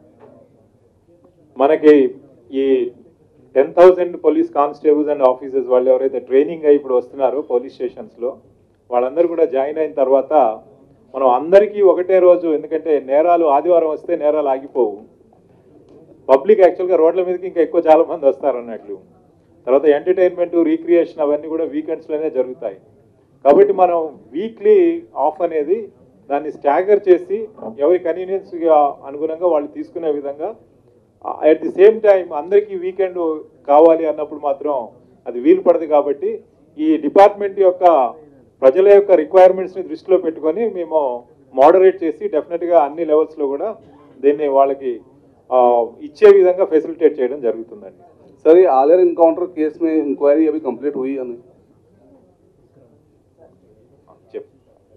మనకి ఈ ten thousand police constables and officers వాళ్ళు ఎవరైతే ట్రైనింగ్ అయ్యి ఇప్పుడు వస్తున్నారో పోలీస్ స్టేషన్స్లో వాళ్ళందరూ కూడా జాయిన్ అయిన తర్వాత మనం అందరికీ ఒకటే రోజు ఎందుకంటే నేరాలు ఆదివారం వస్తే నేరాలు ఆగిపోవు పబ్లిక్ యాక్చువల్గా రోడ్ల మీదకి ఇంకా ఎక్కువ చాలా మంది వస్తారు అన్నట్లు తర్వాత ఎంటర్టైన్మెంట్ రీక్రియేషన్ అవన్నీ కూడా వీకెండ్స్లోనే జరుగుతాయి కాబట్టి మనం వీక్లీ ఆఫ్ అనేది దాన్ని స్టాగర్ చేసి ఎవరి కన్వీనియన్స్గా అనుగుణంగా వాళ్ళు తీసుకునే విధంగా అట్ ది సేమ్ టైం అందరికీ వీకెండ్ కావాలి అన్నప్పుడు మాత్రం అది వీలు పడదు కాబట్టి ఈ డిపార్ట్మెంట్ యొక్క ప్రజల యొక్క రిక్వైర్మెంట్స్ని దృష్టిలో పెట్టుకొని మేము మోడరేట్ చేసి డెఫినెట్గా అన్ని లెవెల్స్లో కూడా దీన్ని వాళ్ళకి ఆ, ఇచ్చే విధంగా ఫెసిలిటేట్ చేయడం జరుగుతుందండి सर ये आलियर इनकाउंटर केस में इंक्वायरी अभी कंप्लीट हुई या नहीं చెప్పు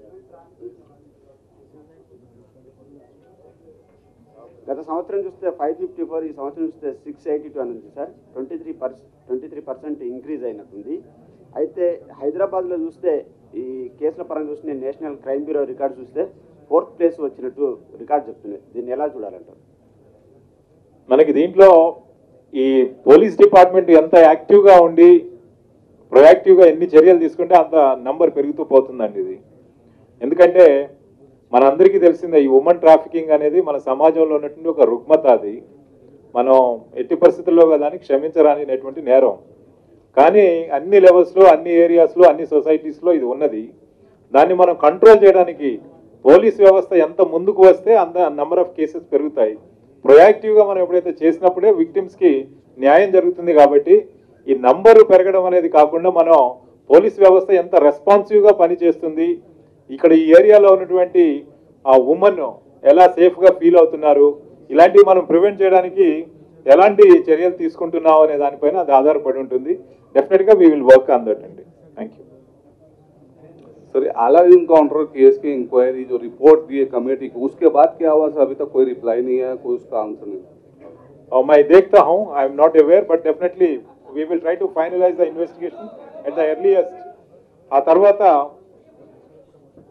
గత సంవత్సరం చూస్తే ఫైవ్ ఫిఫ్టీ ఫోర్ ఈ సంవత్సరం చూస్తే సిక్స్ ఎయిటీ టూ అని ఉంది సార్ ట్వంటీ త్రీ పర్స్ ట్వంటీ త్రీ పర్సెంట్ ఇంక్రీజ్ అయినట్టుంది అయితే హైదరాబాద్లో చూస్తే ఈ కేసుల పరంగా చూస్తే నేషనల్ క్రైమ్ బ్యూరో రికార్డ్ చూస్తే ఫోర్త్ ప్లేస్ వచ్చినట్టు రికార్డ్ చెప్తున్నాయి దీన్ని ఎలా చూడాలంటారు మనకి దీంట్లో ఈ పోలీస్ డిపార్ట్మెంట్ ఎంత యాక్టివ్గా ఉండి ప్రొయాక్టివ్గా ఎన్ని చర్యలు తీసుకుంటే అంత నంబర్ పెరుగుతూ పోతుందండి ఇది ఎందుకంటే మనందరికీ తెలిసిందే ఈ ఉమెన్ ట్రాఫికింగ్ అనేది మన సమాజంలో ఉన్నటువంటి ఒక రుగ్మత అది మనం ఎట్టి పరిస్థితుల్లో దాన్ని క్షమించరానినటువంటి నేరం కానీ అన్ని లెవెల్స్లో అన్ని ఏరియాస్లో అన్ని సొసైటీస్లో ఇది ఉన్నది దాన్ని మనం కంట్రోల్ చేయడానికి పోలీస్ వ్యవస్థ ఎంత ముందుకు వస్తే అంత నెంబర్ ఆఫ్ కేసెస్ పెరుగుతాయి ప్రొయాక్టివ్గా మనం ఎప్పుడైతే చేసినప్పుడే విక్టిమ్స్కి న్యాయం జరుగుతుంది కాబట్టి ఈ నంబరు పెరగడం అనేది కాకుండా మనం పోలీస్ వ్యవస్థ ఎంత రెస్పాన్సివ్గా పనిచేస్తుంది ఇక్కడ ఈ ఏరియాలో ఉన్నటువంటి ఆ ఉమెన్ ఎలా సేఫ్గా ఫీల్ అవుతున్నారు ఇలాంటివి మనం ప్రివెంట్ చేయడానికి ఎలాంటి చర్యలు తీసుకుంటున్నాం అనే దానిపైన అది ఆధారపడి ఉంటుంది డెఫినెట్గా we will work on that అండి థ్యాంక్ యూ सर ये आलियर इनकाउंटर केस की इंक्वायरी जो रिपोर्ट दी है कमेटी को उसके बाद क्या हुआ सर अभी तक कोई रिप्लाई नहीं है कोई उसका आंसर नहीं और मैं देखता हूँ I am not aware but definitely we will try to finalise the investigation at the earliest ఆ తర్వాత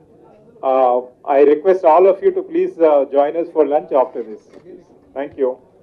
I request all of you to please join us for lunch after this thank you